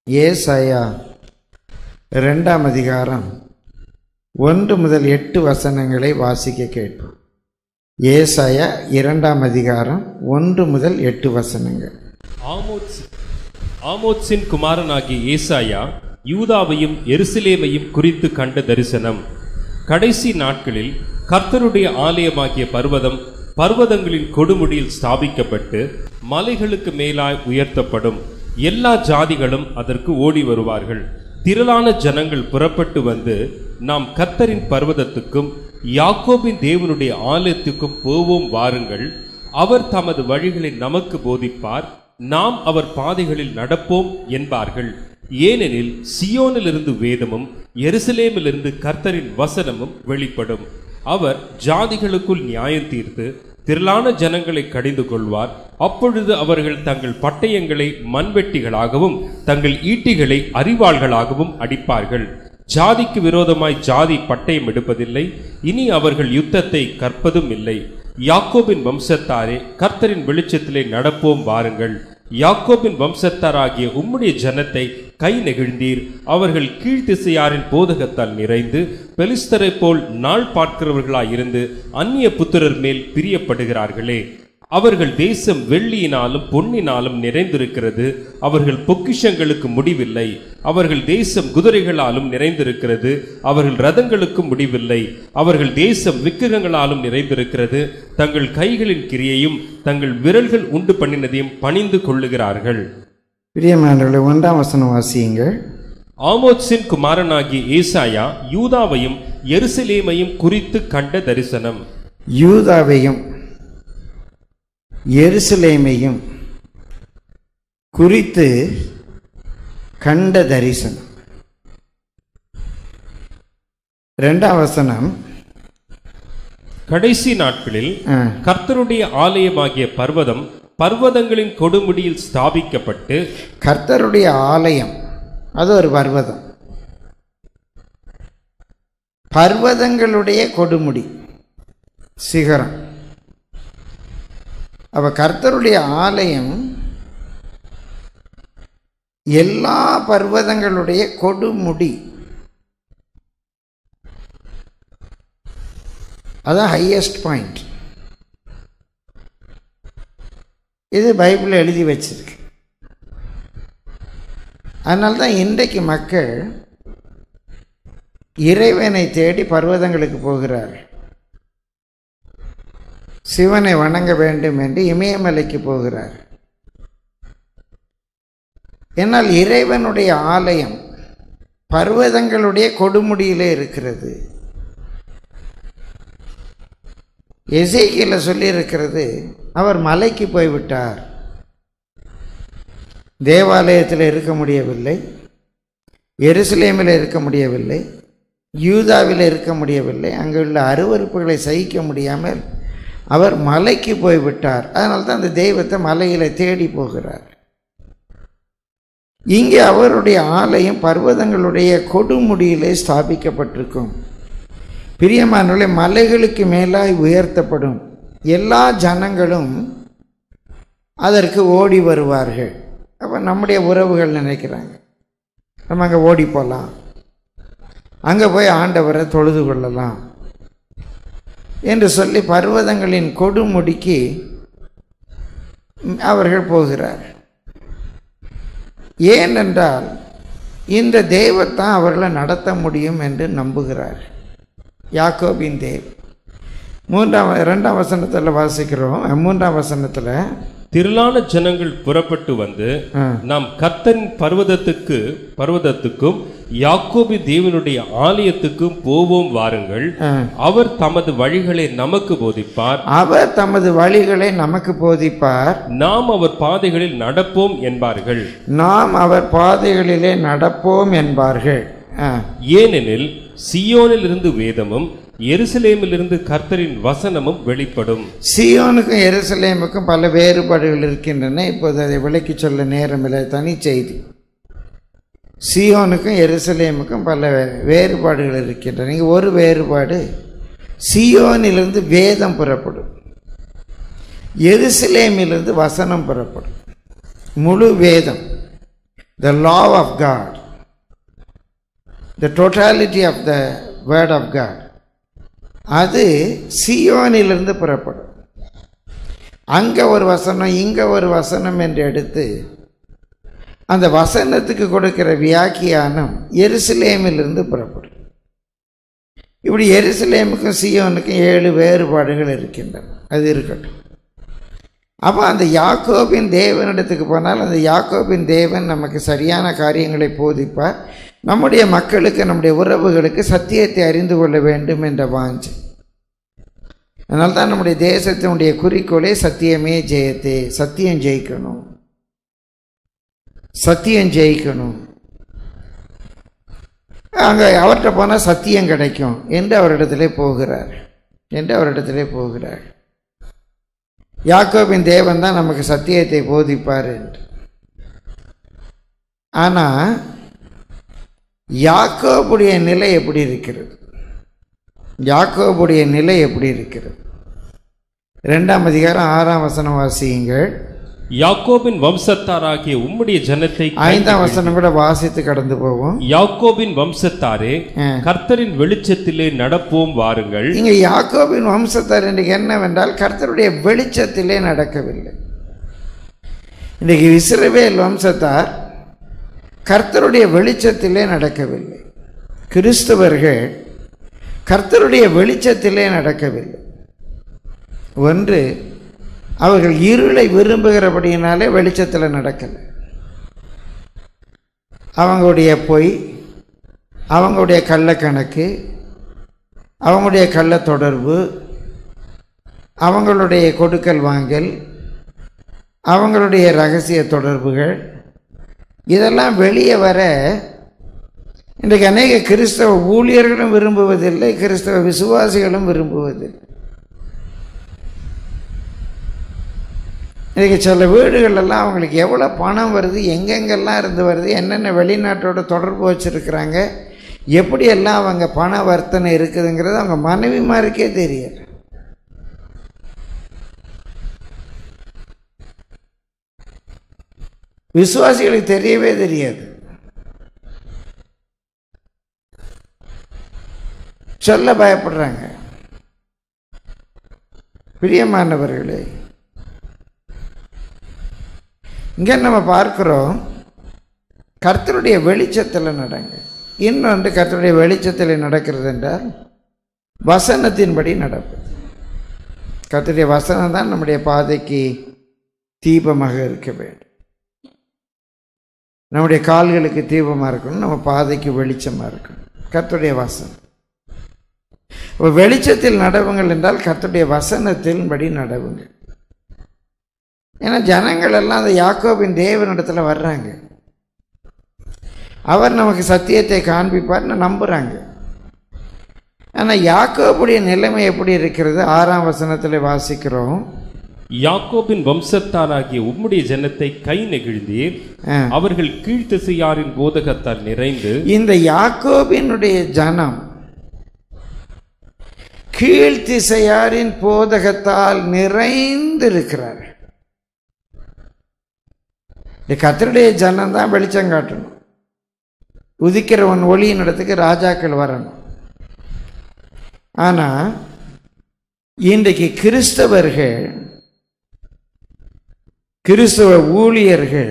ஏசாயா ரெண்டாம் அதிகாரம் ஒன்று முதல் எட்டு வசனங்களை வாசிக்க கேட்போம் ஏசாயா இரண்டாம் அதிகாரம் ஒன்று முதல் எட்டு வசனங்கள் ஆமோத்ஸ் ஆமோத்ஸின் குமாரனாகிய ஏசாயா யூதாவையும் எருசலேமையும் குறித்து கண்ட தரிசனம் கடைசி நாட்களில் கர்த்தருடைய ஆலயமாகிய பர்வதம் பர்வதங்களின் கொடுமுடியில் ஸ்தாபிக்கப்பட்டு மலைகளுக்கு மேலாய் உயர்த்தப்படும் எல்லா ஜாதிகளும் அதற்கு ஓடி வருவார்கள் திரளான ஜனங்கள் புறப்பட்டு வந்து நாம் கர்த்தரின் பர்வதத்துக்கும் யாக்கோபின் தேவனுடைய ஆலயத்துக்கும் போவோம் வாருங்கள் அவர் தமது வழிகளை நமக்கு போதிப்பார் நாம் அவர் பாதைகளில் நடப்போம் என்பார்கள் ஏனெனில் சியோனிலிருந்து வேதமும் எருசலேமிலிருந்து கர்த்தரின் வசனமும் வெளிப்படும் அவர் ஜாதிகளுக்குள் நியாயம் தீர்த்து திரளான ஜனங்களை கடிந்து கொள்வார் அப்பொழுது அவர்கள் தங்கள் பட்டயங்களை மண்வெட்டிகளாகவும் தங்கள் ஈட்டிகளை அறிவாள்களாகவும் அடிப்பார்கள் ஜாதிக்கு விரோதமாய் ஜாதி பட்டயம் எடுப்பதில்லை இனி அவர்கள் யுத்தத்தை கற்பதும் இல்லை யாக்கோபின் வம்சத்தாரே கர்த்தரின் வெளிச்சத்திலே நடப்போம் வாருங்கள் யாக்கோபின் வம்சத்தாராகிய உம்முடைய ஜனத்தை கை நெகிழ்ந்தீர் அவர்கள் கீழ்த்திசையாரின் போதகத்தால் நிறைந்து பெலிஸ்தரைப் போல் நாள் பார்க்கிறவர்களாயிருந்து அந்நிய புத்திரர் மேல் பிரியப்படுகிறார்களே அவர்கள் தேசம் வெள்ளியினாலும் பொன்னினாலும் நிறைந்திருக்கிறது அவர்கள் பொக்கிஷங்களுக்கு முடிவில்லை அவர்கள் தேசம் குதிரைகளாலும் நிறைந்திருக்கிறது அவர்கள் ரதங்களுக்கு முடிவில்லை அவர்கள் தேசம் விக்கிரகங்களாலும் நிறைந்திருக்கிறது தங்கள் கைகளின் கிரியையும் தங்கள் விரல்கள் உண்டு பண்ணினதையும் பணிந்து கொள்ளுகிறார்கள் பிரியமானவர்களே ஒன்றாம் வசனம் வாசியுங்கள் ஆமோத்ஸின் குமாரனாகிய ஏசாயா யூதாவையும் எருசலேமையும் குறித்து கண்ட தரிசனம் யூதாவையும் எருசலேமையும் குறித்து கண்ட தரிசனம் ரெண்டாம் வசனம் கடைசி நாட்களில் ஆ, கர்த்தருடைய ஆலயமாகிய பர்வதம் பர்வதங்களின் கொடுமுடியில் ஸ்தாபிக்கப்பட்டு கர்த்தருடைய ஆலயம் அது ஒரு பர்வதம் பர்வதங்களுடைய கொடுமுடி சிகரம் அப்ப கர்த்தருடைய ஆலயம் எல்லா பர்வதங்களுடைய கொடுமுடி அதான் ஹையஸ்ட் பாயிண்ட் இது பைபிளில் எழுதி வச்சிருக்கு அதனால தான் இன்றைக்கு மக்கள் இறைவனை தேடி பர்வதங்களுக்கு போகிறார்கள் சிவனை வணங்க வேண்டும் என்று இமயமலைக்கு போகிறார் என்னால் இறைவனுடைய ஆலயம் பர்வதங்களுடைய கொடுமுடியிலே இருக்கிறது எசேக்கியல சொல்லியிருக்கிறது அவர் மலைக்கு போய்விட்டார் தேவாலயத்தில் இருக்க முடியவில்லை எருசலேமில் இருக்க முடியவில்லை யூதாவில் இருக்க முடியவில்லை அங்குள்ள அருவருப்புகளை சகிக்க முடியாமல் அவர் மலைக்கு போய்விட்டார் அதனால தான் அந்த தெய்வத்தை மலையில் தேடி போகிறார் இங்கே அவருடைய ஆலயம் பர்வதங்களுடைய கொடுமுடியிலே ஸ்தாபிக்கப்பட்டிருக்கும் பிரியமானவர்களே மலைகளுக்கு மேலாய் உயர்த்தப்படும் எல்லா ஜனங்களும் அதற்கு ஓடி வருவார்கள் அப்போ நம்முடைய உறவுகள் நினைக்கிறாங்க நம்ம அங்கே ஓடி போகலாம் அங்கே போய் ஆண்டவரை தொழுது கொள்ளலாம் என்று சொல்லி பர்வதங்களின் கொடுமுடிக்கு அவர்கள் போகிறார் ஏனென்றால் இந்த தெய்வத்தான் அவர்களை நடத்த முடியும் என்று நம்புகிறார் யாக்கோபின் தேவ் மூன்றாம் ரெண்டாம் வசனத்தில் வாசிக்கிறோம் மூன்றாம் வசனத்தில் திரளான ஜனங்கள் புறப்பட்டு வந்து ஆ. நாம் கர்த்தரின் பர்வதத்துக்கு பர்வதத்துக்கும் யாக்கோபி தேவனுடைய ஆலயத்துக்கும் போவோம் வாருங்கள் ஆ. அவர் தமது வழிகளை நமக்கு போதிப்பார் அவர் தமது வழிகளை நமக்கு போதிப்பார் நாம் அவர் பாதைகளில் நடப்போம் என்பார்கள் நாம் அவர் பாதைகளிலே நடப்போம் என்பார்கள் ஆ. ஏனெனில் சியோனில் இருந்து வேதமும் எருசலேமிலிருந்து கர்த்தரின் வசனமும் வெளிப்படும் சியோனுக்கும் எருசலேமுக்கும் பல வேறுபாடுகள் இருக்கின்றன இப்போது அதை விளக்கி சொல்ல நேரமில்லை தனி செய்தி சியோனுக்கும் எருசலேமுக்கும் பல வேறுபாடுகள் இருக்கின்றன இங்கே ஒரு வேறுபாடு சியோனிலிருந்து வேதம் புறப்படும் எருசலேமிலிருந்து வசனம் புறப்படும் முழு வேதம் the law of God, the totality of the word of God, அது சியோனிலிருந்து புறப்படும் அங்கே ஒரு வசனம் இங்கே ஒரு வசனம் என்று எடுத்து அந்த வசனத்துக்கு கொடுக்கிற வியாக்கியானம் எருசலேமிலிருந்து புறப்படும் இப்படி எருசலேமுக்கும் சியோனுக்கும் ஏழு வேறுபாடுகள் இருக்கின்றன அது இருக்கட்டும் அப்போ அந்த யாக்கோபின் தேவனிடத்துக்கு போனால் அந்த யாக்கோபின் தேவன் நமக்கு சரியான காரியங்களை போதிப்பார் நம்முடைய மக்களுக்கு நம்முடைய உறவுகளுக்கு சத்தியத்தை அறிந்து கொள்ள வேண்டும் என்ற வாஞ்சை அதனால தான் நம்முடைய தேசத்தினுடைய குறிக்கோளே சத்தியமே ஜெயத்தே சத்தியம் ஜெயிக்கணும் சத்தியம் ஜெயிக்கணும் அங்கே அவர்கிட்ட போனால் சத்தியம் கிடைக்கும் என்று அவரிடத்திலே போகிறார் என்று அவரிடத்திலே போகிறார் யாக்கோபின் தேவன் தான் நமக்கு சத்தியத்தை போதிப்பார் என்று ஆனால் யாக்கோபுடைய நிலை எப்படி இருக்கிறது யாக்கோபுடைய நிலை எப்படி இருக்கிறது ரெண்டாம் அதிகாரம் ஆறாம் வசனம் வாசியுங்கள் யாக்கோபின் வம்சத்தாராகிய உம்முடைய ஜனத்தை ஐந்தாம் வசனம் கூட வாசித்து கடந்து போவோம் யாக்கோபின் வம்சத்தாரே ஆ. கர்த்தரின் வெளிச்சத்திலே நடப்போம் வாருங்கள் இங்கே யாக்கோபின் வம்சத்தார் இன்றைக்கு என்னவென்றால் கர்த்தருடைய வெளிச்சத்திலே நடக்கவில்லை இன்றைக்கு இஸ்ரவேல் வம்சத்தார் கர்த்தருடைய வெளிச்சத்திலே நடக்கவில்லை கிறிஸ்தவர்கள் கர்த்தருடைய வெளிச்சத்திலே நடக்கவில்லை ஒன்று அவர்கள் இருளை விரும்புகிறபடியினாலே வெளிச்சத்தில் நடக்கலை அவங்களுடைய பொய் அவங்களுடைய கள்ளக்கணக்கு அவங்களுடைய கள்ள தொடர்பு அவங்களுடைய கொடுக்கல் வாங்கல் அவங்களுடைய ரகசிய தொடர்புகள் இதெல்லாம் வெளியே வர இன்றைக்கு அநேக கிறிஸ்தவ ஊழியர்களும் விரும்புவதில்லை கிறிஸ்தவ விசுவாசிகளும் விரும்புவதில்லை இன்றைக்கி சில வீடுகளெல்லாம் அவங்களுக்கு எவ்வளோ பணம் வருது எங்கெங்கெல்லாம் இருந்து வருது என்னென்ன வெளிநாட்டோட தொடர்பு வச்சுருக்கிறாங்க எப்படியெல்லாம் அவங்க பண வர்த்தனை இருக்குதுங்கிறது அவங்க மனைவிமாருக்கே தெரியல விசுவாசிகளுக்கு தெரியவே தெரியாது சொல்ல பயப்படுறாங்க பிரியமானவர்களே இங்கே நம்ம பார்க்கிறோம் கர்த்தருடைய வெளிச்சத்தில் நடங்க இன்னொன்று கர்த்தருடைய வெளிச்சத்தில் நடக்கிறது என்றால் வசனத்தின்படி நடப்பது கர்த்தருடைய வசனம் தான் நம்முடைய பாதைக்கு தீபமாக இருக்க வேண்டும் நம்முடைய கால்களுக்கு தீபமாக இருக்கணும் நம்ம பாதைக்கு வெளிச்சமாக இருக்கணும் கர்த்தருடைய வசனம் இப்போ வெளிச்சத்தில் நடவுங்கள் என்றால் கர்த்தருடைய வசனத்தின்படி நடவுங்கள் ஏன்னா ஜனங்கள் எல்லாம் அந்த யாக்கோபின் தேவனிடத்துல வர்றாங்க அவர் நமக்கு சத்தியத்தை காண்பிப்பார்னு நம்புகிறாங்க ஆனால் யாக்கோபுடைய நிலைமை எப்படி இருக்கிறது ஆறாம் வசனத்தில் வாசிக்கிறோம் யாக்கோபின் வம்சத்தாராகிய உம்முடைய ஜனத்தை கை நெகிழ்ந்தீர் ஆ. அவர்கள் கீழ்த்திசையாரின் போதகத்தால் நிறைந்து இந்த யாக்கோபினுடைய ஜனம் கீழ்த்திசையாரின் போதகத்தால் நிறைந்திருக்கிறார் இந்த கத்தருடைய ஜனம் தான் வெளிச்சம் காட்டணும் உதிக்கிறவன் ஒளியின் இடத்துக்கு ராஜாக்கள் வரணும் ஆனால் இன்றைக்கு கிறிஸ்தவர்கள் கிறிஸ்தவ ஊழியர்கள்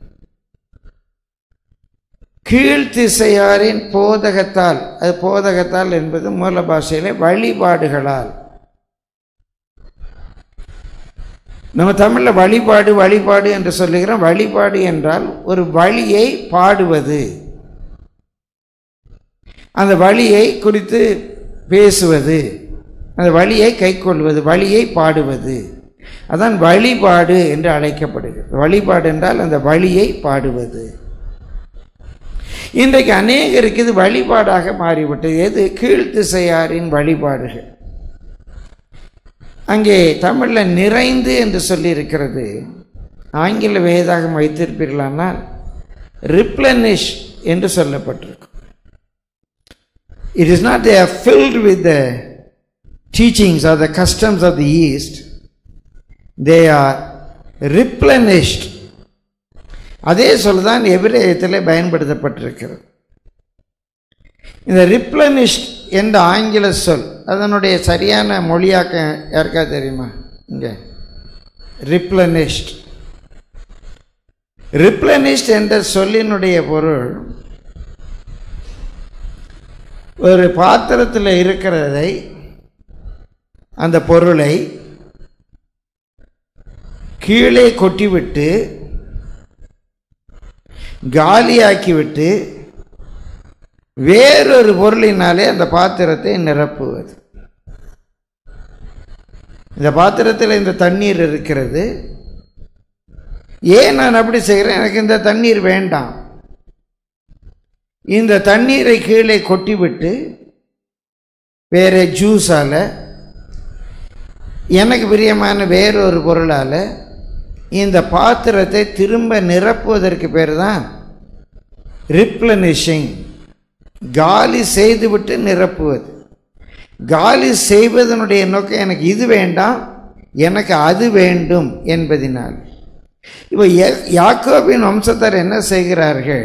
கீழ்த்திசையாரின் போதகத்தால் அது போதகத்தால் என்பது மூல பாஷையிலே வழிபாடுகளால் நம்ம தமிழில் வழிபாடு வழிபாடு என்று சொல்லுகிறோம் வழிபாடு என்றால் ஒரு வழியை பாடுவது அந்த வழியை குறித்து பேசுவது அந்த வழியை கைக்கொள்வது வழியை பாடுவது அதான் வழிபாடு என்று அழைக்கப்படுகிறது வழிபாடு என்றால் அந்த வழியை பாடுவது இன்றைக்கு அநேகருக்கு இது வழிபாடாக மாறிவிட்டது எது கீழ்த்திசையாரின் வழிபாடுகள் அங்கே தமிழில் நிறைந்து என்று சொல்லியிருக்கிறது ஆங்கில வேதாகம் வைத்திருப்பீர்களானால் ரிப்ளனிஷ் என்று சொல்லப்பட்டிருக்கும் it is not they are filled with the teachings or the customs of the east they are replenished அதே சொல் தான் எபிரேயத்தில் பயன்படுத்தப்பட்டிருக்கிறது இந்த ரிப்ளனிஷ்ட் என்ற ஆங்கில சொல் அதனுடைய சரியான மொழியாக்கம் யாருக்கா தெரியுமா இங்கே ரிப்ளனிஷ்ட் ரிப்ளனிஷ்ட் என்ற சொல்லினுடைய பொருள் ஒரு பாத்திரத்தில் இருக்கிறதை அந்த பொருளை கீழே கொட்டிவிட்டு காலியாக்கிவிட்டு வேறொரு பொருளினாலே அந்த பாத்திரத்தை நிரப்புவது இந்த பாத்திரத்தில் இந்த தண்ணீர் இருக்கிறது ஏன் நான் அப்படி செய்கிறேன் எனக்கு இந்த தண்ணீர் வேண்டாம் இந்த தண்ணீரை கீழே கொட்டிவிட்டு வேற ஜூஸால் எனக்கு பிரியமான வேறொரு பொருளால் இந்த பாத்திரத்தை திரும்ப நிரப்புவதற்கு பேர் தான் ரிப்ளனிஷிங் காலி செய்துவிட்டு நிரப்புவது காலி செய்வதனுடைய நோக்கம் எனக்கு இது வேண்டாம் எனக்கு அது வேண்டும் என்பதினால் இப்போ யா- யாக்கோபின் வம்சத்தார் என்ன செய்கிறார்கள்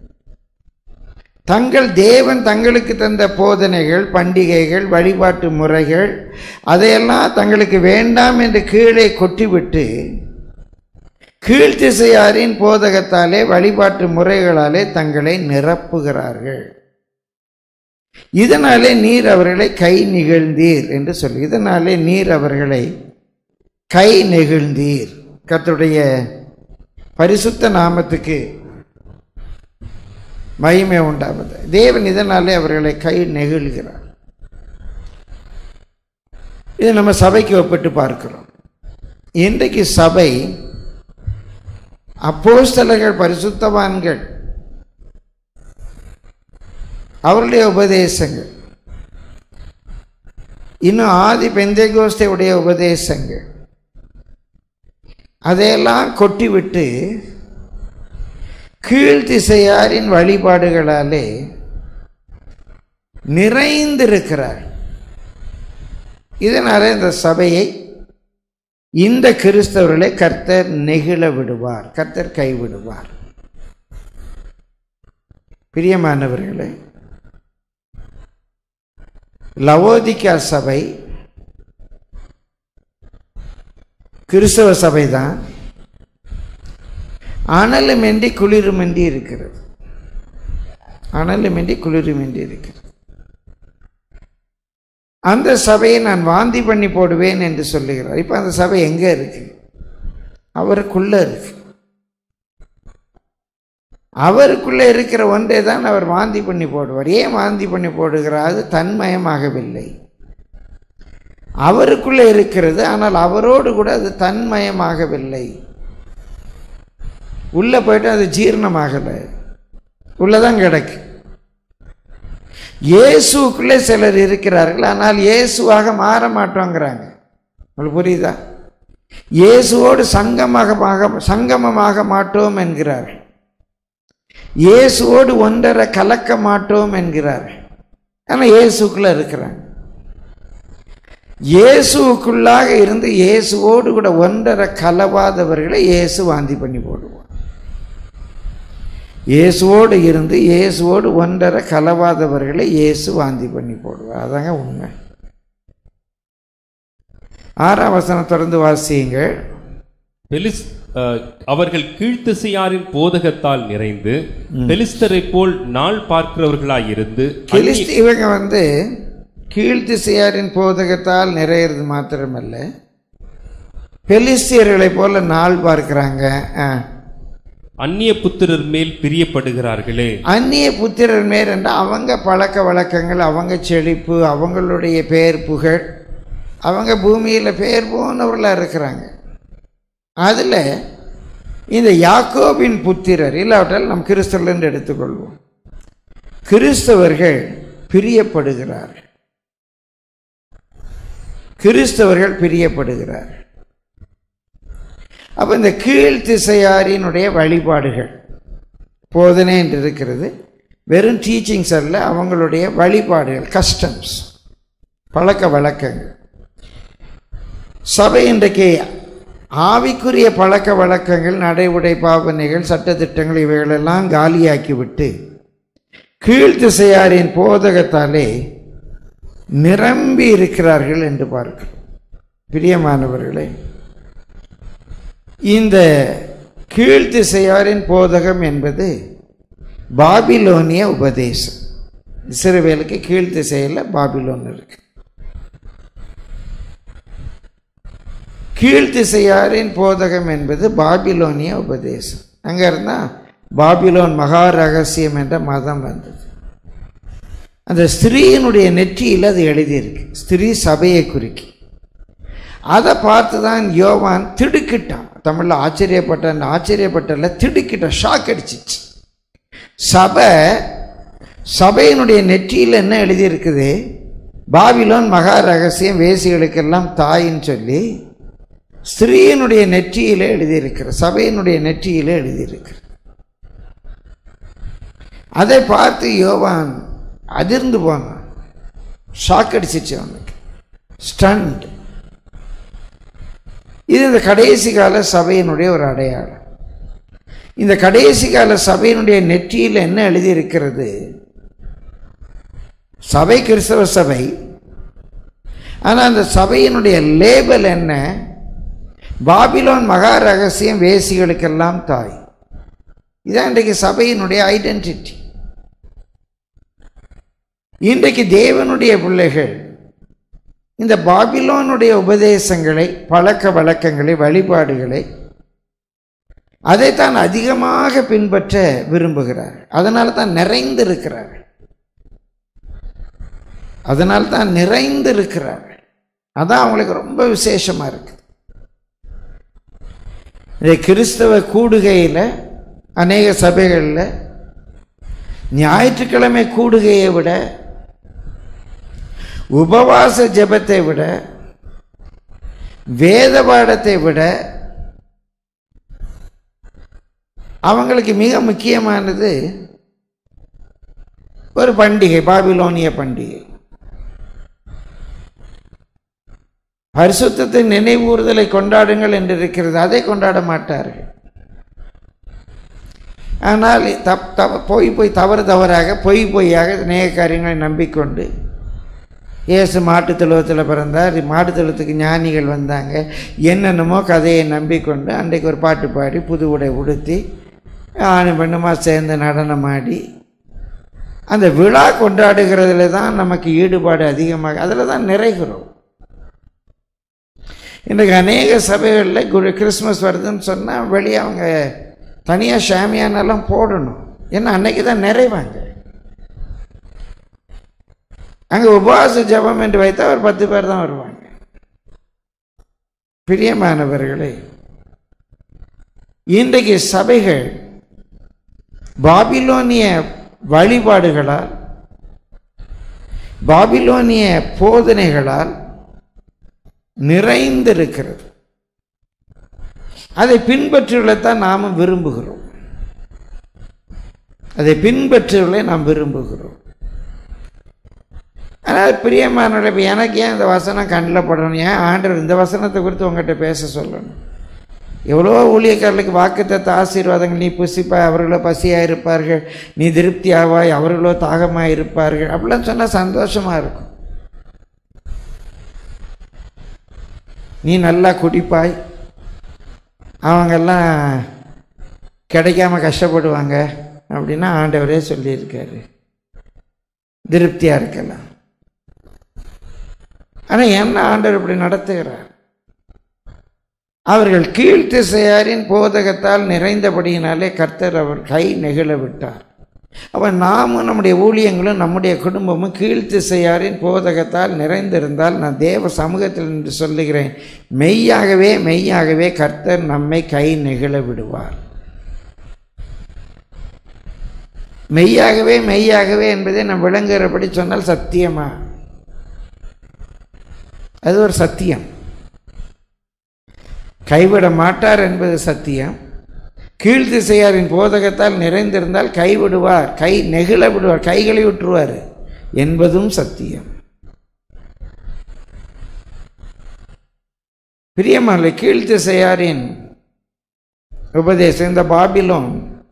தங்கள் தேவன் தங்களுக்கு தந்த போதனைகள் பண்டிகைகள் வழிபாட்டு முறைகள் அதையெல்லாம் தங்களுக்கு வேண்டாம் என்று கீழே கொட்டிவிட்டு கீழ்த்திசையாரின் போதகத்தாலே வழிபாட்டு முறைகளாலே தங்களை நிரப்புகிறார்கள் இதனாலே நீர் அவர்களை கை நிகழ்ந்தீர் என்று சொல்லி இதனாலே நீர் அவர்களை கை நெகிழ்ந்தீர் கர்த்தருடைய பரிசுத்த நாமத்துக்கு மகிமை உண்டாவது தேவன் இதனாலே அவர்களை கை நெகிழ்கிறார் இது நம்ம சபைக்கு ஒப்பிட்டு பார்க்கிறோம் இன்றைக்கு சபை அப்போஸ்தலர்கள் பரிசுத்தவான்கள் அவருடைய உபதேசங்கள் இன்னும் ஆதி பெந்தைகோஸ்தையுடைய உபதேசங்கள் அதையெல்லாம் கொட்டிவிட்டு கீழ்த்திசையாரின் வழிபாடுகளாலே நிறைந்திருக்கிறார் இதனால இந்த சபையை இந்த கிறிஸ்தவர்களை கர்த்தர் நெகிழ விடுவார் கர்த்தர் கைவிடுவார் பிரியமானவர்களே லவோதிக்கா சபை கிறிஸ்தவ சபைதான் அனலுமின்றி குளிருமின்றி இருக்கிறது அனலுமின்றி குளிருமின்றி இருக்கிறது அந்த சபையை நான் வாந்தி பண்ணி போடுவேன் என்று சொல்லுகிறார் இப்போ அந்த சபை எங்கே இருக்கு அவருக்குள்ள இருக்கு அவருக்குள்ள இருக்கிற ஒன்றை தான் அவர் வாந்தி பண்ணி போடுவார் ஏன் வாந்தி பண்ணி போடுகிறார் அது தன்மயமாகவில்லை அவருக்குள்ள இருக்கிறது ஆனால் அவரோடு கூட அது தன்மயமாகவில்லை உள்ள போயிட்டு அது ஜீரணமாகலை உள்ளதான் கிடக்கு இயேசுக்குள்ளே சிலர் இருக்கிறார்கள் ஆனால் இயேசுவாக மாற மாட்டோங்கிறாங்க உங்களுக்கு புரியுதா இயேசுவோடு சங்கமாக சங்கமமாக மாட்டோம் என்கிறார்கள் இயேசுவோடு ஒன்றரை கலக்க மாட்டோம் என்கிறார்கள் ஆனால் இயேசுக்குள்ள இருக்கிறாங்க இயேசுவுக்குள்ளாக இருந்து இயேசுவோடு கூட ஒன்றரை கலவாதவர்களை இயேசு வாந்தி பண்ணி போடுவார் இயேசுவோடு இருந்து இயேசுவோடு ஒன்றரை கலவாதவர்களை இயேசு வாந்தி பண்ணி போடுவார் அதாங்க உண்மை ஆறாம் வசனம் தொடர்ந்து வாசியுங்கள் பெலிஸ் அஹ், அவர்கள் கீழ்த்திசையாரின் போதகத்தால் நிறைந்து பெலிஸ்தரைப் போல் நாள் பார்க்கிறவர்களாயிருந்து கிறிஸ்து இவங்க வந்து கீழ்த்திசையாரின் போதகத்தால் நிறையிறது மாத்திரமல்ல பெலிஸ்தியர்களைப் போல நாள் பார்க்கிறாங்க ஆ. அந்நிய புத்திரர் மேல் பிரியப்படுகிறார்களே அந்நிய புத்திரர் மேல் என்றால் அவங்க பழக்க வழக்கங்கள் அவங்க செழிப்பு அவங்களுடைய பேர் புகழ் அவங்க பூமியில் பேர் போனவர்களாக இருக்கிறாங்க அதில் இந்த யாக்கோபின் புத்திரர் இல்லாவிட்டால் நம் கிறிஸ்தவர்கள் எடுத்துக்கொள்வோம் கிறிஸ்தவர்கள் பிரியப்படுகிறார்கள் கிறிஸ்தவர்கள் பிரியப்படுகிறார்கள் அப்போ இந்த கீழ் திசையாரினுடைய வழிபாடுகள் போதனை என்று இருக்கிறது வெறும் டீச்சிங்ஸ் அல்ல அவங்களுடைய வழிபாடுகள் கஸ்டம்ஸ் பழக்க வழக்கங்கள் சபை இன்றைக்கு ஆவிக்குரிய பழக்க வழக்கங்கள் நடைமுறை பாவனைகள் சட்டத்திட்டங்கள் இவைகளெல்லாம் காலியாக்கிவிட்டு கீழ்த்திசையாரின் போதகத்தாலே நிரம்பி இருக்கிறார்கள் என்று பார்க்கிறோம் பிரியமானவர்களே இந்த கீழ்த்திசையாரின் போதகம் என்பது பாபிலோனிய உபதேசம் இஸ்ரவேலுக்கு கீழ்த்திசையில் பாபிலோன் இருக்கு கீழ்த்திசையாரின் போதகம் என்பது பாபிலோனிய உபதேசம் அங்கே இருந்தால் பாபிலோன் மகா ரகசியம் என்ற மதம் வந்தது அந்த ஸ்திரீயினுடைய நெற்றியில் அது எழுதியிருக்கு ஸ்திரீ சபையை குறிக்கி அதை பார்த்து தான் யோவான் திடுக்கிட்டான் தமிழில் ஆச்சரியப்பட்டான் ஆச்சரியப்பட்டல திடுக்கிட்டான் ஷாக் அடிச்சிச்சு சபை சபையினுடைய நெற்றியில் என்ன எழுதியிருக்குது பாபிலோன் மகா ரகசியம் வேசிகளுக்கெல்லாம் தாயின்னு சொல்லி ஸ்திரீயினுடைய நெற்றியிலே எழுதியிருக்கிற சபையினுடைய நெற்றியிலே எழுதியிருக்கிற அதை பார்த்து யோவான் அதிர்ந்து போனான் ஷாக் அடிச்சிச்சு அவனுக்கு ஸ்டண்ட் இது இந்த கடைசி கால சபையினுடைய ஒரு அடையாளம் இந்த கடைசி கால சபையினுடைய நெற்றியில் என்ன எழுதியிருக்கிறது சபை கிறிஸ்தவ சபை ஆனால் அந்த சபையினுடைய லேபல் என்ன பாபிலோன் மகா ரகசியம் வேசிகளுக்கெல்லாம் தாய் இதான் இன்றைக்கு சபையினுடைய ஐடென்டிட்டி இன்றைக்கு தேவனுடைய பிள்ளைகள் இந்த பாபிலோனுடைய உபதேசங்களை பழக்க வழக்கங்களை வழிபாடுகளை அதைத்தான் அதிகமாக பின்பற்ற விரும்புகிறார் அதனால தான் நிறைந்திருக்கிறார் அதனால் தான் நிறைந்திருக்கிறார் அதான் அவங்களுக்கு ரொம்ப விசேஷமாக இருக்குது இந்த கிறிஸ்தவ கூடுகையில் அநேக சபைகளில் ஞாயிற்றுக்கிழமை கூடுகையை விட உபவாச ஜெபத்தை விட வேத பாடத்தை விட அவங்களுக்கு மிக முக்கியமானது ஒரு பண்டிகை பாபிலோனிய பண்டிகை பரிசுத்தத்தின் நினைவூறுதலை கொண்டாடுங்கள் என்று இருக்கிறது அதை கொண்டாட மாட்டார்கள் ஆனால் தப் தவ பொய் பொய் தவறு தவறாக பொய் பொய்யாக நேய காரியங்களை நம்பிக்கொண்டு இயேசு மாட்டுத் தொழுவத்தில் பிறந்தார் மாட்டுத் தொழுவத்துக்கு ஞானிகள் வந்தாங்க என்னென்னமோ கதையை நம்பிக்கொண்டு அன்றைக்கு ஒரு பாட்டு பாடி புது உடை உடுத்தி ஆணு பெண்ணுமா சேர்ந்து நடனம் ஆடி அந்த விழா கொண்டாடுகிறதுல தான் நமக்கு ஈடுபாடு அதிகமாக அதில் தான் நிறைகிறோம் இன்றைக்கு அநேக சபைகளில் குரு கிறிஸ்மஸ் வருதுன்னு சொன்னால் வெளியே அவங்க தனியாக ஷாமியானெல்லாம் போடணும் ஏன்னா அன்னைக்கு தான் நிறைவாங்க அங்கே உபவாச ஜபம் என்று வைத்தால் ஒரு பத்து பேர் தான் வருவாங்க பிரியமானவர்களே இன்றைக்கு சபைகள் பாபிலோனிய வழிபாடுகளால் பாபிலோனிய போதனைகளால் நிறைந்திருக்கிறது அதை பின்பற்றுவதைத்தான் நாம் விரும்புகிறோம் அதை பின்பற்றுவதை நாம் விரும்புகிறோம் ஆனால் பிரியமானவர்களே இப்போ எனக்கு ஏன் இந்த வசனம் கண்ணில் படணும் ஏன் ஆண்டவர் இந்த வசனத்தை குறித்து உங்கள்கிட்ட பேச சொல்லணும் எவ்வளோ ஊழியக்காரர்களுக்கு வாக்குத்தத்த ஆசீர்வாதங்கள் நீ புசிப்பாய் அவர்களோ பசியாக இருப்பார்கள் நீ திருப்தி ஆவாய் அவர்களோ தாகமாக இருப்பார்கள் அப்படிலாம் சொன்னால் சந்தோஷமாக இருக்கும் நீ நல்லா குடிப்பாய் அவங்கெல்லாம் கிடைக்காம கஷ்டப்படுவாங்க அப்படின்னா ஆண்டவரே சொல்லியிருக்காரு திருப்தியாக இருக்கலாம் ஆனால் என்ன ஆண்டவர் இப்படி நடத்துகிறார் அவர்கள் கீழ்த்திசையாரின் போதகத்தால் நிறைந்தபடியினாலே கர்த்தர் அவர் கை நெகிழ விட்டார் அப்போ நாமும் நம்முடைய ஊழியங்களும் நம்முடைய குடும்பமும் கீழ்த்திசையாரின் போதகத்தால் நிறைந்திருந்தால் நான் தேவ சமூகத்தில் என்று சொல்லுகிறேன் மெய்யாகவே மெய்யாகவே கர்த்தர் நம்மை கை நெகிழ விடுவார் மெய்யாகவே மெய்யாகவே என்பதை நாம் விளங்குகிறபடி சொன்னால் சத்தியமா அது ஒரு சத்தியம் கைவிட மாட்டார் என்பது சத்தியம் கீழ்த்திசையாரின் போதகத்தால் நிறைந்திருந்தால் கைவிடுவார் கை நெகிழ விடுவார் கைகளை விட்டுருவார் என்பதும் சத்தியம் பிரியமல்ல கீழ்த்திசையாரின் உபதேசம் இந்த பாபிலோன்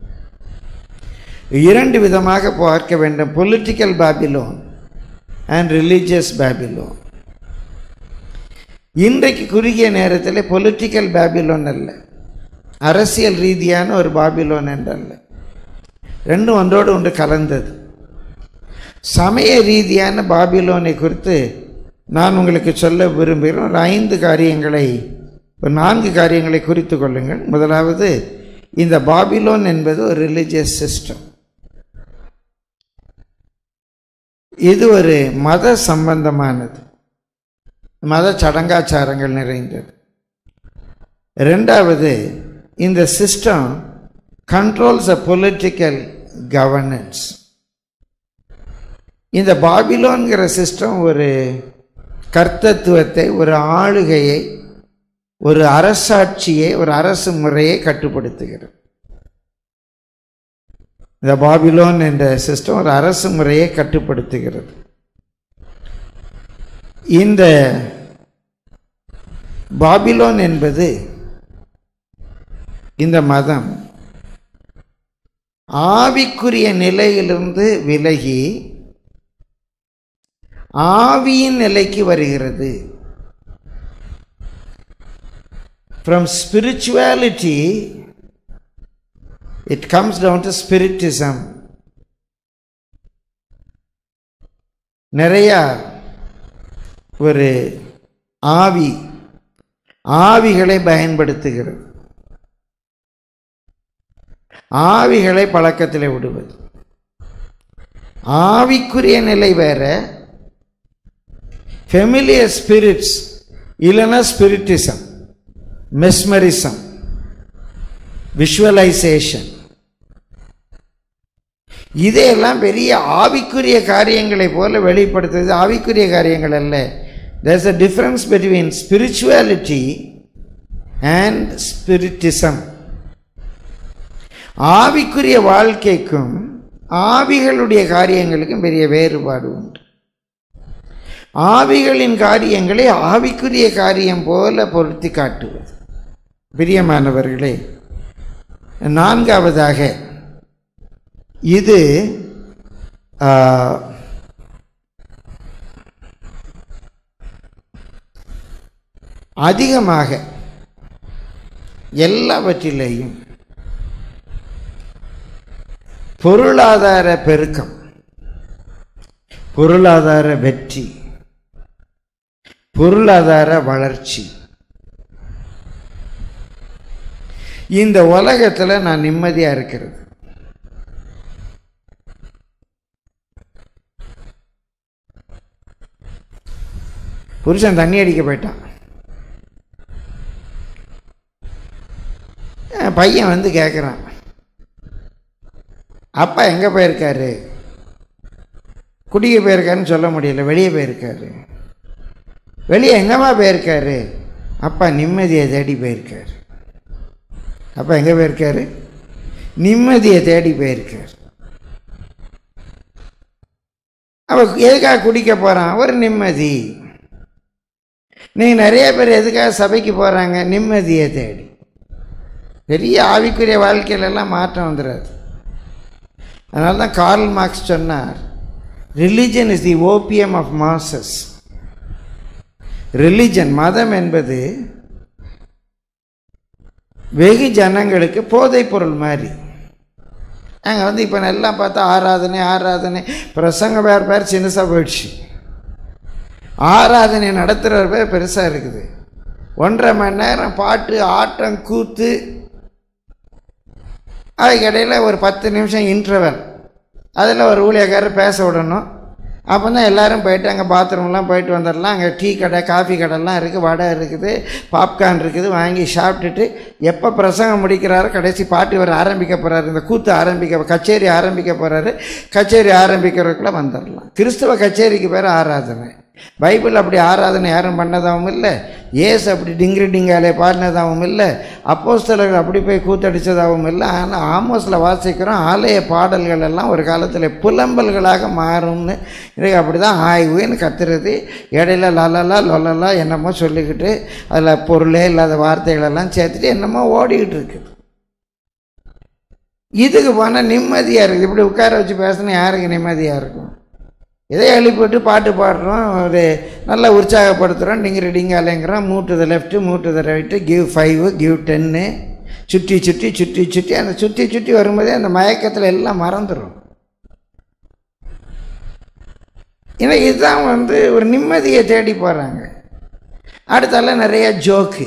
இரண்டு விதமாக பார்க்க வேண்டும் political Babylon and religious Babylon இன்றைக்கு குறுகிய நேரத்தில் பொலிட்டிக்கல் பாபிலோன் அல்ல அரசியல் ரீதியான ஒரு பாபிலோன் என்றல்ல ரெண்டும் ஒன்றோடு ஒன்று கலந்தது சமய ரீதியான பாபிலோனை குறித்து நான் உங்களுக்கு சொல்ல விரும்புகிறேன் ஒரு ஐந்து காரியங்களை ஒரு நான்கு காரியங்களை குறித்து கொள்ளுங்கள் முதலாவது இந்த பாபிலோன் என்பது ஒரு ரிலிஜியஸ் சிஸ்டம் இது ஒரு மத சம்பந்தமானது மத சடங்காச்சாரங்கள் நிறைந்தது ரெண்டாவது இந்த system controls a political governance இந்த பாபிலோன்கிற சிஸ்டம் ஒரு கர்த்தத்துவத்தை ஒரு ஆளுகையை ஒரு அரசாட்சியை ஒரு அரசு முறையை கட்டுப்படுத்துகிறது இந்த பாபிலோன் என்ற சிஸ்டம் ஒரு அரசு முறையை கட்டுப்படுத்துகிறது இந்த பாபிலோன் என்பது இந்த மதம் ஆவிக்குரிய நிலையிலிருந்து விலகி ஆவியின் நிலைக்கு வருகிறது from spirituality it comes down to spiritism நிறையா ஒரு ஆவி ஆவிகளை பயன்படுத்துகிறது ஆவிகளை பழக்கத்தில் விடுவது ஆவிக்குரிய நிலை வேற ஃபெமிலியர் ஸ்பிரிட்ஸ் இல்லைன்னா ஸ்பிரிட்டிசம் மெஸ்மரிசம் விஷுவலைசேஷன் இதையெல்லாம் பெரிய ஆவிக்குரிய காரியங்களை போல வெளிப்படுத்துறது ஆவிக்குரிய காரியங்கள் அல்ல there's a difference between spirituality and spiritism ஆவிக்குரிய வாழ்க்கைக்கும் ஆவிகளுடைய காரியங்களுக்கும் பெரிய வேறுபாடு உண்டு ஆவிகளின் காரியங்களை ஆவிக்குரிய காரியம் போல பொருத்தி காட்டுவது பிரியமானவர்களே நான்காவதாக இது ஆ, அதிகமாக எல்லாவற்றிலேயும் பொருளாதார பெருக்கம் பொருளாதார வெற்றி பொருளாதார வளர்ச்சி இந்த உலகத்தில் நான் நிம்மதியாக இருக்கிறது புருஷன் தண்ணி அடிக்க போயிட்டான் என் பையன் வந்து கேட்குறான் அப்பா எங்கே போயிருக்காரு குடிக்க போயிருக்காருன்னு சொல்ல முடியல வெளியே போயிருக்காரு வெளியே எங்கம்மா போயிருக்காரு அப்பா நிம்மதியை தேடி போயிருக்காரு அப்பா எங்கே போயிருக்காரு நிம்மதியை தேடி போயிருக்காரு அவ எதுக்காக குடிக்க போகிறான் ஒரு நிம்மதி நீங்கள் நிறைய பேர் எதுக்காக சபைக்கு போகிறாங்க நிம்மதியை தேடி பெரிய ஆவிக்குரிய வாழ்க்கையிலெல்லாம் மாற்றம் வந்துடாது அதனால தான் கார்ல் மார்க்ஸ் சொன்னார் religion is the opium of masses religion மதம் என்பது வெகு ஜனங்களுக்கு போதைப் பொருள் மாதிரி அங்கே வந்து இப்போ எல்லாம் பார்த்தா ஆராதனை ஆராதனை பிரசங்க பேர் பேர் சின்னசாக போயிடுச்சு ஆராதனை நடத்துகிற பேர் பெருசாக இருக்குது ஒன்றரை மணி நேரம் பாட்டு ஆட்டம் கூத்து அதுக்கிடையில் ஒரு பத்து நிமிஷம் இன்டர்வல் அதில் ஒரு ஊழியக்காரர் பேச விடணும் அப்போ தான் எல்லோரும் போயிட்டு அங்கே பாத்ரூம்லாம் போயிட்டு வந்துடலாம் அங்கே டீ கடை காஃபி கடைலாம் இருக்குது வடை இருக்குது பாப்கார்ன் இருக்குது வாங்கி சாப்பிட்டுட்டு எப்போ பிரசங்கம் முடிக்கிறாரோ கடைசி பாட்டு வர ஆரம்பிக்க போகிறாரு இந்த கூத்து ஆரம்பிக்க கச்சேரி ஆரம்பிக்க போகிறாரு கச்சேரி ஆரம்பிக்கிறதுக்குள்ளே வந்துடலாம் கிறிஸ்தவ கச்சேரிக்கு பேர் ஆராதனை பைபிள் அப்படி ஆராதனை யாரும் பண்ணதாகவும் இல்லை ஏசு அப்படி டிங்கிரி டிங்காலே பாடினதாகவும் இல்லை அப்போஸ்தலர்கள் அப்படி போய் கூத்தடிச்சதாகவும் இல்லை ஆனால் ஆமோஸில் வாசிக்கிறோம் ஆலய பாடல்கள் எல்லாம் ஒரு காலத்தில் புலம்பல்களாக மாறும்னு இன்றைக்கு அப்படி தான் ஆய்வுன்னு கத்துறது இடையில லலலா லொலலா என்னமோ சொல்லிக்கிட்டு அதில் பொருளே இல்லாத வார்த்தைகளெல்லாம் சேர்த்துட்டு என்னமோ ஓடிக்கிட்டு இருக்குது இதுக்கு போனால் நிம்மதியாக இருக்குது இப்படி உட்கார வச்சு பேசினா யாருக்கு நிம்மதியாக இருக்கும் இதை எழுப்பிட்டு பாட்டு பாடுறோம் ஒரு நல்லா உற்சாகப்படுத்துகிறோம் டிங்கிரி டிங்காலேங்கிறோம் move to the left move to the right give five give ten சுற்றி சுற்றி சுற்றி சுற்றி அந்த சுற்றி சுற்றி வரும்போதே அந்த மயக்கத்தில் எல்லாம் மறந்துடும் ஏன்னா இதுதான் வந்து ஒரு நிம்மதியை தேடி போகிறாங்க அடுத்தால நிறைய ஜோக்கு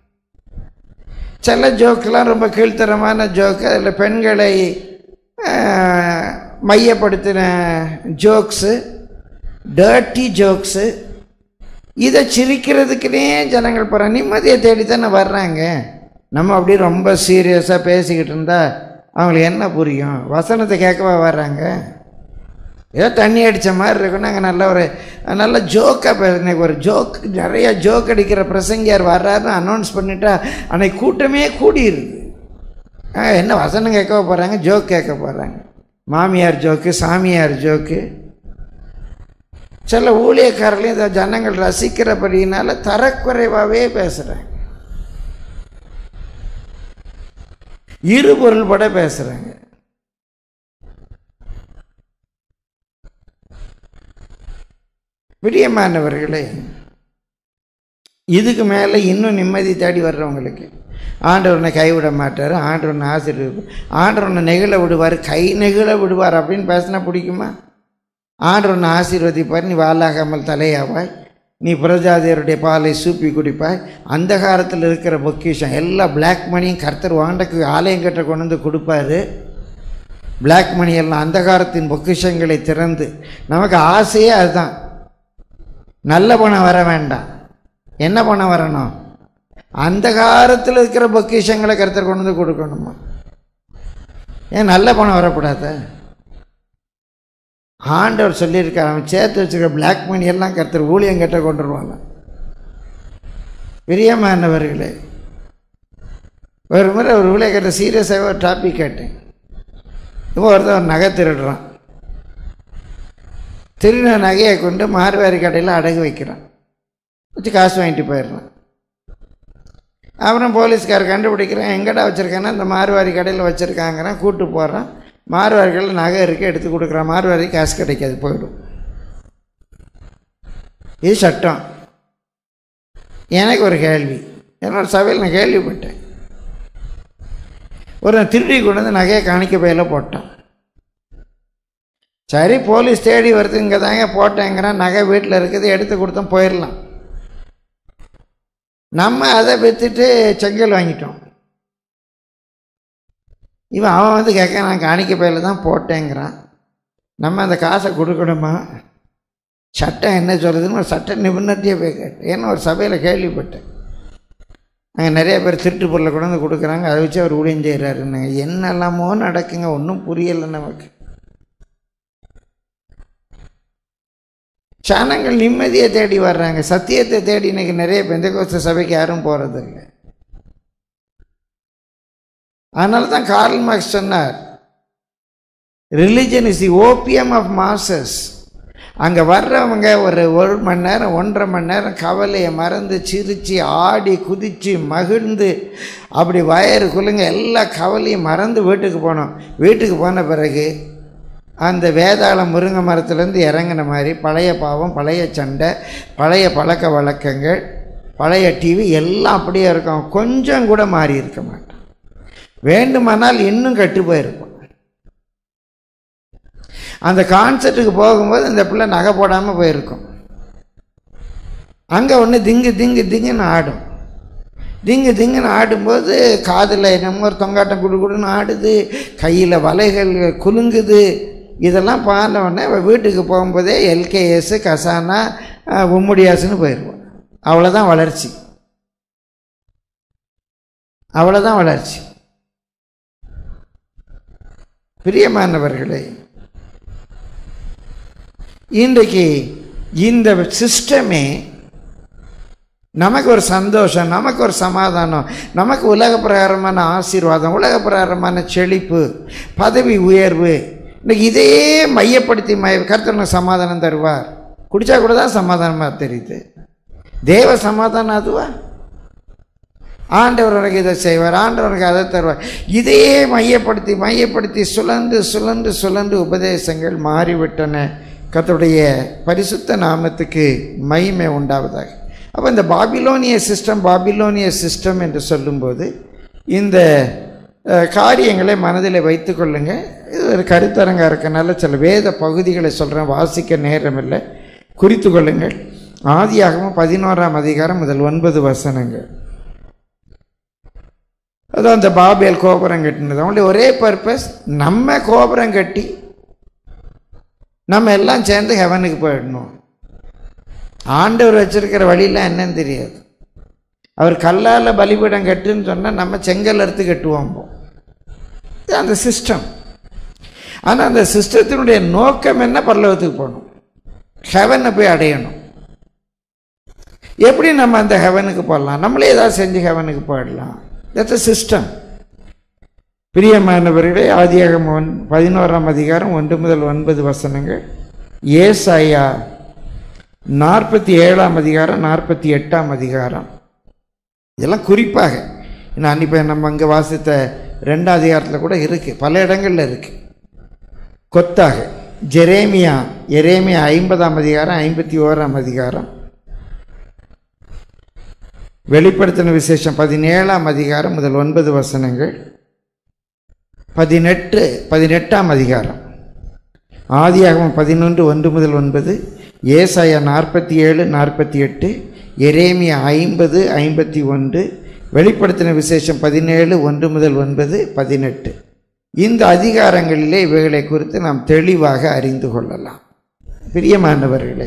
சில ஜோக்கெலாம் ரொம்ப கீழ்த்தரமான ஜோக்கு அதில் பெண்களை ஆஹ், மையப்படுத்தின ஜோக்ஸு டர்ட்டி ஜோக்ஸு இதை சிரிக்கிறதுக்குனே ஜனங்கள் போகிறாங்க நிம்மதியை தேடி தானே வர்றாங்க நம்ம அப்படியே ரொம்ப சீரியஸாக பேசிக்கிட்டு இருந்தால் அவங்களுக்கு என்ன புரியும் வசனத்தை கேட்கவா வர்றாங்க ஏதோ தண்ணி அடித்த மாதிரி இருக்கும் நாங்கள் நல்ல ஒரு நல்ல ஜோக்காக பேச இன்னைக்கு ஒரு ஜோக் நிறைய ஜோக் அடிக்கிற பிரசங்கியார் வர்றாருன்னு அனௌன்ஸ் பண்ணிட்டா அன்னைக்கு கூட்டமே கூடியிருது ஆ, என்ன வசனம் கேட்க போகிறாங்க ஜோக் கேட்க போகிறாங்க மாமியார் ஜோக்கு சாமியார் ஜோக்கு சில ஊழியக்காரர்களையும் இந்த ஜனங்கள் ரசிக்கிறபடினால தரக்குறைவாகவே பேசுகிறாங்க இருபொருள் பட பேசுகிறாங்க பிரியமானவர்களே இதுக்கு மேலே இன்னும் நிம்மதி தேடி வர்றவங்களுக்கு ஆண்டவனை கைவிட மாட்டார் ஆண்டவனை ஆசீர்வதிப்பார் ஆண்டவனை நெகிழ விடுவார் கை நெகிழ விடுவார் அப்படின்னு பேசினா பிடிக்குமா ஆண்டவனை ஆசீர்வதிப்பார் நீ வாலாகாமல் தலையாவாய் நீ பிரஜாதியருடைய பாலை சூப்பி குடிப்பாய் அந்த காலத்தில் இருக்கிற பொக்கிஷம் எல்லா பிளாக் மணியும் கர்த்தர் வாண்டக்கு ஆலயம் கட்ட கொண்டு வந்து கொடுப்பாரு பிளாக் மணி எல்லாம் அந்த காலத்தின் பொக்கிஷங்களை திறந்து நமக்கு ஆசையே அதுதான் நல்ல பணம் வர வேண்டாம் என்ன பணம் வரணும் அந்த காலத்தில் இருக்கிற பொக்கிஷங்களை கருத்தர் கொண்டு வந்து கொடுக்கணுமா ஏன் நல்ல பணம் வரக்கூடாது ஆண்டவர் சொல்லியிருக்கார் அவன் சேர்த்து வச்சுக்கிற பிளாக் மணி எல்லாம் கருத்தர் ஊழியம் கட்ட கொண்டு வருவாங்க பிரியமானவர்களே ஒரு முறை ஒரு ஊழியர்கிட்ட சீரியஸாக ஒரு டாபிக் கேட்டேன் இப்போ ஒருத்தன் ஒரு நகை திருடுறான் திருடின நகையை கொண்டு மார்வாரி கடையில் அடகு வைக்கிறான் வச்சு காசு வாங்கிட்டு போயிடுறான் அப்புறம் போலீஸ்கார் கண்டுபிடிக்கிறான் எங்கடா வச்சுருக்கான்னா இந்த மார்வாரி கடையில் வச்சுருக்காங்கிறான் கூட்டு போகிறான் மார்வாரி கடையில் நகை இருக்குது எடுத்து கொடுக்குறான் மார்வாரி காசு கிடைக்காது போயிடும் இது சட்டம் எனக்கு ஒரு கேள்வி என்னோட சபையில் நான் கேள்விப்பட்டேன் ஒரு திருடி கொண்டு வந்து நகையை காணிக்க பையில போட்டான் சரி போலீஸ் தேடி வருது இங்கே தாங்க போட்டேங்கிறான் நகை வீட்டில் இருக்குது எடுத்து கொடுத்தோம் போயிடலாம் நம்ம அதை விற்றுட்டு செங்கல் வாங்கிட்டோம் இவன் அவன் வந்து கேட்க நான் காணிக்க பையில தான் போட்டேங்கிறான் நம்ம அந்த காசை கொடுக்கணுமா சட்டம் என்ன சொல்லுதுன்னு ஒரு சட்ட நிபுணர்கிட்டயே போய் கேட்டேன் ஏன்னா ஒரு சபையில் கேள்விப்பட்டேன் அங்கே நிறைய பேர் திருட்டு பொருளை கொண்டு வந்து கொடுக்குறாங்க அதை வச்சு அவர் ஊழியம் செய்கிறாருன்னாங்க என்னெல்லாமோ நடக்குங்க ஒன்றும் புரியலை நமக்கு சனங்கள் நிம்மதியை தேடி வர்றாங்க சத்தியத்தை தேடி இன்னைக்கு நிறைய பெந்தகோஸ்த சபைக்கு யாரும் போகிறதில்ல அதனால தான் கார்ல் மார்க்ஸ் சொன்னார் religion is the opium of masses அங்கே வர்றவங்க ஒரு ஒரு மணி நேரம் ஒன்றரை மணி நேரம் கவலையை மறந்து சிரித்து ஆடி குதித்து மகிழ்ந்து அப்படி வயறு குலுங்க எல்லா கவலையும் மறந்து வீட்டுக்கு போனோம் வீட்டுக்கு போன பிறகு அந்த வேதாளம் முருங்கை மரத்துலேருந்து இறங்கின மாதிரி பழைய பாவம் பழைய சண்டை பழைய பழக்க வழக்கங்கள் பழைய டிவி எல்லாம் அப்படியே இருக்கும் கொஞ்சம் கூட மாறி இருக்க மாட்டோம் வேண்டுமானால் இன்னும் கெட்டு போயிருக்கும் அந்த கான்சர்ட்டுக்கு போகும்போது இந்த பிள்ளை நகை போடாமல் போயிருக்கும் அங்கே ஒன்று திங்கு திங்கு திங்குன்னு ஆடும் திங்கு திங்குன்னு ஆடும்போது காதில் என்னமோ ஒரு தொங்காட்டம் குடு குடுன்னு ஆடுது கையில் வலைகள் குலுங்குது இதெல்லாம் பார்த்த உடனே அவ வீட்டுக்கு போகும்போதே எல்கேஎஸ் கசானா அஹ், உம்முடியாசுன்னு போயிடுவோம் அவ்வளோதான் வளர்ச்சி அவ்வளோதான் வளர்ச்சி பிரியமானவர்களே இன்றைக்கு இந்த சிஸ்டமே நமக்கு ஒரு சந்தோஷம் நமக்கு ஒரு சமாதானம் நமக்கு உலக பிரகாரமான ஆசீர்வாதம் உலக பிரகாரமான செழிப்பு பதவி உயர்வு இன்னைக்கு இதையே மையப்படுத்தி மைய கர்த்தனுக்கு சமாதானம் தருவார் குடிச்சா கூட தான் சமாதானமாக தெரியுது தேவ சமாதானம் அதுவா ஆண்டவர் உனக்கு இதை செய்வார் ஆண்டவர் உனக்கு அதை தருவார் இதையே மையப்படுத்தி மையப்படுத்தி சுழன்று சுழன்று சுழன்று உபதேசங்கள் மாறிவிட்டன கர்த்தருடைய பரிசுத்த நாமத்துக்கு மகிமை உண்டாவதாக அப்போ இந்த பாபிலோனிய சிஸ்டம் பாபிலோனிய சிஸ்டம் என்று சொல்லும்போது இந்த அஹ், காரியங்களை மனதில் வைத்துக்கொள்ளுங்க இது ஒரு கருத்தரங்காக இருக்கனால சில வேத பகுதிகளை சொல்கிறேன் வாசிக்க நேரம் இல்லை குறித்து கொள்ளுங்கள் ஆதியாகமம் பதினோராம் அதிகாரம் முதல் ஒன்பது வசனங்கள் அதான் அந்த பாபேல் கோபுரம் கட்டினது அவங்களுடைய ஒரே பர்பஸ் நம்ம கோபுரம் கட்டி நம்ம எல்லாம் சேர்ந்து ஹெவனுக்கு போயிடணும் ஆண்டவர் வச்சிருக்கிற வழியெல்லாம் என்னன்னு தெரியாது அவர் கல்லால் பலிபீடம் கட்டுன்னு சொன்னால் நம்ம செங்கல் அறுத்து கட்டுவோம் இது அந்த சிஸ்டம் ஆனால் அந்த சிஸ்டத்தினுடைய நோக்கம் என்ன பரலோகத்துக்கு போகணும் ஹெவனை போய் அடையணும் எப்படி நம்ம அந்த ஹெவனுக்கு போடலாம் நம்மளே ஏதாவது செஞ்சு ஹெவனுக்கு போயிடலாம் தட்ஸ் a சிஸ்டம் பிரியமானவர்களே ஆதியாகம் ஒன் பதினோராம் அதிகாரம் ஒன்று முதல் ஒன்பது வசனங்கள் ஏசாயா நாற்பத்தி ஏழாம் அதிகாரம் நாற்பத்தி எட்டாம் அதிகாரம் இதெல்லாம் குறிப்பாக நான் இப்போ நம்ம அங்கே வாசித்த ரெண்டாம் அதிகாரத்தில் கூட இருக்குது பல இடங்களில் இருக்குது கொத்தாக ஜெரேமியா எரேமியா ஐம்பதாம் அதிகாரம் ஐம்பத்தி ஓராம் அதிகாரம் வெளிப்படுத்தின விசேஷம் பதினேழாம் அதிகாரம் முதல் ஒன்பது வசனங்கள் பதினெட்டு பதினெட்டாம் அதிகாரம் ஆதியாகமம் பதினொன்று ஒன்று முதல் ஒன்பது ஏசாயா நாற்பத்தி ஏழு நாற்பத்தி எட்டு எரேமியா ஐம்பது ஐம்பத்தி ஒன்று வெளிப்படுத்தின விசேஷம் பதினேழு ஒன்று முதல் ஒன்பது பதினெட்டு இந்த அதிகாரங்களிலே இவைகளை குறித்து நாம் தெளிவாக அறிந்து கொள்ளலாம் பிரியமானவர்களே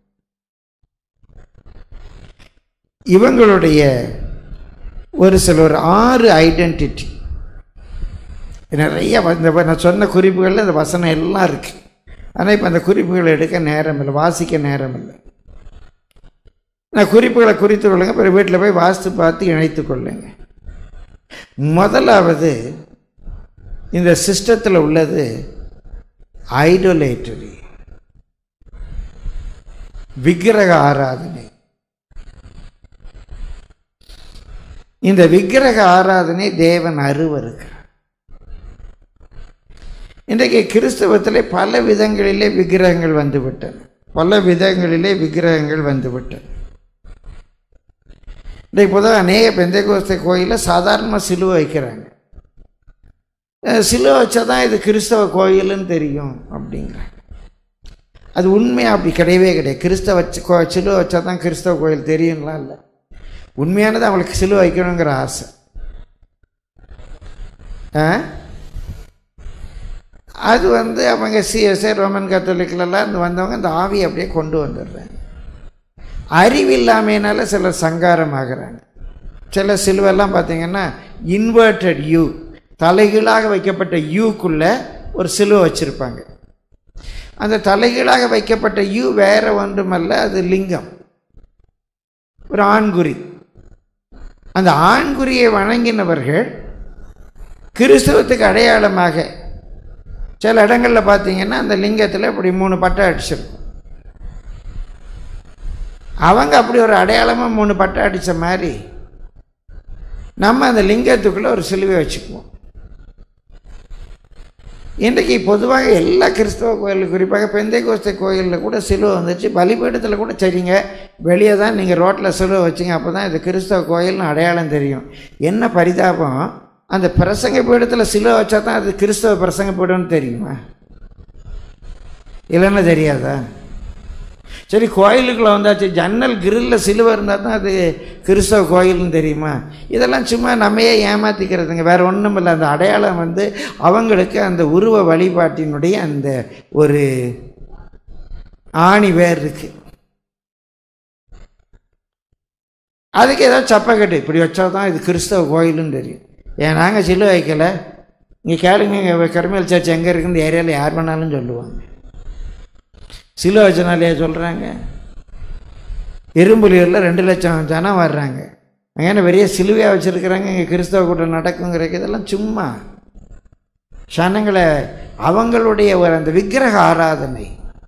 இவங்களுடைய ஒரு சில ஒரு ஆறு ஐடென்டிட்டி நிறைய வ- இந்த வ- நான் சொன்ன குறிப்புகளில் இந்த வசனம் எல்லாம் இருக்குது ஆனால் இப்போ அந்த குறிப்புகளை எடுக்க நேரம் இல்லை வாசிக்க நேரம் இல்லை நான் குறிப்புகளை குறித்து கொள்ளுங்க பிறகு வீட்டில் போய் வாசித்து பார்த்து இணைத்து கொள்ளுங்க முதலாவது இந்த சிஸ்டத்தில் உள்ளது ஐடோலேட்டரி விக்கிரக ஆராதனை இந்த விக்கிரக ஆராதனை தேவன் அருவருக்கிறார் இன்றைக்கு கிறிஸ்தவத்திலே பல விதங்களிலே விக்கிரகங்கள் வந்துவிட்டன பல விதங்களிலே விக்கிரகங்கள் வந்துவிட்டன இன்றைக்கு பொதுவாக அநேக பெந்தைகோஸ்தை கோயிலில் சாதாரணமாக சிலுவை வைக்கிறாங்க அஹ் சிலுவை வச்சா தான் இது கிறிஸ்தவ கோயிலுன்னு தெரியும் அப்படிங்கிறாங்க அது உண்மையாக அப்படி கிடையவே கிடையாது கிறிஸ்தவ வச்சு கோ சிலுவை வச்சா தான் கிறிஸ்தவ கோயில் தெரியும்லாம் இல்லை உண்மையானது அவங்களுக்கு சிலுவை வைக்கணுங்கிற ஆசை ஆ அது வந்து அவங்க சிஎஸ்ஐ ரோமன் கத்தோலிக்கிலலாம் இந்த வந்தவங்க இந்த ஆவியை அப்படியே கொண்டு வந்துடுறாங்க அறிவில்லாமையினால சிலர் சங்காரம் ஆகுறாங்க சில சிலுவெல்லாம் பார்த்தீங்கன்னா இன்வெர்டட் யூ தலைகீழாக வைக்கப்பட்ட யூக்குள்ள ஒரு சிலுவை வச்சுருப்பாங்க அந்த தலைகீழாக வைக்கப்பட்ட யூ வேற ஒன்றுமல்ல அது லிங்கம் ஒரு ஆண்குறி அந்த ஆண்குறியை வணங்கினவர்கள் கிறிஸ்தவத்துக்கு அடையாளமாக சில இடங்களில் பார்த்தீங்கன்னா அந்த லிங்கத்தில் இப்படி மூணு பட்டை அடிச்சிருக்கும் அவங்க அப்படி ஒரு அடையாளமாக மூணு பட்டை அடித்த மாதிரி நம்ம அந்த லிங்கத்துக்குள்ளே ஒரு சிலுவை வச்சுக்குவோம் இன்றைக்கு பொதுவாக எல்லா கிறிஸ்தவ கோயிலும் குறிப்பாக பெந்தை கோஸ்தை கோயிலில் கூட சிலுவை வந்துச்சு பலிபீடத்தில் கூட சரிங்க வெளியே தான் நீங்கள் ரோட்டில் சிலுவை வச்சிங்க அப்போ தான் இது கிறிஸ்தவ கோயில்னு அடையாளம் தெரியும் என்ன பரிதாபம் அந்த பிரசங்க பீடத்தில் சிலுவை வச்சா தான் அது கிறிஸ்தவ பிரசங்க பீடம்னு தெரியுமா இல்லைன்னா தெரியாதா சரி கோயிலுக்குள்ளே வந்தாச்சு ஜன்னல் கிரில்லில் சிலுவை இருந்தால் தான் அது கிறிஸ்தவ கோயில்னு தெரியுமா இதெல்லாம் சும்மா நம்மையே ஏமாற்றிக்கிறதுங்க வேறு ஒன்றும் இல்லை அந்த அடையாளம் வந்து அவங்களுக்கு அந்த உருவ வழிபாட்டினுடைய அந்த ஒரு ஆணி வேர் இருக்கு அதுக்கு ஏதாவது சப்பக்கட்டு இப்படி வச்சா தான் இது கிறிஸ்தவ கோயிலுன்னு தெரியும் ஏன் நாங்கள் சிலுவை வைக்கலை இங்கே கேளுங்க இங்கே கருமையல் சர்ச் எங்கே இருக்குன்னு ஏரியாவில் யார் வேணாலும் சொல்லுவாங்க சிலுவை வச்சனாலேயே சொல்கிறாங்க இரும்புலியூரில் ரெண்டு லட்சம் ஜனம் வர்றாங்க அங்கே என்ன பெரிய சிலுவையாக வச்சுருக்கிறாங்க இங்கே கிறிஸ்தவ கூட்டம் நடக்குங்கிறக்கு இதெல்லாம் சும்மா ஜனங்களை அவங்களுடைய ஒரு அந்த விக்கிரக ஆராதனை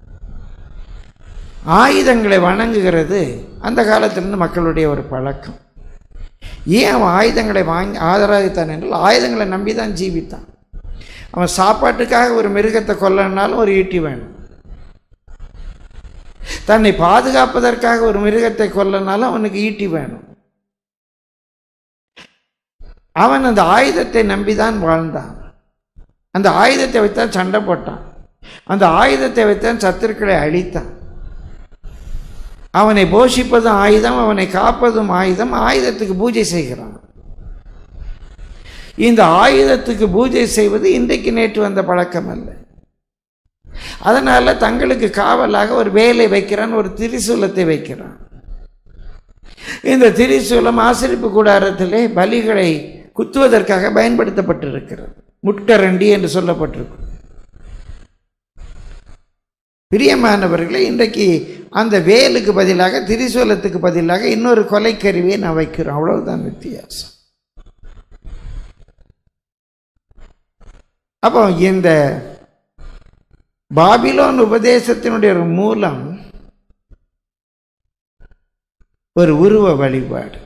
ஆயுதங்களை வணங்குகிறது அந்த காலத்திலிருந்து மக்களுடைய ஒரு பழக்கம் ஏன் அவன் ஆயுதங்களை வாங்கி ஆதரவித்தான் என்றால் ஆயுதங்களை நம்பி தான் ஜீவித்தான் அவன் சாப்பாட்டுக்காக ஒரு மிருகத்தை கொல்லனாலும் ஒரு ஈட்டி வேணும் தன்னை பாதுகாப்பதற்காக ஒரு மிருகத்தை கொல்லனாலும் அவனுக்கு ஈட்டி வேணும் அவன் அந்த ஆயுதத்தை நம்பிதான் வாழ்ந்தான் அந்த ஆயுதத்தை வைத்தான் சண்டை போட்டான் அந்த ஆயுதத்தை வைத்தான் சத்துருக்களை அழித்தான் அவனை போஷிப்பதும் ஆயுதம் அவனை காப்பதும் ஆயுதம் ஆயுதத்துக்கு பூஜை செய்கிறான் இந்த ஆயுதத்துக்கு பூஜை செய்வது இன்றைக்கு நேற்று வந்த பழக்கம் அல்ல அதனால தங்களுக்கு காவலாக ஒரு வேலை வைக்கிறான் ஒரு திரிசூலத்தை வைக்கிறான் இந்த திரிசூலம் ஆசிரிப்பு கூடாரத்திலே பலிகளை குத்துவதற்காக பயன்படுத்தப்பட்டிருக்கிறது முட்கரண்டி என்று சொல்லப்பட்டிருக்கும் பிரியமானவர்களே இன்றைக்கு அந்த வேலுக்கு பதிலாக திரிசூலத்துக்கு பதிலாக இன்னொரு கொலைக்கருவியை நான் வைக்கிறோம் அவ்வளவுதான் வித்தியாசம் அப்போ இந்த பாபிலோன் உபதேசத்தினுடைய ஒரு மூலம் ஒரு உருவ வழிபாடு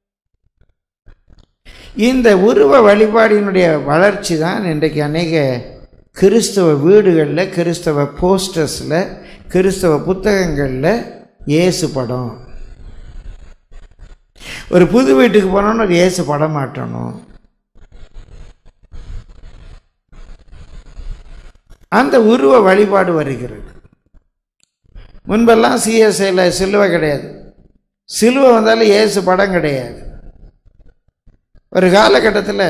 இந்த உருவ வழிபாடினுடைய வளர்ச்சி தான் இன்றைக்கு அநேக கிறிஸ்தவ வீடுகளில் கிறிஸ்தவ போஸ்டர்ஸில் கிறிஸ்தவ புத்தகங்களில் இயேசு படம் ஒரு புது வீட்டுக்கு போனோன்னு ஒரு இயேசு படம் மாட்டணும் அந்த உருவ வழிபாடு வருகிறது முன்பெல்லாம் சிஎஸ்ஐயில் சிலுவை கிடையாது சிலுவை வந்தாலும் இயேசு படம் கிடையாது ஒரு காலகட்டத்தில்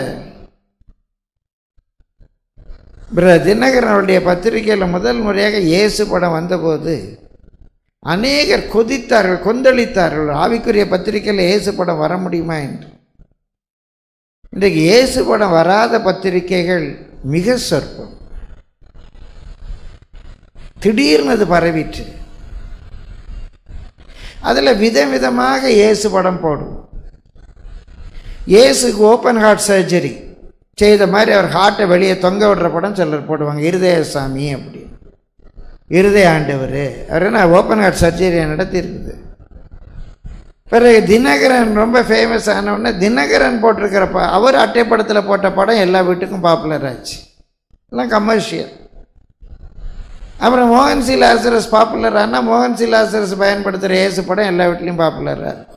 பிர தினகரனுடைய பத்திரிகையில் முதல் முறையாக இயேசு படம் வந்தபோது அநேகர் கொதித்தார்கள் கொந்தளித்தார்கள் ஆவிக்குரிய பத்திரிகையில் இயேசு படம் வர முடியுமா என்று இன்றைக்கு இயேசு படம் வராத பத்திரிகைகள் மிக சொற்பம் திடீர்னு அது பரவிற்று அதில் விதவிதமாக இயேசு படம் போடும் இயேசுக்கு ஓப்பன் ஹார்ட் சர்ஜரி செய்த மாதிரி அவர் ஹார்ட்டை வெளியே தொங்க விடுற படம் சிலர் போடுவாங்க இருதய சாமி அப்படி இருதய ஆண்டவர் அவர் என்ன ஓப்பன் ஹார்ட் சர்ஜரியை நடத்தியிருக்குது பிறகு தினகரன் ரொம்ப ஃபேமஸ் ஆனவுடனே தினகரன் போட்டிருக்கிறப்ப அவர் அட்டைப்படத்தில் போட்ட படம் எல்லா வீட்டுக்கும் பாப்புலர் ஆச்சு எல்லாம் கமர்ஷியல் அப்புறம் மோகன் சி லாசரஸ் பாப்புலர் ஆனால் மோகன் சி லாசரஸ் பயன்படுத்துகிற ஏசு படம் எல்லா வீட்லேயும் பாப்புலராக இருக்கும்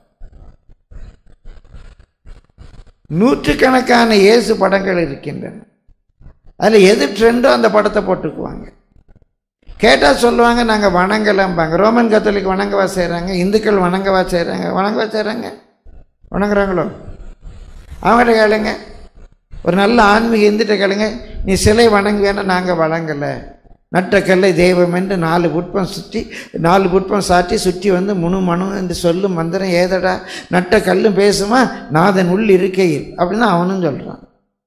நூற்றுக்கணக்கான இயேசு படங்கள் இருக்கின்றன அதில் எது ட்ரெண்டோ அந்த படத்தை போட்டுக்குவாங்க கேட்டால் சொல்லுவாங்க நாங்கள் வணங்கலாம்பாங்க ரோமன் கத்தோலிக் வணங்கவா செய்கிறாங்க இந்துக்கள் வணங்கவா செய்கிறாங்க வணங்கவா செய்கிறாங்க வணங்குறாங்களோ அவங்கள்ட்ட கேளுங்க ஒரு நல்ல ஆன்மீக இந்துட்ட கேளுங்க நீ சிலை வணங்குவேன்னா நாங்கள் வணங்கலை நட்ட கல்லை தெய்வம் என்று நாலு புட்பம் சுற்றி நாலு புட்பம் சாட்டி சுற்றி வந்து முணு மனு என்று சொல்லும் மந்திரம் ஏதடா நட்ட கல்லும் பேசுமா நாதன் உள் இருக்கையில் அப்படின்னு அவனும் சொல்கிறான்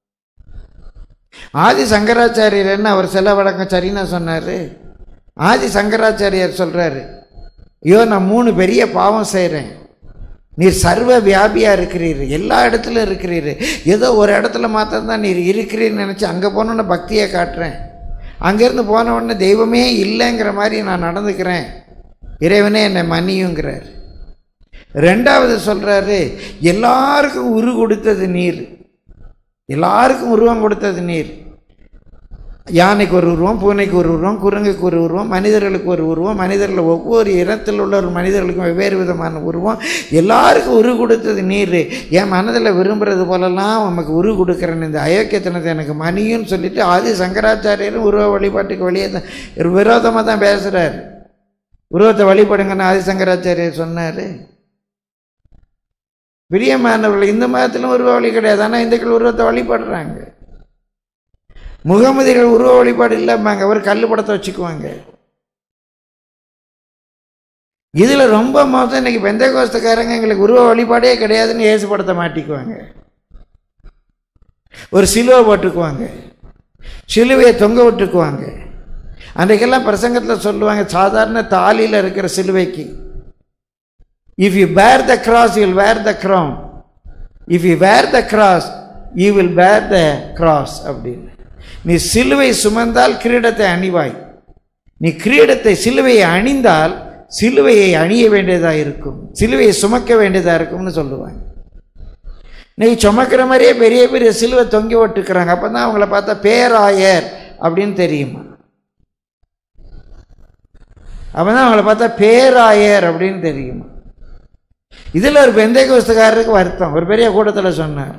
ஆதி சங்கராச்சாரியர் என்ன அவர் சில வழக்கம் சரின்னு சொன்னார் ஆதி சங்கராச்சாரியார் சொல்கிறாரு ஐயோ நான் மூணு பெரிய பாவம் செய்கிறேன் நீர் சர்வ வியாபியாக இருக்கிறீர் எல்லா இடத்துலையும் இருக்கிறீர் ஏதோ ஒரு இடத்துல மாத்திரம் தான் நீர் இருக்கிறீர்னு நினச்சி அங்கே போனோன்னு பக்தியை காட்டுறேன் அங்கேருந்து போன உடனே தெய்வமே இல்லைங்கிற மாதிரி நான் நடந்துக்கிறேன் இறைவனே என்னை மன்னியுங்கிறார் ரெண்டாவது சொல்கிறாரு எல்லாருக்கும் உரு கொடுத்தது நீர் எல்லாருக்கும் உருவம் கொடுத்தது நீர் யானைக்கு ஒரு உருவம் பூனைக்கு ஒரு உருவம் குரங்குக்கு ஒரு உருவம் மனிதர்களுக்கு ஒரு உருவம் மனிதர்கள் ஒவ்வொரு இடத்தில் உள்ள ஒரு மனிதர்களுக்கும் வெவ்வேறு விதமான உருவம் எல்லாருக்கும் உரு கொடுத்தது நீர் என் மனதில் விரும்புறது போலலாம் நமக்கு உரு கொடுக்குறேன் இந்த அயோக்கியத்தனத்தை எனக்கு மணியும் சொல்லிட்டு ஆதி சங்கராச்சாரியரும் உருவ வழிபாட்டுக்கு வெளியே தான் விரோதமாக தான் பேசுகிறார் உருவத்தை வழிபடுங்கன்னு ஆதி சங்கராச்சாரியர் சொன்னார் பிரியமானவர்கள் இந்த மதத்திலும் உருவ வழி கிடையாது ஆனால் இந்துக்கள் உருவத்தை வழிபடுறாங்க முகமதிகள் உருவ வழிபாடு இல்லாமாங்க அவர் கல் படத்தை வச்சுக்குவாங்க இதில் ரொம்ப மோசம் இன்னைக்கு பெந்த கோஸ்தக்காரங்க எங்களுக்கு உருவ வழிபாடே கிடையாதுன்னு இயேசு படத்தை மாட்டிக்குவாங்க ஒரு சிலுவை போட்டுக்குவாங்க சிலுவையை தொங்க விட்டுக்குவாங்க அன்றைக்கெல்லாம் பிரசங்கத்தில் சொல்லுவாங்க சாதாரண தாலியில் இருக்கிற சிலுவைக்கு if you bear the cross you will wear the crown if you wear the cross you will wear the cross அப்படின்னு நீ சிலுவை சுமந்தால் கிரீடத்தை அணிவாய் நீ கிரீடத்தை சிலுவையை அணிந்தால் சிலுவையை அணிய வேண்டியதாக இருக்கும் சிலுவையை சுமக்க வேண்டியதாக இருக்கும்னு சொல்லுவாங்க இன்னைக்கு சுமக்கிற மாதிரியே பெரிய பெரிய சிலுவை தொங்கி விட்டுக்கிறாங்க அப்போ தான் அவங்கள பார்த்தா பேராயர் அப்படின்னு தெரியுமா அப்போ தான் அவங்கள பார்த்தா பேராயர் அப்படின்னு தெரியுமா இதில் ஒரு பெந்தைகோஸ்துக்காரருக்கு வருத்தம் ஒரு பெரிய கூட்டத்தில் சொன்னார்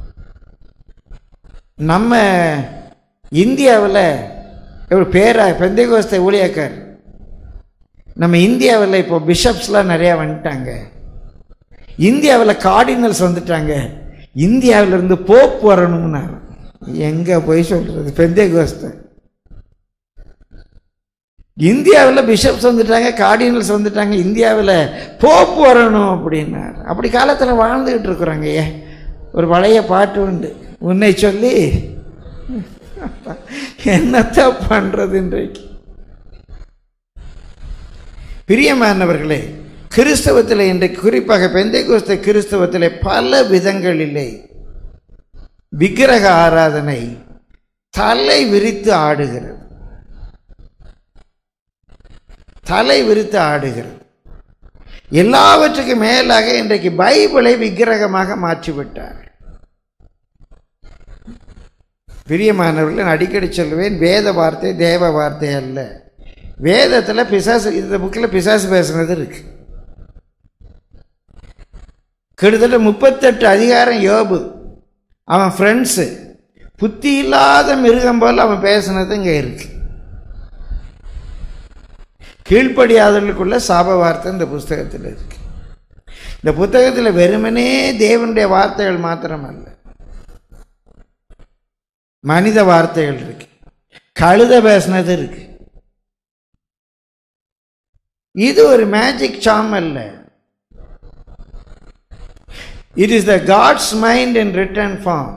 நம்ம இந்தியாவில் ஒரு பேரா பெந்தைகோஸ்தை ஊழியக்கார் நம்ம இந்தியாவில் இப்போ பிஷப்ஸ்லாம் நிறையா வந்துட்டாங்க இந்தியாவில் கார்டினல்ஸ் வந்துட்டாங்க இந்தியாவிலிருந்து போப் வரணும்னாரு எங்கே போய் சொல்கிறது பெந்தைகோஸ்தை இந்தியாவில் பிஷப்ஸ் வந்துட்டாங்க கார்டினல்ஸ் வந்துட்டாங்க இந்தியாவில் போப்பு வரணும் அப்படின்னார் அப்படி காலத்தில் வாழ்ந்துக்கிட்டு இருக்கிறாங்க ஏ ஒரு பழைய பாட்டு உண்டு உன்னை சொல்லி என்னத்த பண்ணுறது இன்றைக்கு பிரியமானவர்களே கிறிஸ்தவத்தில் இன்றைக்கு குறிப்பாக பெந்தைகோஸ்த கிறிஸ்தவத்தில் பல விதங்களிலே விக்கிரக ஆராதனை தலை விரித்து ஆடுகிறது தலை விரித்து ஆடுகிறது எல்லாவற்றுக்கும் மேலாக இன்றைக்கு பைபிளை விக்கிரகமாக மாற்றிவிட்டார் பிரியமானவர்கள் நான் அடிக்கடி சொல்லுவேன் வேத வார்த்தை தேவ வார்த்தை அல்ல வேதத்தில் பிசாசு இந்த புக்கில் பிசாசு பேசுனது இருக்கு கிட்டத்தட்ட முப்பத்தெட்டு அதிகாரம் யோபு அவன் ஃப்ரெண்ட்ஸு புத்தி இல்லாத மிருகம் போல் அவன் பேசுனது இங்கே இருக்கு கீழ்ப்படியாதவர்களுக்குள்ள சாப வார்த்தை இந்த புஸ்தகத்தில் இருக்கு இந்த புத்தகத்தில் வெறுமனே தேவனுடைய வார்த்தைகள் மாத்திரமல்ல மனித வார்த்தைகள் இருக்கு கழுத பேசினது இருக்கு இது ஒரு மேஜிக் சாம் அல்ல it is the God's mind in written form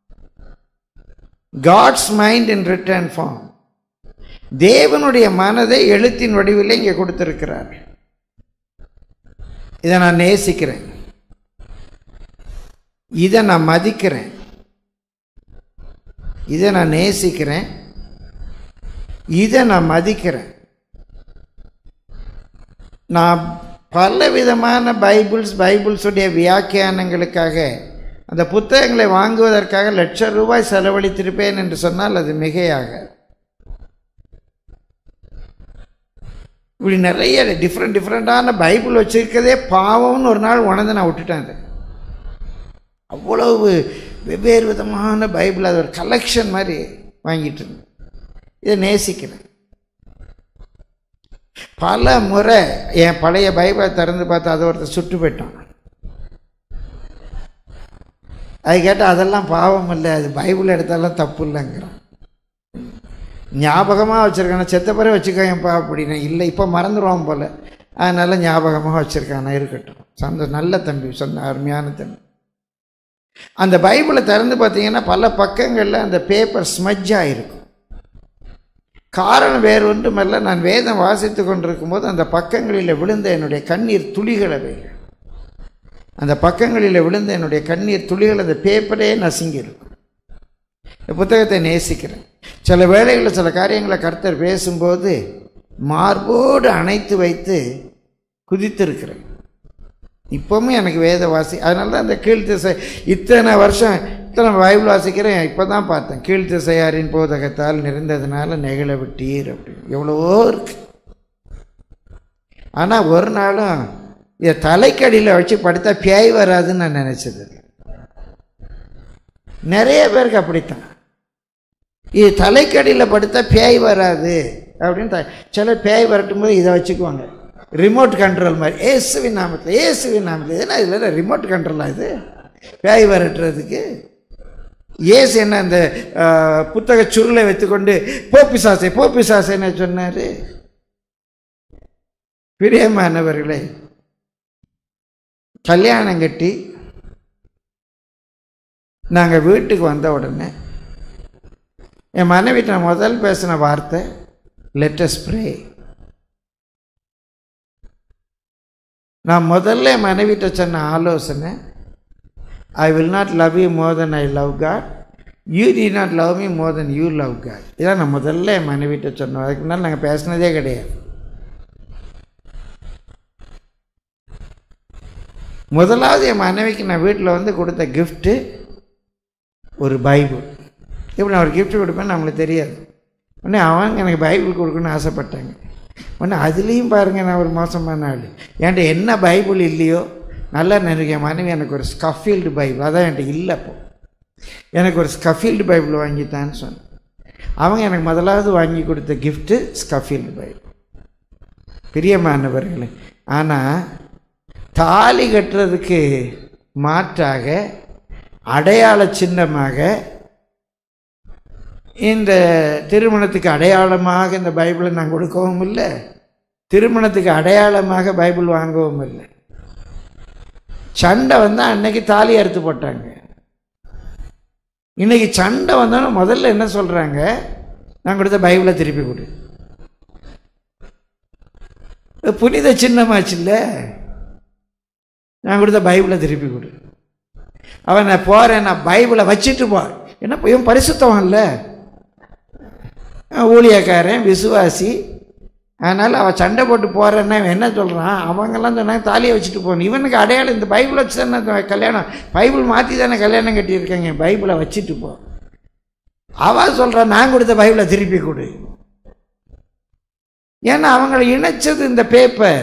God's mind in written form தேவனுடைய மனதை எழுத்தின் வடிவில் இங்கே கொடுத்திருக்கிறார் இதை நான் நேசிக்கிறேன் இதை நான் மதிக்கிறேன் இதை நான் நேசிக்கிறேன் இதை நான் மதிக்கிறேன் நான் பல விதமான பைபிள்ஸ் பைபிள்ஸுடைய வியாக்கியானங்களுக்காக அந்த புத்தகங்களை வாங்குவதற்காக லட்சம் ரூபாய் செலவழித்திருப்பேன் என்று சொன்னால் அது மிகையாக இப்படி நிறைய டிஃப்ரெண்ட் டிஃப்ரெண்ட்டான பைபிள் வச்சுருக்கதே பாவம்னு ஒரு நாள் உணர்ந்து நான் விட்டுட்டேன் அது அவ்வளவு வெவ்வேறு விதமான பைபிள் அது ஒரு கலெக்ஷன் மாதிரி வாங்கிட்டு இருந்தேன் இதை நேசிக்கிறேன் பல முறை என் பழைய பைபிளை திறந்து பார்த்து அதை ஒருத்தர் சுட்டு போயிட்டான் அது கேட்டால் அதெல்லாம் பாவம் இல்லை அது பைபிள் எடுத்தாலும் தப்பு இல்லைங்கிறான் ஞாபகமாக வச்சுருக்கான செத்த பிறகு வச்சுக்கோங்கப்பா அப்படின்னா இல்லை இப்போ மறந்துடுவான் போல் அதனால் ஞாபகமாக வச்சுருக்கானா இருக்கட்டும் சந்த நல்ல தம்பி சொந்த அருமையான தம்பி அந்த பைபிளை திறந்து பார்த்தீங்கன்னா பல பக்கங்களில் அந்த பேப்பர் ஸ்மஜ்ஜாக இருக்கும் காரணம் வேறு ஒன்றுமல்ல நான் வேதம் வாசித்து கொண்டிருக்கும் போது அந்த பக்கங்களில் விழுந்த என்னுடைய கண்ணீர் துளிகளை அந்த பக்கங்களில் விழுந்த என்னுடைய கண்ணீர் துளிகள் அந்த பேப்பரே நசுங்கி இருக்கும் இந்த புத்தகத்தை நேசிக்கிறேன் சில வேளைகளில் சில காரியங்களை கர்த்தர் பேசும்போது மார்போடு அணைத்து வைத்து குதித்திருக்கிறேன் இப்போவும் எனக்கு வேத வாசி அதனால தான் இந்த கீழ்த்திசை இத்தனை வருஷம் இத்தனை பைபிள் வாசிக்கிறேன் இப்போ தான் பார்த்தேன் கீழ்த்திசையாரின் போதகத்தால் நிறைந்ததுனால நெகிழ விட்டீர் அப்படின்னு எவ்வளவோ இருக்கு ஆனால் ஒரு நாளும் இதை தலைக்கடியில் வச்சு படுத்தா பேய் வராதுன்னு நான் நினச்சது நிறைய பேருக்கு அப்படித்தான் இது தலைக்கடியில் படுத்தா பேய் வராது அப்படின்னு த- சிலர் பேய் வரட்டும் போது இதை வச்சுக்குவாங்க ரிமோட் கண்ட்ரோல் மாதிரி ஏசுவின் நாமத்தில் ஏசுவின் நாமத்தில் ஏன்னா இதில் ரிமோட் கண்ட்ரோலாக இது பேய் வரட்டுறதுக்கு ஏசு என்ன அந்த ஆஹ், புத்தக சுருளை வைத்துக்கொண்டு போப்பிசாசை போப்பிசாசை என்ன சொன்னார் பிரியமானவர்களே கல்யாணம் கட்டி நாங்கள் வீட்டுக்கு வந்த உடனே என் மனைவிட்ட நான் முதல் பேசின வார்த்தை லெட்டஸ் ப்ரே நான் முதல்ல என் மனைவிட்ட சொன்ன ஆலோசனை I will not love you more than I love God you do not love me more than you love God இதான் நான் முதல்ல என் மனைவிட்ட சொன்னோம் அதுக்கு முன்னால் நாங்கள் பேசினதே கிடையாது முதலாவது என் மனைவிக்கு நான் வீட்டில் வந்து கொடுத்த கிஃப்ட்டு ஒரு பைபிள் இப்போ நான் ஒரு கிஃப்ட் கொடுப்பேன்னு நம்மளுக்கு தெரியாது உடனே அவங்க எனக்கு பைபிள் கொடுக்கணும்னு ஆசைப்பட்டாங்க உடனே அதுலேயும் பாருங்கள் நான் ஒரு மோசமான ஆள் என்கிட்ட என்ன பைபிள் இல்லையோ நல்லா நினைக்க என் மனைவி எனக்கு ஒரு ஸ்கஃபீல்டு பைபிள் அதான் என்கிட்ட இல்லை அப்போ எனக்கு ஒரு ஸ்கஃபீல்டு பைபிள் வாங்கித்தான்னு சொன்னேன் அவங்க எனக்கு முதலாவது வாங்கி கொடுத்த கிஃப்ட்டு ஸ்கஃபீல்டு பைபிள் பிரியமானவர்களே ஆனால் தாலி கட்டுறதுக்கு மாற்றாக அடையாள சின்னமாக இந்த திருமணத்துக்கு அடையாளமாக இந்த பைபிளை நான் கொடுக்கவும் இல்லை திருமணத்துக்கு அடையாளமாக பைபிள் வாங்கவும் இல்லை சண்டை வந்தால் அன்னைக்கு தாலி அறுத்து போட்டாங்க இன்னைக்கு சண்டை வந்தோன்னா முதல்ல என்ன சொல்கிறாங்க நான் கொடுத்த பைபிளை திருப்பி கொடு இது புனித சின்னமாச்சுல்ல நான் கொடுத்த பைபிளை திருப்பி கொடு அவன் நான் போகிறேன் நான் பைபிளை வச்சுட்டு போ என்ன இவன் பரிசுத்தவன் இல்லை ஊழியக்காரன் விசுவாசி அதனால் அவன் சண்டை போட்டு போகிறேன்னா இவன் என்ன சொல்கிறான் அவங்கெல்லாம் சொன்னாங்க தாலியை வச்சுட்டு போகணும் இவனுக்கு அடையாளம் இந்த பைபிளை வச்சு தானே கல்யாணம் பைபிள் மாற்றி தானே கல்யாணம் கட்டியிருக்காங்க பைபிளை வச்சுட்டு போ அவன் சொல்கிறான் நான் கொடுத்த பைபிளை திருப்பி கொடு ஏன்னா அவங்களை இணைச்சது இந்த பேப்பர்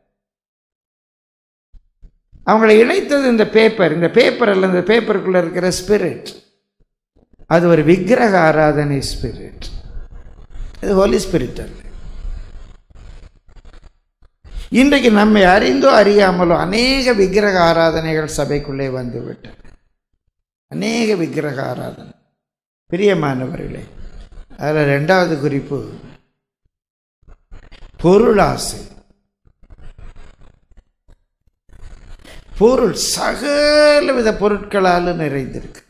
அவங்களை இணைத்தது இந்த பேப்பர் இந்த பேப்பர் அல்ல இந்த பேப்பருக்குள்ள இருக்கிற ஸ்பிரிட் அது ஒரு விக்கிரக ஆராதனை ஸ்பிரிட் இது ஹோலி ஸ்பிரிட் அல்ல இன்றைக்கு நம்மை அறிந்தோ அறியாமலோ அநேக விக்கிரக ஆராதனைகள் சபைக்குள்ளே வந்து விட்டன அநேக விக்கிரக ஆராதனை பிரியமானவர்களே அதில் ரெண்டாவது குறிப்பு பொருளாசை பொருள் சகல வித பொருட்களால் நிறைந்திருக்கு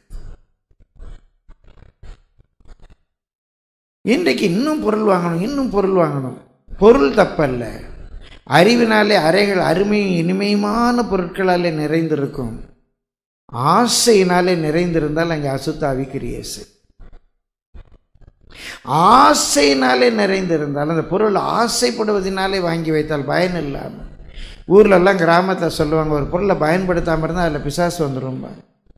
இன்றைக்கு இன்னும் பொருள் வாங்கணும் இன்னும் பொருள் வாங்கணும் பொருள் தப்பல்ல அறிவினாலே அறைகள் அருமையும் இனிமையுமான பொருட்களாலே நிறைந்திருக்கும் ஆசையினாலே நிறைந்திருந்தால் அங்கே அசுத்தாவி கிரியேசு ஆசையினாலே நிறைந்திருந்தால் அந்த பொருள் ஆசைப்படுவதனாலே வாங்கி வைத்தால் பயன் இல்லாமல் ஊர்லெல்லாம் கிராமத்தில் சொல்லுவாங்க ஒரு பொருளை பயன்படுத்தாமல் இருந்தால் அதில் பிசாசு வந்துடும்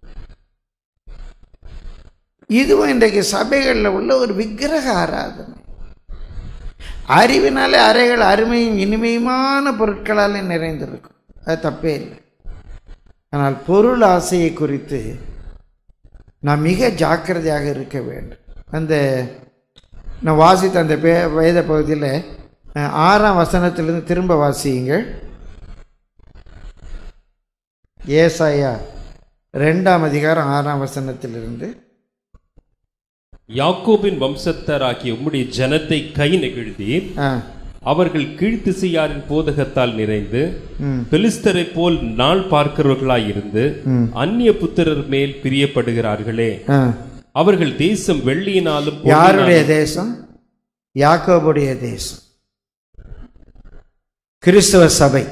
இதுவும் இன்றைக்கு சபைகளில் உள்ள ஒரு விக்கிரக ஆராதனை அறிவினாலே அறைகள் அருமையும் இனிமையுமான பொருட்களாலே நிறைந்திருக்கும் அது தப்பே இல்லை ஆனால் பொருள் ஆசையை குறித்து நாம் மிக ஜாக்கிரதையாக இருக்க வேண்டும் அந்த நான் வாசித்த அந்த பே வேத பகுதியில் அஹ், ஆறாம் வசனத்திலிருந்து திரும்ப வாசியுங்கள் ஏசாயா ரெண்டாம் அதிகாரம் ஆறாம் வசனத்திலிருந்து யாக்கோபின் வம்சத்தராகிய உம்முடைய ஜனத்தை கை நெகிழ்ந்தீர் ஆ அவர்கள் கீழ்த்திசையாரின் போதகத்தால் நிறைந்து ம் பெலிஸ்தரைப் போல் நாள் பார்க்கிறவர்களாய் இருந்து ம். அந்நிய புத்திரர் மேல் பிரியப்படுகிறார்களே ஆ அவர்கள் தேசம் வெள்ளியினாலும் யாருடைய தேசம் யாக்கோபுடைய தேசம் கிறிஸ்தவ சபை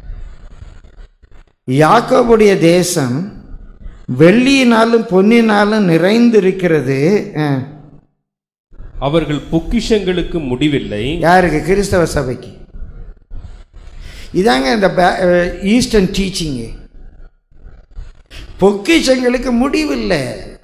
யாக்கோபுடைய தேசம் வெள்ளியினாலும் பொன்னினாலும் நிறைந்திருக்கிறது ஆ. அவர்கள் பொக்கிஷங்களுக்கு முடிவில்லை யாருக்கு கிறிஸ்தவ சபைக்கு இதாங்க இந்த ஈஸ்டர்ன் டீச்சிங்கு பொக்கிஷங்களுக்கு முடிவில்லை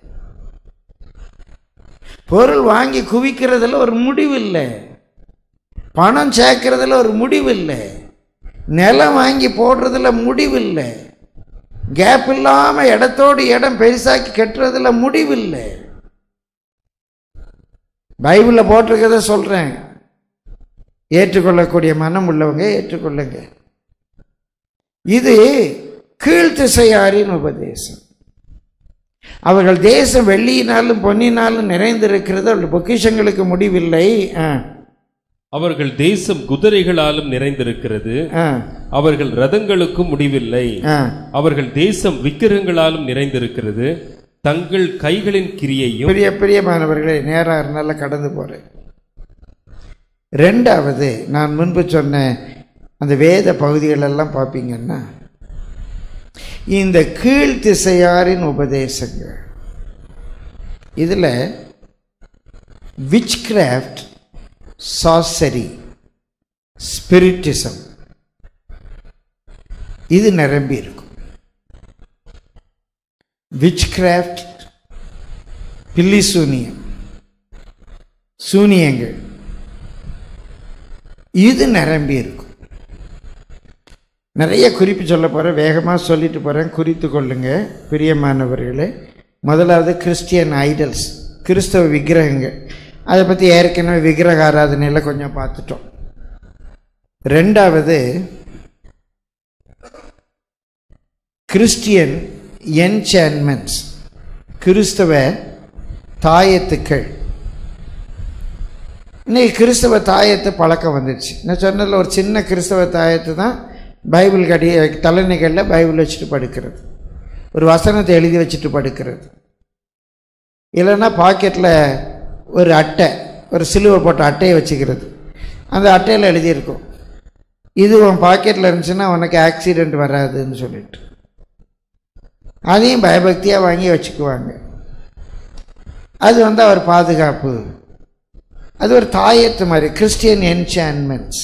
பொருள் வாங்கி குவிக்கிறதுல ஒரு முடிவில்லை பணம் சேர்க்கறதுல ஒரு முடிவில்லை நிலம் வாங்கி போடுறதுல முடிவில்லை கேப் இல்லாமல் இடத்தோடு இடம் பெருசாக்கி கட்டுறதுல முடிவில்லை பைபிளில் போட்டிருக்கத சொல்கிறேன் ஏற்றுக்கொள்ளக்கூடிய மனம் உள்ளவங்க ஏற்றுக்கொள்ளுங்க இது கீழ்த்திசையாரின் உபதேசம் அவர்கள் தேசம் வெள்ளியினாலும் பொன்னினாலும் நிறைந்திருக்கிறது அவர்கள் பொக்கிஷங்களுக்கு முடிவில்லை ஆ, அவர்கள் தேசம் குதிரைகளாலும் நிறைந்திருக்கிறது ஆ, அவர்கள் ரதங்களுக்கும் முடிவில்லை ஆ. அவர்கள் தேசம் விக்கிரகங்களாலும் நிறைந்திருக்கிறது தங்கள் கைகளின் கிரியையும் பெரிய பிரியமானவர்களே நேராக இருந்தால கடந்து போகிறேன் ரெண்டாவது நான் முன்பு சொன்ன அந்த வேத பகுதிகளெல்லாம் பார்ப்பீங்கன்னா இந்த கீழ் திசையாரின் உபதேசங்கள் இதில் விச் கிராஃப்ட் சாசரி ஸ்பிரிட்டிசம் இது நிரம்பி இருக்கும் விச் கிராஃப்ட் பில்லி சூனியம் சூனியங்கள் இது நிரம்பி இருக்கும் நிறைய குறிப்பு சொல்ல போகிறேன் வேகமாக சொல்லிட்டு போகிறேன் குறித்து கொள்ளுங்க பிரியமானவர்களே முதலாவது கிறிஸ்டியன் ஐடல்ஸ் கிறிஸ்தவ விக்கிரகங்கள் அதை பற்றி ஏற்கனவே விக்கிரக ஆராதனையில் கொஞ்சம் பார்த்துட்டோம் ரெண்டாவது கிறிஸ்டியன் என்சான்மெண்ட்ஸ் கிறிஸ்தவ தாயத்துக்கள் இன்னைக்கு கிறிஸ்தவ தாயத்து பழக்கம் வந்துடுச்சு நான் சொன்னதில் ஒரு சின்ன கிறிஸ்தவ தாயத்து தான் பைபிள் கடி தலைநிகளில் பைபிள் வச்சுட்டு படுக்கிறது ஒரு வசனத்தை எழுதி வச்சுட்டு படுக்கிறது இல்லைன்னா பாக்கெட்டில் ஒரு அட்டை ஒரு சிலுவை போட்ட அட்டையை வச்சுக்கிறது அந்த அட்டையில் எழுதியிருக்கும் இது உன் பாக்கெட்டில் இருந்துச்சுன்னா உனக்கு ஆக்சிடெண்ட் வராதுன்னு சொல்லிட்டு அதையும் பயபக்தியாக வாங்கி வச்சுக்குவாங்க அது வந்து அவர் பாதுகாப்பு அது ஒரு தாயத்து மாதிரி கிறிஸ்டியன் என்சான்மெண்ட்ஸ்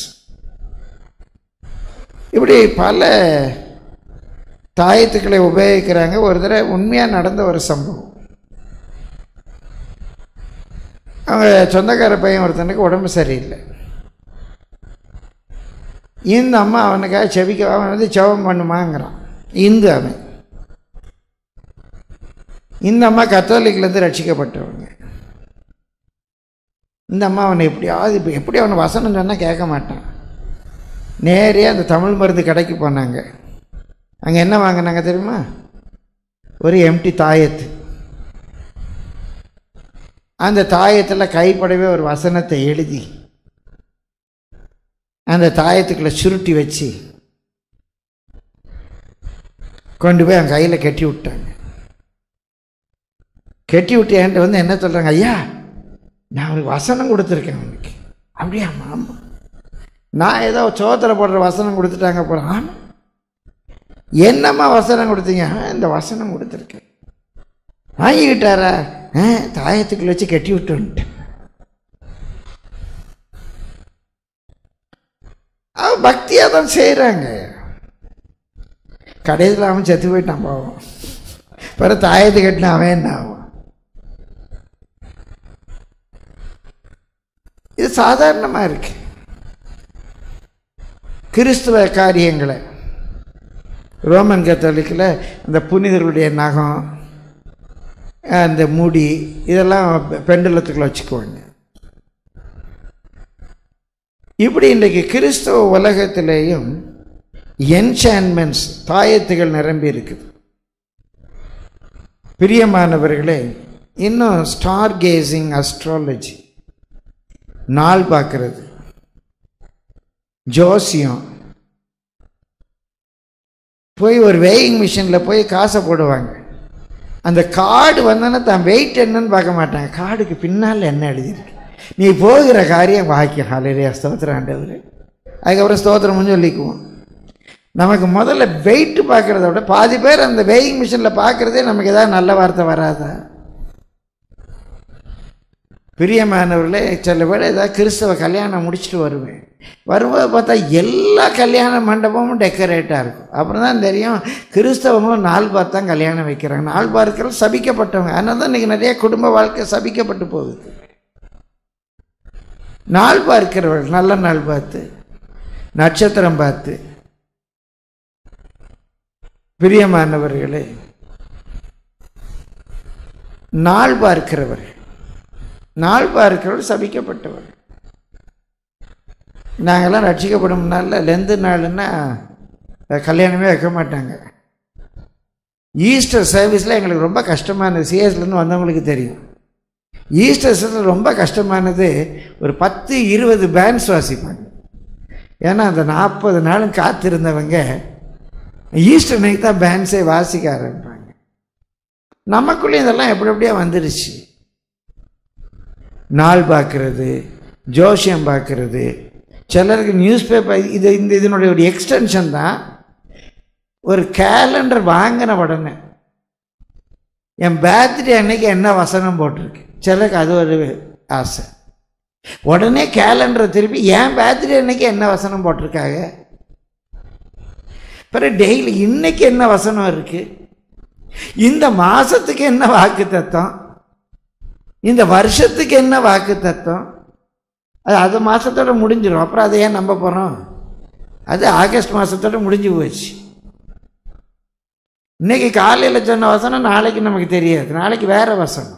இப்படி பல தாயத்துக்களை உபயோகிக்கிறாங்க ஒரு தடவை உண்மையாக நடந்த ஒரு சம்பவம் அவங்க சொந்தக்கார பையன் ஒருத்தனுக்கு உடம்பு சரியில்லை இந்த அம்மா அவனுக்காக செவிக்க அவன் வந்து செவம் பண்ணுமாங்கிறான் இந்து அவன் இந்த அம்மா கத்தோலிக்லேருந்து ரட்சிக்கப்பட்டவங்க இந்த அம்மா அவனை எப்படியாவது இப்போ எப்படி அவனை வசனம் சொன்னால் கேட்க மாட்டான் நேரே அந்த தமிழ் மருந்து கடைக்கு போனாங்க அங்கே என்ன வாங்கினாங்க தெரியுமா ஒரு எம்டி தாயத்து அந்த தாயத்தில் கைப்படவே ஒரு வசனத்தை எழுதி அந்த தாயத்துக்குள்ள சுருட்டி வச்சு கொண்டு போய் அவன் கையில் கட்டி விட்டாங்க கட்டி விட்டு என்கிட்ட வந்து என்ன சொல்கிறாங்க ஐயா நான் அவனுக்கு வசனம் கொடுத்துருக்கேன் அவனுக்கு அப்படியா ஆமாம் நான் ஏதோ சோத்தில் போடுற வசனம் கொடுத்துட்டாங்க போல ஆமாம் என்னம்மா வசனம் கொடுத்தீங்க "ஆ, இந்த வசனம் கொடுத்துருக்கேன் வாங்கிக்கிட்டாரா ஆ தாயத்துக்குள்ள வச்சு கட்டி விட்டு வந்துட்டேன் அவன் பக்தியாக தான் செய்கிறாங்க கடைசியில் அவன் செத்து போயிட்டான் பாவம் பிறகு தாயத்து கட்டின அவன் என்ன ஆகும் இது சாதாரணமாக இருக்கு கிறிஸ்துவ காரியங்களை ரோமன் கத்தோலிக்கில் அந்த புனிதர்களுடைய நகம் அந்த முடி இதெல்லாம் பெண்டலத்துக்குள்ள வச்சுக்குவாங்க இப்படி இன்றைக்கு கிறிஸ்தவ உலகத்திலேயும் என்சான்மெண்ட்ஸ் தாயத்துகள் நிரம்பி இருக்குது பிரியமானவர்களே இன்னும் ஸ்டார் கேசிங் அஸ்ட்ராலஜி நாள் பார்க்கறது ஜோசியம் போய் ஒரு வெயிங் மிஷினில் போய் காசை போடுவாங்க அந்த கார்டு வந்தோன்னா தான் வெயிட் என்னன்னு பார்க்க மாட்டாங்க கார்டுக்கு பின்னால் என்ன எழுதியிருக்கு நீ போகிற காரியம் வாக்கியம் ஹாலையிலே ஸ்தோத்திரம் ஆண்டவர் அதுக்கப்புறம் ஸ்தோத்திரம்னு சொல்லிக்குவோம் நமக்கு முதல்ல வெயிட் பார்க்குறத விட பாதி பேர் அந்த வெயிங் மிஷினில் பார்க்குறதே நமக்கு ஏதாவது நல்ல வார்த்தை வராதா பிரியமானவர்களே சில பேர் ஏதாவது கிறிஸ்தவ கல்யாணம் முடிச்சுட்டு வருவேன் வரும்போது பார்த்தா எல்லா கல்யாண மண்டபமும் டெக்கரேட்டாக இருக்கும் அப்புறம் தான் தெரியும் கிறிஸ்தவங்களும் நாள் பார்த்து தான் கல்யாணம் வைக்கிறாங்க நாள் பார்க்கிறவங்க சபிக்கப்பட்டவங்க அதனால தான் இன்றைக்கி நிறைய குடும்ப வாழ்க்கை சபிக்கப்பட்டு போகுது நாள் பார்க்கிறவர்கள் நல்ல நாள் பார்த்து நட்சத்திரம் பார்த்து பிரியமானவர்களே நாள் பார்க்கிறவர்கள் நாள் பார்க்கிறவர் சபிக்கப்பட்டவர் நாங்கள்லாம் ரட்சிக்கப்படும் நாளில் லெந்து நாள்னா கல்யாணமே வைக்க மாட்டாங்க ஈஸ்டர் சர்வீஸில் எங்களுக்கு ரொம்ப கஷ்டமானது சிஎஸ்லேருந்து வந்தவங்களுக்கு தெரியும் ஈஸ்டர் சர்வீஸ் ரொம்ப கஷ்டமானது ஒரு பத்து இருபது பேண்ட்ஸ் வாசிப்பாங்க ஏன்னா அந்த நாற்பது நாளும் காத்திருந்தவங்க ஈஸ்டர் நைட் தான் பேண்ட்ஸே வாசிக்க ஆரம்பிப்பாங்க நமக்குள்ளே இதெல்லாம் எப்படி எப்படியா வந்துடுச்சு நாள் பார்க்கறது ஜோசியம் பார்க்கறது சிலருக்கு நியூஸ் பேப்பர் இது இந்த இதனுடைய ஒரு எக்ஸ்டென்ஷன் தான் ஒரு கேலண்டர் வாங்கின உடனே என் பேர்த்டே அன்னைக்கு என்ன வசனம் போட்டிருக்கு சிலருக்கு அது ஒரு ஆசை உடனே கேலண்டரை திருப்பி என் பேர்த்டே அன்னைக்கு என்ன வசனம் போட்டிருக்காங்க பிறகு டெய்லி இன்னைக்கு என்ன வசனம் இருக்கு இந்த மாசத்துக்கு என்ன வாக்கு தத்துவம் இந்த வருஷத்துக்கு என்ன வாக்கு தத்துவம் அது அது மாசத்தோட முடிஞ்சிடும் அப்புறம் அதை ஏன் நம்ப போகிறோம் அது ஆகஸ்ட் மாசத்தோட முடிஞ்சு போச்சு இன்னைக்கு காலையில் சொன்ன வசனம் நாளைக்கு நமக்கு தெரியாது நாளைக்கு வேற வசனம்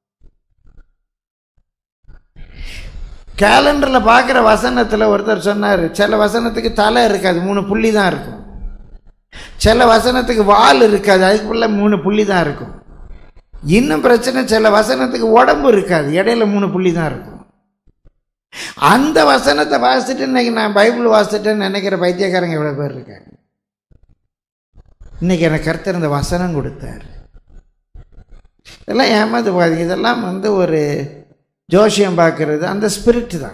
கேலண்டரில் பார்க்குற வசனத்தில் ஒருத்தர் சொன்னார் சில வசனத்துக்கு தலை இருக்காது மூணு புள்ளி தான் இருக்கும் சில வசனத்துக்கு வால் இருக்காது அதுக்குள்ள மூணு புள்ளி தான் இருக்கும் இன்னும் பிரச்சனை சில வசனத்துக்கு உடம்பு இருக்காது இடையில மூணு புள்ளி தான் இருக்கும் அந்த வசனத்தை வாசிச்சுட்டு இன்னைக்கு நான் பைபிள் வாசிச்சுட்டேன்னு நினைக்கிற பைத்தியக்காரங்க எவ்வளோ பேர் இருக்காங்க இன்னைக்கு எனக்கு கருத்தர் இந்த வசனம் கொடுத்தார் இதெல்லாம் ஏமாந்து பாருங்க இதெல்லாம் வந்து ஒரு ஜோசியம் பார்க்கறது அந்த ஸ்பிரிட் தான்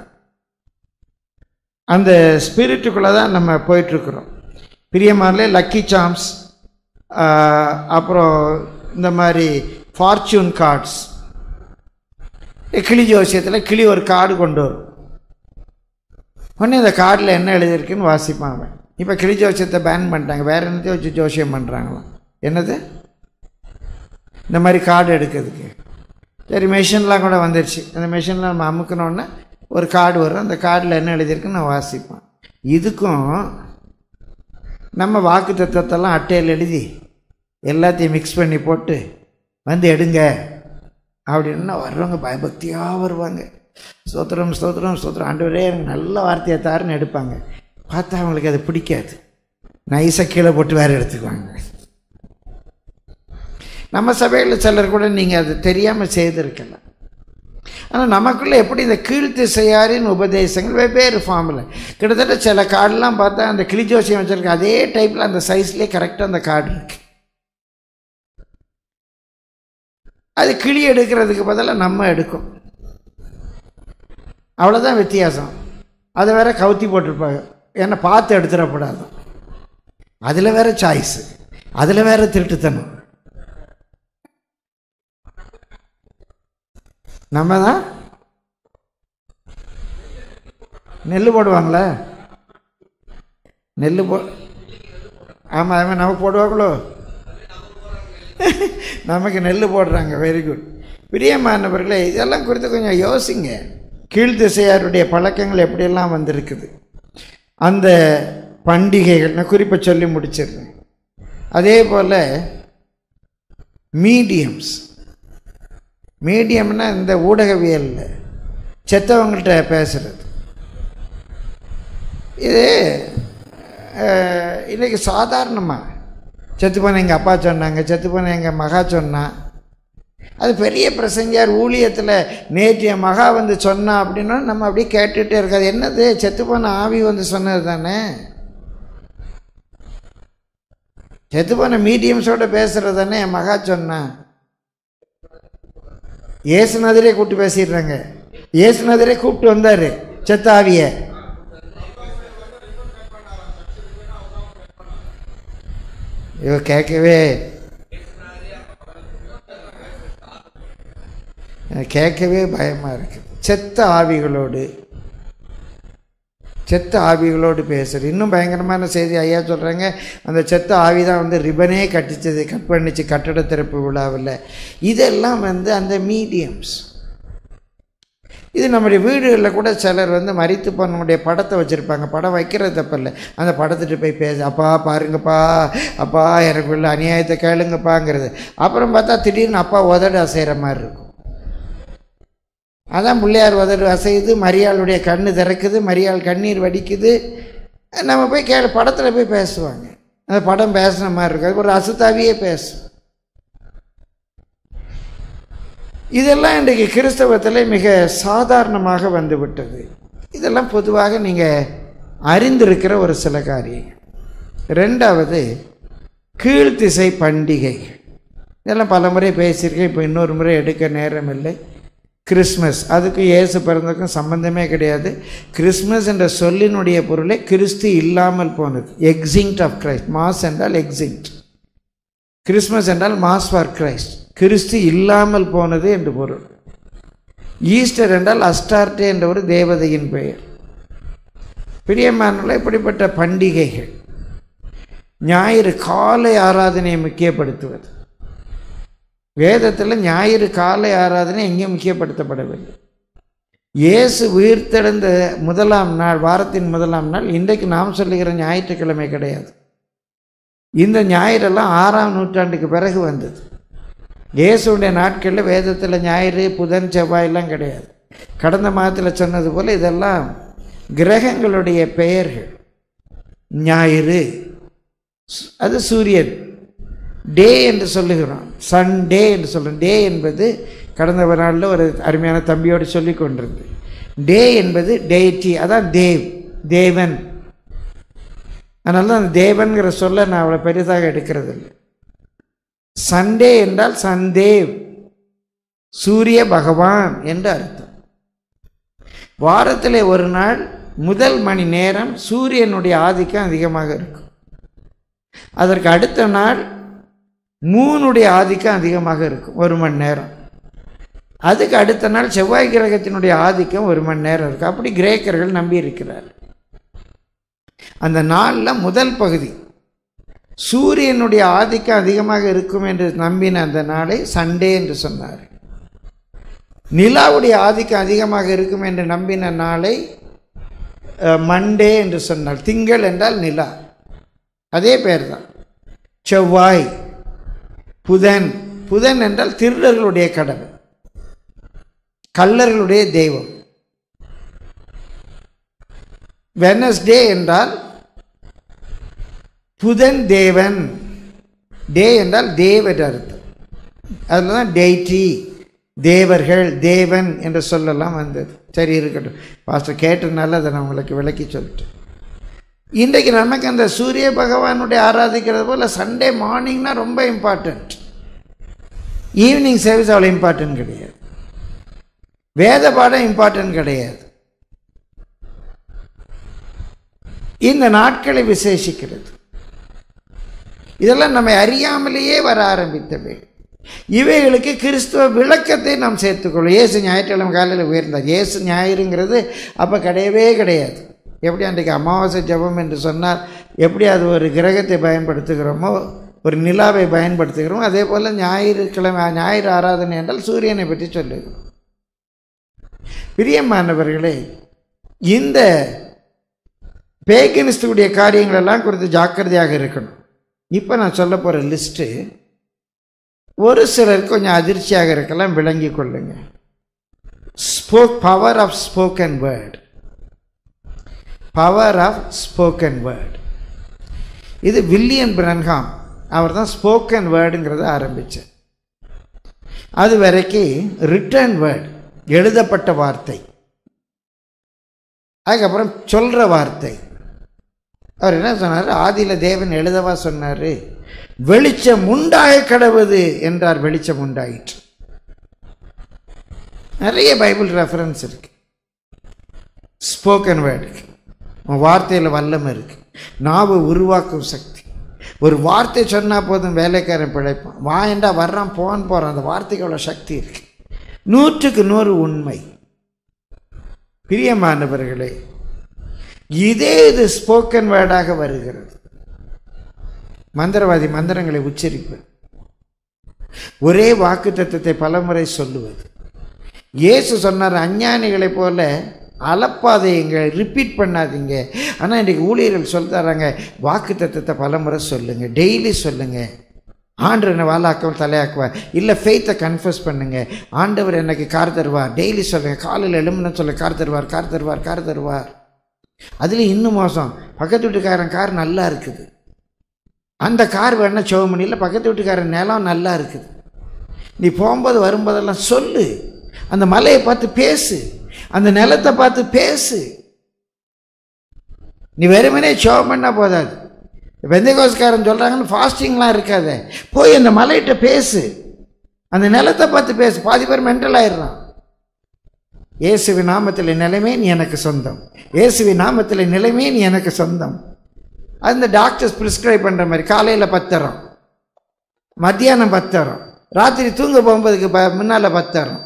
அந்த ஸ்பிரிட்டுக்குள்ளே தான் நம்ம போயிட்டுருக்குறோம் பிரியமாரிலே லக்கி சாம்ஸ் அப்புறம் இந்த மாதிரி ஃபார்ச்சூன் கார்ட்ஸ் கிளி ஜோசியத்தில் கிளி ஒரு கார்டு கொண்டு வரும் உடனே இந்த கார்டில் என்ன எழுதியிருக்குன்னு வாசிப்பான் அவன் இப்போ கிளி ஜோசியத்தை பேன் பண்ணிட்டாங்க வேற என்னத்தையும் வச்சு ஜோசியம் பண்ணுறாங்களாம் என்னது இந்த மாதிரி கார்டு எடுக்கிறதுக்கு சரி மெஷின்லாம் கூட வந்துருச்சு அந்த மெஷினில் நம்ம அமுக்கணுன்னா ஒரு கார்டு வரும் அந்த கார்டில் என்ன எழுதியிருக்குன்னு நான் வாசிப்பேன் இதுக்கும் நம்ம வாக்கு தத்துவத்தெல்லாம் அட்டையில் எழுதி எல்லாத்தையும் மிக்ஸ் பண்ணி போட்டு வந்து எடுங்க அப்படின்னா வர்றவங்க பயபக்தியாக வருவாங்க ஸ்தோத்திரம் ஸ்தோத்திரம் ஸ்தோத்திரம் ஆண்டவரே எனக்கு நல்ல வார்த்தையை தாருன்னு எடுப்பாங்க பார்த்தா அவங்களுக்கு அது பிடிக்காது நைஸாக கீழே போட்டு வேறு எடுத்துக்குவாங்க நம்ம சபையில் சிலர் கூட நீங்கள் அது தெரியாமல் செய்திருக்கலாம் ஆனால் நமக்குள்ளே எப்படி இந்த கீழ்த்திசையாரின் உபதேசங்கள் வெவ்வேறு ஃபார்மில் கிட்டத்தட்ட சில கார்டெலாம் பார்த்தா அந்த கிளி ஜோசியம் வச்சுருக்க அதே டைப்பில் அந்த சைஸ்லேயே கரெக்டாக அந்த கார்டு இருக்கு அது கிளி எடுக்கிறதுக்கு பதிலாக நம்ம எடுக்கும் அவ்வளோதான் வித்தியாசம் அதை வேற கவுத்தி போட்டிருப்பாங்க ஏன்னா பார்த்து எடுத்துடக்கூடாது அதில் வேற சாய்ஸு அதில் வேற திருட்டுத்தனம் நம்ம தான் நெல் போடுவாங்களே நெல் போ ஆமாம் ஆமாம் நமக்கு போடுவாங்களோ நமக்கு நெல் போடுறாங்க வெரி குட் பிரியமானவர்களே இதெல்லாம் குறித்து கொஞ்சம் யோசிங்க கீழ்த்திசையாருடைய பழக்கங்கள் எப்படியெல்லாம் வந்திருக்குது அந்த பண்டிகைகள் நான் குறிப்பை சொல்லி முடிச்சிடுறேன் அதே போல் மீடியம்ஸ் மீடியம்னா இந்த ஊடகவியலில் செத்தவங்கள்ட்ட பேசுகிறது இது அஹ், இன்னைக்கு சாதாரணமாக செத்து போன எங்கள் அப்பா சொன்னாங்க செத்து போன எங்கள் மகா சொன்னா அது பெரிய பிரசங்கியார் ஊழியத்தில் நேற்று என் மகா வந்து சொன்னா அப்படின்னா நம்ம அப்படியே கேட்டுகிட்டே இருக்காது என்னது செத்து போன ஆவி வந்து சொன்னது தானே செத்து போன மீடியம்ஸோட பேசுகிறது தானே என் மகா சொன்னா ஏசுநாதரே கூப்பிட்டு பேசிடுறாங்க ஏசுநாதரே கூப்பிட்டு வந்தார் செத்த ஆவியை இவ கேட்கவே எனக்கு கேட்கவே பயமாக இருக்கு செத்த ஆவிகளோடு செத்த ஆவிகளோடு பேசுறது இன்னும் பயங்கரமான செய்தி ஐயா சொல்கிறாங்க அந்த செத்த ஆவி தான் வந்து ரிபனே கட்டிச்சது கட் பண்ணிச்சு கட்டட திறப்பு விழாவில் இதெல்லாம் வந்து அந்த மீடியம்ஸ் இது நம்முடைய வீடுகளில் கூட சிலர் வந்து மறித்து போனவங்களுடைய படத்தை வச்சுருப்பாங்க படம் வைக்கிறது தப்பில்லை அந்த படத்துட்டு போய் பேச அப்பா பாருங்கப்பா அப்பா எனக்கு உள்ள அநியாயத்தை கேளுங்கப்பாங்கிறது அப்புறம் பார்த்தா திடீர்னு அப்பா உதடு அசைகிற மாதிரி இருக்கும் அதான் பிள்ளையார் உதடு அசையுது மரியாளுடைய கண்ணு திறக்குது மரியாள் கண்ணீர் வடிக்குது நம்ம போய் கே படத்தில் போய் பேசுவாங்க அந்த படம் பேசுன மாதிரி இருக்கும் அது ஒரு அசுத்தாவியே பேசும் இதெல்லாம் இன்றைக்கு கிறிஸ்தவத்தில் மிக சாதாரணமாக வந்து விட்டது இதெல்லாம் பொதுவாக நீங்கள் அறிந்திருக்கிற ஒரு சில காரியங்கள் ரெண்டாவது கீழ்த்திசை பண்டிகை இதெல்லாம் பல முறை பேசியிருக்கேன் இப்போ இன்னொரு முறை எடுக்க நேரம் இல்லை கிறிஸ்மஸ் அதுக்கு இயேசு பிறந்ததுக்கும் சம்பந்தமே கிடையாது கிறிஸ்மஸ் என்ற சொல்லினுடைய பொருளே கிறிஸ்து இல்லாமல் போனது எக்ஸிங்ட் ஆஃப் கிரைஸ்ட் மாஸ் என்றால் எக்ஸிங்ட் கிறிஸ்மஸ் என்றால் மாஸ் ஃபார் கிரைஸ்ட் கிறிஸ்து இல்லாமல் போனது என்று பொருள் ஈஸ்டர் என்றால் அஸ்டார்டே என்ற ஒரு தேவதையின் பெயர் பிரியமானவர்களே இப்படிப்பட்ட பண்டிகைகள் ஞாயிறு காலை ஆராதனையை முக்கியப்படுத்துவது வேதத்தில் ஞாயிறு காலை ஆராதனை எங்கேயும் முக்கியப்படுத்தப்படவில்லை இயேசு உயிர்த்தெழுந்த முதலாம் நாள் வாரத்தின் முதலாம் நாள் இன்றைக்கு நாம் சொல்லுகிற ஞாயிற்றுக்கிழமை கிடையாது இந்த ஞாயிறெல்லாம் ஆறாம் நூற்றாண்டுக்கு பிறகு வந்தது இயேசுடைய நாட்களில் வேதத்தில் ஞாயிறு புதன் செவ்வாயெல்லாம் கிடையாது கடந்த மாதத்தில் சொன்னது போல் இதெல்லாம் கிரகங்களுடைய பெயர்கள் ஞாயிறு அது சூரியன் டே என்று சொல்லுகிறோம் சண்டே என்று சொல்கிறோம் டே என்பது கடந்த ஒரு நாளில் ஒரு அருமையான தம்பியோடு சொல்லி கொண்டிருந்து டே என்பது டெய்டி அதான் தேவ் தேவன் அதனால தான் அந்த தேவன்கிற சொல்ல நான் அவ்வளோ பெரிதாக எடுக்கிறது இல்லை சண்டே என்றால் சந்தேவ் சூரிய பகவான் என்று அர்த்தம் வாரத்திலே ஒரு நாள் முதல் மணி நேரம் சூரியனுடைய ஆதிக்கம் அதிகமாக இருக்கும் அதற்கு அடுத்த நாள் மூணுடைய ஆதிக்கம் அதிகமாக இருக்கும் ஒரு மணி நேரம் அதுக்கு அடுத்த நாள் செவ்வாய் கிரகத்தினுடைய ஆதிக்கம் ஒரு மணி நேரம் இருக்கும் அப்படி கிரேக்கர்கள் நம்பி இருக்கிறார் அந்த நாளில் முதல் பகுதி சூரியனுடைய ஆதிக்கம் அதிகமாக இருக்கும் என்று நம்பின அந்த நாளை சண்டே என்று சொன்னார் நிலாவுடைய ஆதிக்கம் அதிகமாக இருக்கும் என்று நம்பின நாளை மண்டே என்று சொன்னார் திங்கள் என்றால் நிலா அதே பேர் தான் செவ்வாய் புதன் புதன் என்றால் திருடர்களுடைய கடவுள் கள்ளர்களுடைய தெய்வம் வெனஸ்டே என்றால் புதன் தேவன் டே என்றால் தேவர் அர்த்தம் அதில் தான் டெய்டி தேவர்கள் தேவன் என்ற சொல்லலாம் வந்தது சரி இருக்கட்டும் பாஸ்டர் கேட்டதுனால அதை நான் உங்களுக்கு விளக்கி சொல்லிட்டேன் இன்றைக்கு நமக்கு அந்த சூரிய பகவானுடைய ஆராதிக்கிறது போல் சண்டே மார்னிங்னா ரொம்ப இம்பார்ட்டண்ட் ஈவினிங் சர்வீஸ் அவ்வளோ இம்பார்ட்டன்ட் கிடையாது வேத பாடம் இம்பார்ட்டன்ட் கிடையாது இந்த நாட்களை விசேஷிக்கிறது இதெல்லாம் நம்மை அறியாமலேயே வர ஆரம்பித்தவை இவைகளுக்கு கிறிஸ்துவ விளக்கத்தை நாம் சேர்த்துக்கொள்ளும் இயேசு ஞாயிற்றுக்கிழமை காலையில் உயர்ந்தார் இயேசு ஞாயிறுங்கிறது அப்போ கிடையவே கிடையாது எப்படி அன்றைக்கு அமாவாசை ஜபம் என்று சொன்னால் எப்படி அது ஒரு கிரகத்தை பயன்படுத்துகிறோமோ ஒரு நிலாவை பயன்படுத்துகிறோமோ அதே போல் ஞாயிற்றுக்கிழமை ஞாயிறு ஆராதனை என்றால் சூரியனை பற்றி சொல்லுகிறோம் பிரியமானவர்களே இந்த பேகனிஸ்டுடைய காரியங்களெல்லாம் குறித்து ஜாக்கிரதையாக இருக்கணும் இப்போ நான் சொல்ல போகிற லிஸ்ட்டு ஒரு சிலர் கொஞ்சம் அதிர்ச்சியாக இருக்கலாம் விளங்கி கொள்ளுங்க spoke power of spoken word power of spoken word இது வில்லியன் பிரன்ஹாம் அவர் தான் ஸ்போக்கன் வேர்டுங்கிறத ஆரம்பித்தார் அது வரைக்கும் ரிட்டர்ன் வேர்ட் எழுதப்பட்ட வார்த்தை அதுக்கப்புறம் சொல்கிற வார்த்தை அவர் என்ன சொன்னார் ஆதியில் தேவன் எழுதவா சொன்னார் வெளிச்சம் உண்டாய கடவுது என்றார் வெளிச்சம் உண்டாயிற்று நிறைய பைபிள் ரெஃபரன்ஸ் இருக்கு ஸ்போக்கன் வேர்டுக்கு உன் வார்த்தையில் வல்லம் இருக்கு நாவு உருவாக்கும் சக்தி ஒரு வார்த்தை சொன்னால் போதும் வேலைக்காரன் பிழைப்பான் வாயண்டா வர்றான் போன் போகிறான் அந்த வார்த்தைக்கு அவ்வளோ சக்தி இருக்கு நூற்றுக்கு நூறு உண்மை பிரியமானவர்களே இதே இது ஸ்போக்கன் வேர்டாக வருகிறது மந்திரவாதி மந்திரங்களை உச்சரிப்பது ஒரே வாக்கு தத்துவத்தை பலமுறை சொல்லுவது இயேசு சொன்னார் அஞ்ஞானிகளைப் போல அலப்பாதையுங்க ரிப்பீட் பண்ணாதீங்க ஆனால் இன்றைக்கு ஊழியர்கள் சொல்லி தராங்க வாக்கு தத்துவத்தை பலமுறை சொல்லுங்கள் டெய்லி சொல்லுங்கள் ஆண்டவர் என்னை வாழாக்கவும் தலையாக்குவார் இல்லை ஃபெய்த்தை கன்ஃபர்ஸ் பண்ணுங்க ஆண்டவர் எனக்கு கார் தருவார் டெய்லி சொல்லுங்கள் காலையில் எழும்புன்னு சொல்ல கார் தருவார் கார் தருவார் கார் தருவார் அதில் இன்னும் மோசம் பக்கத்து வீட்டுக்காரன் கார் நல்லா இருக்குது அந்த கார் வேணா சிவமணியில் பக்கத்து வீட்டுக்காரன் நிலம் நல்லா இருக்குது நீ போகும்போது வரும்போதெல்லாம் சொல்லு அந்த மலையை பார்த்து பேசு அந்த நிலத்தை பார்த்து பேசு நீ வெறுமனே ஷோகம் பண்ணால் போதாது வெந்தகோஸ்காரன் சொல்கிறாங்கன்னு ஃபாஸ்டிங்லாம் இருக்காத போய் அந்த மலையிட்ட பேசு அந்த நிலத்தை பார்த்து பேசு பாதி பேர் மென்டல் ஆயிடுறான் இயேசுவின் நாமத்தில் நிலைமே நீ எனக்கு சொந்தம் இயேசுவின் நாமத்தில் நிலைமே நீ எனக்கு சொந்தம் அந்த டாக்டர்ஸ் ப்ரிஸ்கிரைப் பண்ணுற மாதிரி காலையில் பத்தரம் மத்தியானம் பத்தரம் ராத்திரி தூங்க போகும்போதுக்கு ப முன்னால் பத்தரம்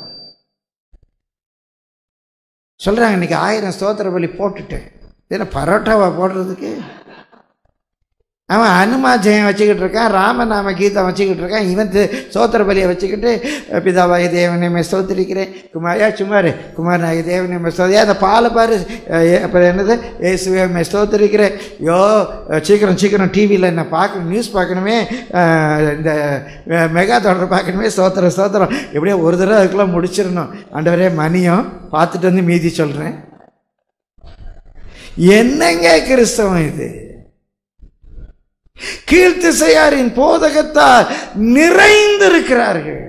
சொல்கிறாங்க இன்னைக்கு ஆயிரம் ஸ்தோத்திர பலி போட்டுட்டேன் இதில் பரோட்டாவா போடுறதுக்கு அவன் அனுமா ஜெயம் வச்சுக்கிட்டு இருக்கான் ராமநாம கீதம் வச்சுக்கிட்டு இருக்கான் இவன் தி- ஸ்தோத்திர பலியை வச்சுக்கிட்டு பிதாவாய தேவனையுமே ஸ்தோத்திரிக்கிறேன் குமார் ஏ சுமார் குமார் நாய தேவனையுமே ஸ்தோதி அந்த பாலை பாரு அஹ், ஏ- அப்புறம் என்னது இயேசுவே ஸ்தோத்திரிக்கிறேன் யோ அஹ், சீக்கிரம் சீக்கிரம் டிவியில் என்ன பார்க்கணும் நியூஸ் பார்க்கணுமே அஹ், இந்த அஹ், மெகா தொடர் பார்க்கணுமே ஸ்தோத்திரம் ஸ்தோத்திரம் எப்படியோ ஒரு தடவை அதுக்குள்ளே முடிச்சிடணும் ஆண்டவரே மணியும் பார்த்துட்டு வந்து மீதி சொல்கிறேன் என்னங்க கிறிஸ்தவம் இது கீழ்த்திசையாரின் போதகத்தால் நிறைந்திருக்கிறார்கள்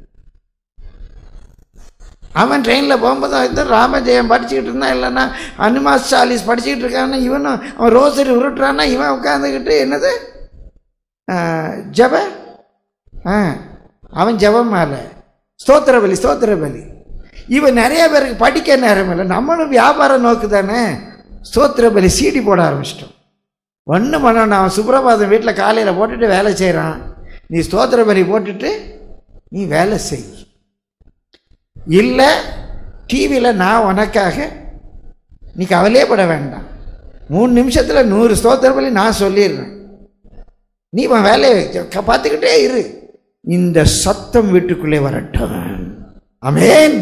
அவன் ட்ரெயினில் போகும்போது இந்த ராமஜெயம் படிச்சுக்கிட்டு இருந்தான் இல்லைன்னா அனுமாஸ் சாலிஸ் படிச்சுக்கிட்டு இருக்கான்னா இவனும் அவன் ரோசரி உருட்டுறான்னா இவன் உட்காந்துக்கிட்டு என்னது ஆஹ், ஜெப ஆ அவன் ஜெபம் மேலே ஸ்தோத்திர பலி ஸ்தோத்திர பலி இவன் நிறைய பேருக்கு படிக்க நேரம் இல்லை நம்மளும் வியாபார நோக்கு தானே ஸ்தோத்திர பலி சீடி போட ஆரம்பிச்சிட்டோம் ஒன்றும் பண்ணணும் அவன் சுப்ரபாதம் வீட்டில் காலையில் போட்டுட்டு வேலை செய்கிறான் நீ ஸ்தோத்திர பலி போட்டுட்டு நீ வேலை செய் இல்லை டிவியில் நான் உனக்காக நீ கவலையப்பட வேண்டாம் மூணு நிமிஷத்தில் நூறு ஸ்தோத்திர பலி நான் சொல்லிடுறேன் நீ உன் வேலையை க- பார்த்துக்கிட்டே இரு இந்த சத்தம் வீட்டுக்குள்ளே வரட்டும் அமேன்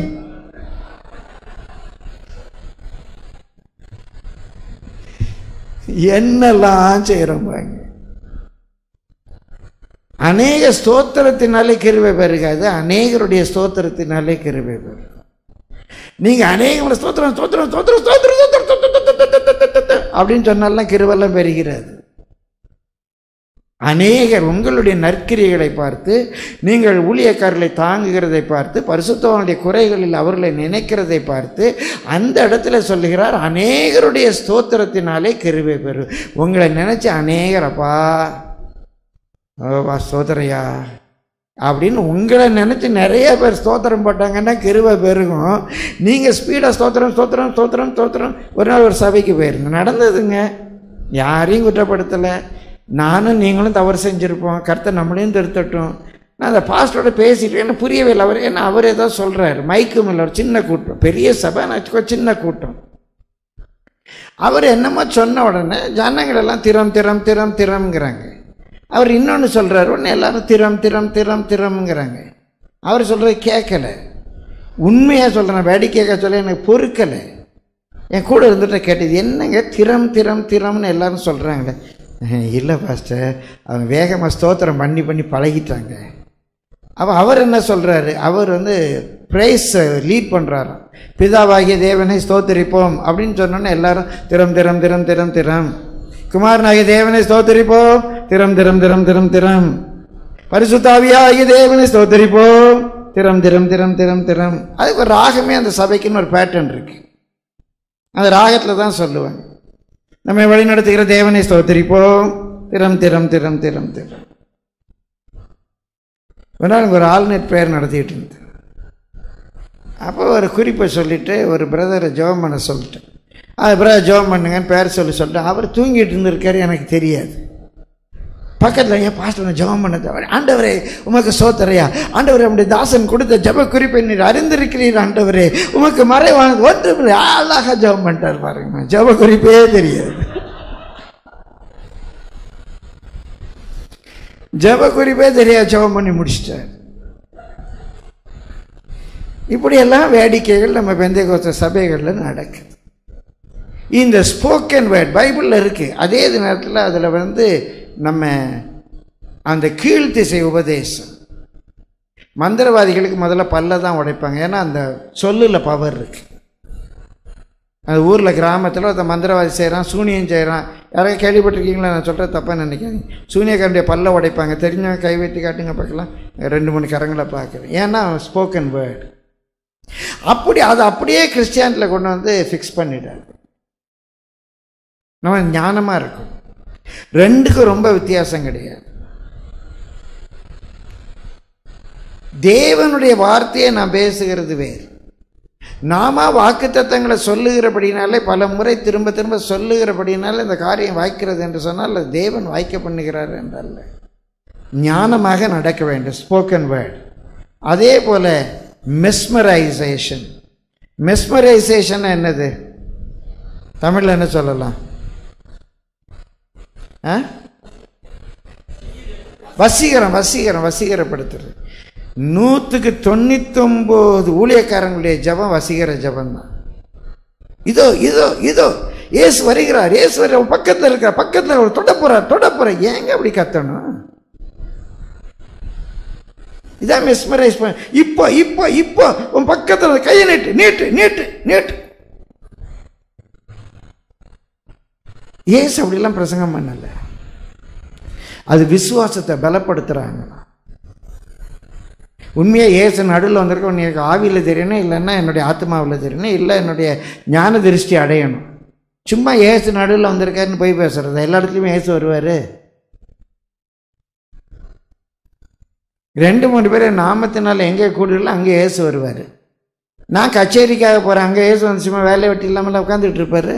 என்னெல்லாம் செய்கிறோம் பாருங்க அநேக ஸ்தோத்திரத்தினாலே கிருபை பெருகாது அநேகருடைய ஸ்தோத்திரத்தினாலே கிருபை பெருகும் நீங்க அநேக முறை ஸ்தோத்திரம் ஸ்தோத்திரம் ஸ்தோத்திரம் ஸ்தோத்திரம் ஸ்தோத்திரம், ஸ்தோத்திரம், ஸ்தோத்திரம், ஸ்தோத்திரம், ஸ்தோத்திரம் அப்படின்னு சொன்னாலாம் கிருபெல்லாம் பெறுகிறது அநேகர் உங்களுடைய நற்கிரியைகளை பார்த்து நீங்கள் ஊழியக்காரர்களை தாங்குகிறதை பார்த்து பரிசுத்தவனுடைய குறைகளில் அவர்களை நினைக்கிறதை பார்த்து அந்த இடத்துல சொல்லுகிறார் அநேகருடைய ஸ்தோத்திரத்தினாலே கிருபை பெறு உங்களை நினைச்சு அநேகரப்பா ஓவா ஸ்தோத்திரையா அப்படின்னு உங்களை நினச்சி நிறைய பேர் ஸ்தோத்திரம் போட்டாங்கன்னா கிருபை பெருகும் நீங்கள் ஸ்பீடாக ஸ்தோத்திரம் ஸ்தோத்திரம் ஸ்தோத்திரம் ஸ்தோத்திரம் ஒரு நாள் ஒரு சபைக்கு போயிருங்க நடந்ததுங்க யாரையும் குற்றப்படுத்தலை நானும் நீங்களும் தவறு செஞ்சுருப்போம் கருத்தை நம்மளையும் திருத்தட்டும் நான் அந்த பாஸ்டரோட பேசிட்டு என்ன புரியவே இல்லை அவர் ஏன்னா அவர் ஏதோ சொல்கிறாரு மைக்கும் இல்லை ஒரு சின்ன கூட்டம் பெரிய சபை நான் வச்சுக்கோ சின்ன கூட்டம் அவர் என்னமோ சொன்ன உடனே ஜனங்கள் எல்லாம் திறம் திறம் திறம் திறம்ங்கிறாங்க அவர் இன்னொன்று சொல்கிறார் உடனே எல்லாரும் திறம் திறம் திறம் திறம்ங்கிறாங்க அவர் சொல்கிறது கேட்கல உண்மையாக சொல்கிறேன் வேடிக்கையாக சொல்ல எனக்கு பொறுக்கலை என் கூட இருந்துட்டு கேட்டது என்னங்க திறம் திறம் திறம்னு எல்லாரும் சொல்கிறாங்களே இல்லை பாஸ்டர் அவங்க வேகமாக ஸ்தோத்திரம் பண்ணி பண்ணி பழகிட்டாங்க அப்போ அவர் என்ன சொல்கிறாரு அவர் வந்து ப்ரைஸ் லீட் பண்ணுறாராம் பிதாவாகிய தேவனை ஸ்தோத்தரிப்போம் அப்படின்னு சொன்னோன்னே எல்லாரும் திறம் திறம் திறம் திறம் திறம் குமாரனாகிய தேவனை ஸ்தோத்தரிப்போம் திறம் திறம் திறம் திறம் திறம் பரிசுத்தாவியாகிய தேவனை ஸ்தோத்தரிப்போம் திறம் திறம் திறம் திறம் திறம் அதுக்கு ஒரு ராகமே அந்த சபைக்குன்னு ஒரு பேட்டர்ன் இருக்கு அந்த ராகத்தில் தான் சொல்லுவாங்க நம்மை வழிநடத்துகிற தேவனை ஸ்தோத்தரிப்போம் திறம் திறம் திறம் திறம் திறம் ஒரு நாள் ஒரு ஆல்நெட் ப்ரேயர் நடத்திட்டு இருந்தேன் அப்போ ஒரு குறிப்பை சொல்லிட்டு ஒரு பிரதரை ஜெபம் பண்ண சொல்லிட்டேன் அது பிரதர் ஜெபம் பண்ணுங்கன்னு பேர் சொல்லி சொல்லிட்டு அவர் தூங்கிட்டு இருந்திருக்காரு எனக்கு தெரியாது பக்கத்தில் ஏன் பாஸ்டர் நான் ஜெபம் பண்ண தேவை ஆண்டவரே உமக்கு சோத்தரையா ஆண்டவரே நம்முடைய தாசன் கொடுத்த ஜெப குறிப்பை நீர் அறிந்திருக்கிறீர் ஆண்டவரே உமக்கு மறைவானது ஒன்று அழகாக ஜெபம் பண்ணிட்டார் பாருங்க ஜெப குறிப்பே தெரியாது ஜெப குறிப்பே தெரியாது ஜெபம் பண்ணி முடிச்சிட்டார் இப்படியெல்லாம் வேடிக்கைகள் நம்ம பெந்தைகோஸ்த சபைகளில் நடக்குது இந்த ஸ்போக்கன் வேர்ட் பைபிளில் இருக்குது அதே நேரத்தில் அதில் வந்து நம்ம அந்த கீழ்த்திசை உபதேசம் மந்திரவாதிகளுக்கு முதல்ல பல்ல தான் உடைப்பாங்க ஏன்னா அந்த சொல்லில் பவர் இருக்கு அந்த ஊரில் கிராமத்தில் ஒருத்த மந்திரவாதி செய்கிறான் சூனியம் செய்கிறான் யாராவது கேள்விப்பட்டிருக்கீங்களா நான் சொல்கிறேன் தப்பாக நினைக்காதீங்க சூனியக்காரனுடைய பல்ல உடைப்பாங்க தெரிஞ்சவங்க கை வெட்டி காட்டுங்க பார்க்கலாம் ரெண்டு மூணு கரங்களை பார்க்குறேன் ஏன்னா ஸ்போக்கன் வேர்டு அப்படி அதை அப்படியே கிறிஸ்டியானில் கொண்டு வந்து ஃபிக்ஸ் பண்ணிட்டாங்க நம்ம ஞானமாக இருக்கும் ரெண்டுக்கும் ரொம்ப வித்தியாசம் கிடையாது தேவனுடைய வார்த்தையை நான் பேசுகிறது வேறு நாம வாக்குத்தத்தங்களை சொல்லுகிறபடினாலே பல முறை திரும்ப திரும்ப சொல்லுகிறபடினாலே இந்த காரியம் வாய்க்கிறது என்று சொன்னால் அது தேவன் வாய்க்க பண்ணுகிறார் என்றல்ல ஞானமாக நடக்க வேண்டும் ஸ்போக்கன் வேர்ட் அதே போல மெஸ்மரைசேஷன் மெஸ்மரைசேஷன் என்னது தமிழில் என்ன சொல்லலாம் ஆ வசீகரம் வசீகரம் வசீகரப்படுத்துறது நூற்றுக்கு தொண்ணூத்தொம்பது ஊழியக்காரங்களுடைய ஜபம் வசீகர ஜபம் தான் இதோ இதோ இதோ ஏசு வருகிறார் ஏசு வர பக்கத்தில் இருக்கிற பக்கத்தில் ஒரு தொட போறார் தொட போறார் ஏங்க அப்படி கத்தணும் இதான் மெஸ்மரைஸ் பண்ண இப்போ இப்போ இப்போ உன் பக்கத்தில் கையை நீட்டு நீட்டு நீட்டு நீட்டு ஏசு அப்படிலாம் பிரசங்கம் பண்ணல அது விசுவாசத்தை பலப்படுத்துறாங்க உண்மையாக ஏசு நடுவில் வந்திருக்க உனக்கு ஆவியில் தெரியணும் இல்லைன்னா என்னுடைய ஆத்மாவில் தெரியணும் இல்லை என்னுடைய ஞான திருஷ்டி அடையணும் சும்மா ஏசு நடுவில் வந்திருக்காருன்னு போய் பேசுறது எல்லா இடத்துலையுமே ஏசு வருவார் ரெண்டு மூணு பேர் நாமத்தினால எங்கே கூடுதல அங்கே ஏசு வருவார் நான் கச்சேரிக்காக போகிறேன் அங்கே ஏசு வந்து சும்மா வேலை வெட்டி இல்லாமல் உட்காந்துட்டு இருப்பாரு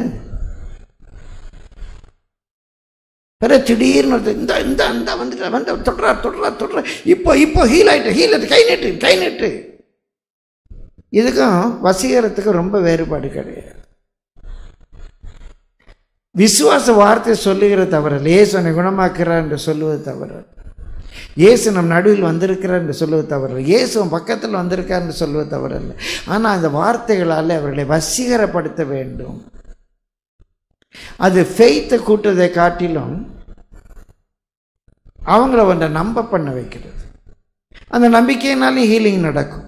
பிற திடீர்னு ஒருத்தர் இந்த இந்த இந்த வந்துட்டு வந்து தொடுறா தொடுறா தொடுறா இப்போ இப்போ ஹீல் ஆயிட்டு ஹீல் ஆயிட்டு கை நீட்டு கை நீட்டு இதுக்கும் வசீகரத்துக்கும் ரொம்ப வேறுபாடு கிடையாது விசுவாச வார்த்தை சொல்லுகிற தவறல் இயேசு என்னை குணமாக்குறார் என்று சொல்லுவது தவறு இயேசு நம் நடுவில் வந்திருக்கிறார் என்று சொல்லுவது தவறு இயேசு உன் பக்கத்தில் வந்திருக்கார் என்று சொல்லுவது தவறல்ல ஆனால் அந்த வார்த்தைகளால் அவர்களை வசீகரப்படுத்த வேண்டும் அது ஃபெய்த்தை கூட்டுறதை காட்டிலும் அவங்கள ஒன்றை நம்ப பண்ண வைக்கிறது அந்த நம்பிக்கையினாலும் ஹீலிங் நடக்கும்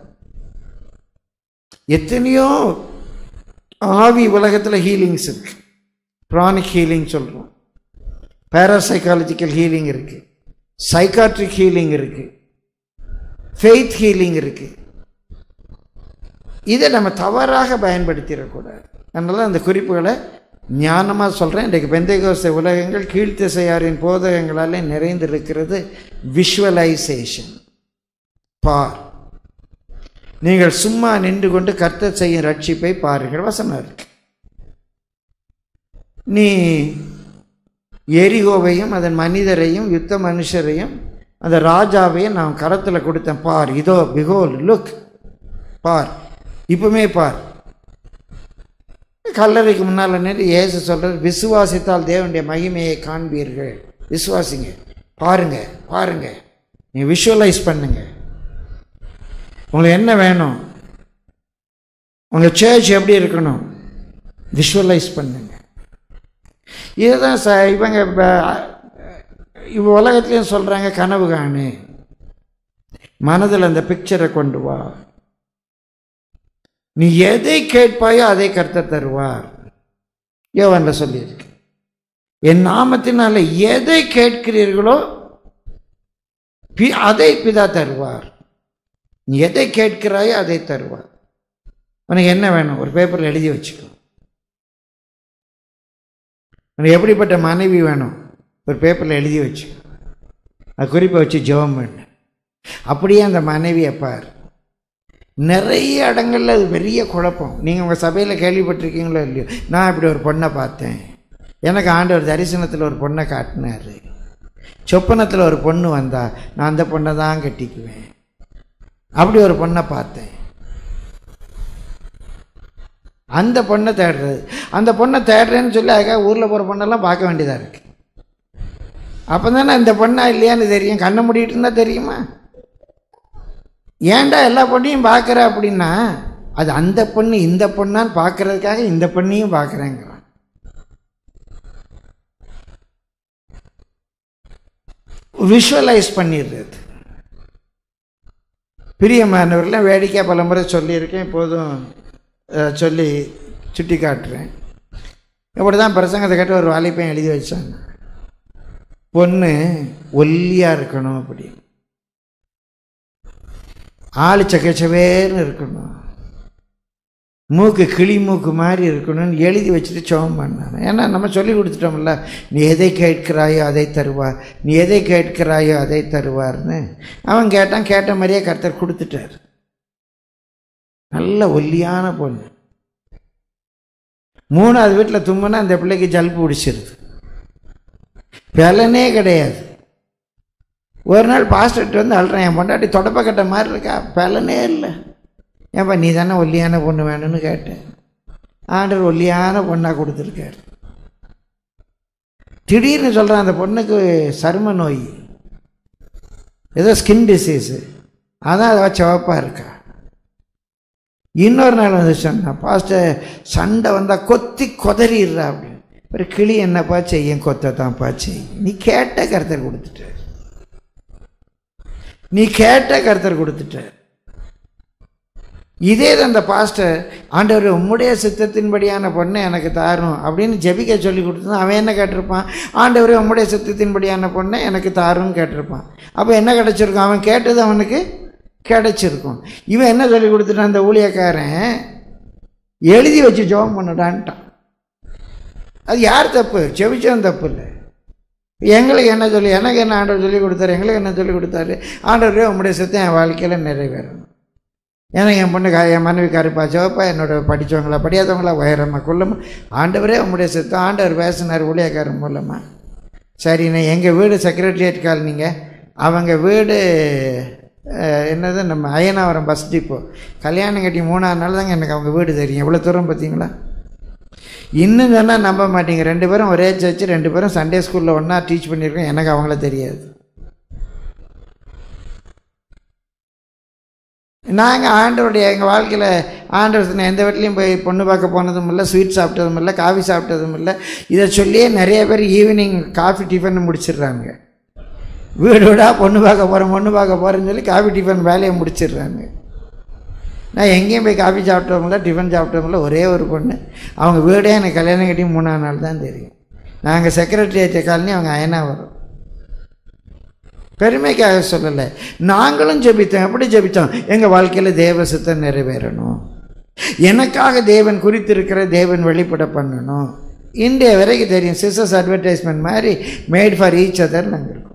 எத்தனையோ ஆவி உலகத்தில் ஹீலிங்ஸ் இருக்கு ப்ரானிக் ஹீலிங் சொல்கிறோம் பேராசைக்காலஜிக்கல் ஹீலிங் இருக்கு சைக்காட்ரிக் ஹீலிங் இருக்கு ஃபெய்த் ஹீலிங் இருக்கு இதை நம்ம தவறாக பயன்படுத்திடக்கூடாது அதனால அந்த குறிப்புகளை ஞானமாக சொல்கிறேன் இன்றைக்கு பெந்தைகோச உலகங்கள் கீழ்த்திசையாரின் போதகங்களாலே நிறைந்திருக்கிறது விஷுவலைசேஷன் பார் நீங்கள் சும்மா நின்று கொண்டு கர்த்தர் செய்யும் ரட்சிப்பை பாருங்கள் வசனம் இருக்கு நீ எரிகோவையும் அதன் மனிதரையும் யுத்த மனுஷரையும் அந்த ராஜாவையும் நான் கரத்தில் கொடுத்தேன் பார் இதோ பிகோல் லுக் பார் இப்பவுமே பார் கல்லறைக்கு முன்னால் நின்று இயேசு சொல்கிறார் விசுவாசித்தால் தேவனுடைய மகிமையை காண்பீர்கள் விசுவாசிங்க பாருங்க பாருங்க நீ விஷுவலைஸ் பண்ணுங்க உங்களுக்கு என்ன வேணும் உங்கள் சர்ச் எப்படி இருக்கணும் விஷுவலைஸ் பண்ணுங்க இதுதான் ச இவங்க இவ உலகத்துலேயும் சொல்கிறாங்க கனவு காணு மனதில் அந்த பிக்சரை கொண்டு வா நீ எதை கேட்பாயோ அதை கர்த்தர் தருவார் யோவன்ல சொல்லியிருக்கு என் நாமத்தினால எதை கேட்கிறீர்களோ பி- அதை பிதா தருவார் நீ எதை கேட்கிறாயோ அதை தருவார் உனக்கு என்ன வேணும் ஒரு பேப்பரில் எழுதி வச்சுக்கோ உனக்கு எப்படிப்பட்ட மனைவி வேணும் ஒரு பேப்பரில் எழுதி வச்சுக்கோ அது குறிப்பை வச்சு ஜெபம் பண்ணு அப்படியே அந்த மனைவியை பார் நிறைய இடங்கள்ல அது பெரிய குழப்பம் நீங்கள் உங்கள் சபையில் கேள்விப்பட்டிருக்கீங்களோ இல்லையோ நான் இப்படி ஒரு பொண்ணை பார்த்தேன் எனக்கு ஆண்டவர் தரிசனத்தில் ஒரு பொண்ணை காட்டினார் சொப்பனத்தில் ஒரு பொண்ணு வந்தா நான் அந்த பொண்ணை தான் கட்டிக்குவேன் அப்படி ஒரு பொண்ணை பார்த்தேன் அந்த பொண்ணை தேடுறது அந்த பொண்ணை தேடுறேன்னு சொல்லி அதுக்காக ஊரில் போகிற பொண்ணெல்லாம் பார்க்க வேண்டியதாக இருக்கு அப்போ தானே இந்த பொண்ணா இல்லையான்னு தெரியும் கண்ணை மூடிட்டு இருந்தால் தெரியுமா ஏன்டா எல்லா பொண்ணையும் பார்க்குற அப்படின்னா அது அந்த பொண்ணு இந்த பொண்ணான்னு பார்க்கறதுக்காக இந்த பொண்ணையும் பார்க்குறேங்கிறான் விஷுவலைஸ் பண்ணிடுறது பிரியமானவர்கள்லாம் வேடிக்கை பல முறை சொல்லியிருக்கேன் இப்போதும் அஹ், சொல்லி சுட்டி காட்டுறேன் இப்படி தான் பிரசங்கத்தை கேட்டு ஒரு வாலிப்பையும் எழுதி வச்சாங்க பொண்ணு ஒல்லியாக இருக்கணும் அப்படி ஆள் சக்கச்சவேர்னு இருக்கணும் மூக்கு கிளி மூக்கு மாதிரி இருக்கணும்னு எழுதி வச்சுட்டு சோகம் பண்ணாங்க ஏன்னா நம்ம சொல்லி கொடுத்துட்டோம்ல நீ எதை கேட்கிறாயோ அதை தருவார் நீ எதை கேட்கிறாயோ அதை தருவார்னு அவன் கேட்டான் கேட்ட மாதிரியே கர்த்தர் கொடுத்துட்டார் நல்ல ஒல்லியான பொண்ணு மூணாவது வீட்டில் தும்முனா அந்த பிள்ளைக்கு ஜல்பு பிடிச்சிருது பலனே கிடையாது ஒரு நாள் பாஸ்டர்கிட்ட வந்து அழுறேன் என் பொண்டாட்டி தொடப்ப கட்ட மாதிரி இருக்கா பலனே இல்லை ஏன்பா நீ தானே ஒல்லியான பொண்ணு வேணும்னு கேட்டேன் ஆண்டவர் ஒல்லியான பொண்ணாக கொடுத்துருக்காரு திடீர்னு சொல்கிறான் அந்த பொண்ணுக்கு சரும நோய் ஏதோ ஸ்கின் டிசீஸு அதான் அதை சிவப்பாக இருக்கா இன்னொரு நாள் வந்து சொன்னான் பாஸ்டர் சண்டை வந்தால் கொத்தி கொதறிடுறா அப்படின்னு ஒரு கிளி என்னப்பா செய்யும் கொத்த தான்ப்பா செய்யும் நீ கேட்ட கருத்தர் கொடுத்துட்ட நீ கேட்ட கருத்தர் கொடுத்துட்ட இதே தான் அந்த பாஸ்டர் ஆண்டவர் உம்முடைய சித்தத்தின்படியான பொண்ணை எனக்கு தாரும் அப்படின்னு ஜெபிக்க சொல்லி கொடுத்தா அவன் என்ன கேட்டிருப்பான் ஆண்டவர் உம்முடைய சித்தத்தின்படியான பொண்ணை எனக்கு தாருன்னு கேட்டிருப்பான் அப்போ என்ன கிடச்சிருக்கும் அவன் கேட்டது அவனுக்கு கிடைச்சிருக்கும் இவன் என்ன சொல்லி கொடுத்துட்டான் அந்த ஊழியக்காரன் எழுதி வச்சு ஜெபம் பண்ணுடான்ட்டான் அது யார் தப்பு செவிச்சவன் தப்பு இல்லை எங்களுக்கு என்ன சொல்லி எனக்கு என்ன ஆண்டவர் சொல்லி கொடுத்தாரு எங்களுக்கு என்ன சொல்லி கொடுத்தாரு ஆண்டவரே உம்முடைய சித்தம் என் வாழ்க்கையில் நிறைவேறணும் எனக்கு என் பொண்ணு கா- என் மனைவி கருப்பா சிவப்பா என்னோட படித்தவங்களா படியாதவங்களா உயரமா கொல்லமா ஆண்டவரே உம்முடைய சித்தம் ஆண்டவர் பேசினார் ஊழியக்காரன் மூலமா சரிண்ணே எங்கள் வீடு செக்ரட்டரியேட் காலனிங்க அவங்க வீடு அஹ், என்னது நம்ம அயனாவரம் பஸ் டிப்போ கல்யாணம் கட்டி மூணாவது நாள் தாங்க எனக்கு அவங்க வீடு தெரியும் எவ்வளோ தூரம் பார்த்தீங்களா இன்னும் சொன்னால் நம்ப மாட்டீங்க ரெண்டு பேரும் ஒரே சர்ச்சு ரெண்டு பேரும் சண்டே ஸ்கூலில் ஒன்றா டீச் பண்ணியிருக்கோம் எனக்கு அவங்கள தெரியாது நாங்கள் ஆண்டவருடைய எங்கள் வாழ்க்கையில் ஆண்டவர் நான் எந்த வீட்லேயும் போய் பொண்ணு பார்க்க போனதும் இல்லை ஸ்வீட் சாப்பிட்டதும் இல்லை காஃபி சாப்பிட்டதும் இல்லை இதை சொல்லியே நிறைய பேர் ஈவினிங் காஃபி டிஃபன் முடிச்சிடுறாங்க வீடு வீடாக பொண்ணு பார்க்க போகிறேன் பொண்ணு பார்க்க போகிறேன்னு சொல்லி காஃபி டிஃபன் வேலையை முடிச்சிடுறாங்க நான் எங்கேயும் போய் காஃபி சாப்பிட்டவங்கள டிஃபன் சாப்பிட்டவங்கள ஒரே ஒரு பொண்ணு அவங்க வீடே எனக்கு கல்யாணம் கட்டி மூணாவது நாள் தான் தெரியும் நாங்கள் செக்ரட்டரியேட் காலனி அவங்க அயனா வரும் பெருமைக்காக சொல்லலை நாங்களும் ஜெபித்தோம் எப்படி ஜெபித்தோம் எங்கள் வாழ்க்கையில் தேவ சித்தம் நிறைவேறணும் எனக்காக தேவன் குறித்திருக்கிற தேவன் வெளிப்பட பண்ணணும் இந்திய வரைக்கும் தெரியும் சிசஸ் அட்வர்டைஸ்மெண்ட் மாதிரி மேட் ஃபார் ஈச் அதர் நாங்கள் இருக்கோம்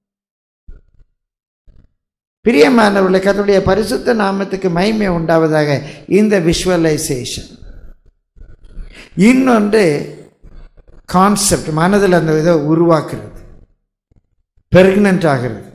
பிரியமானவர்களை கர்த்தருடைய பரிசுத்த நாமத்துக்கு மகிமை உண்டாவதாக இந்த விஷுவலைசேஷன் இன்னொன்று கான்செப்ட் மனதில் அந்த இதை உருவாக்குறது பெர்கனன்ட் ஆகிறது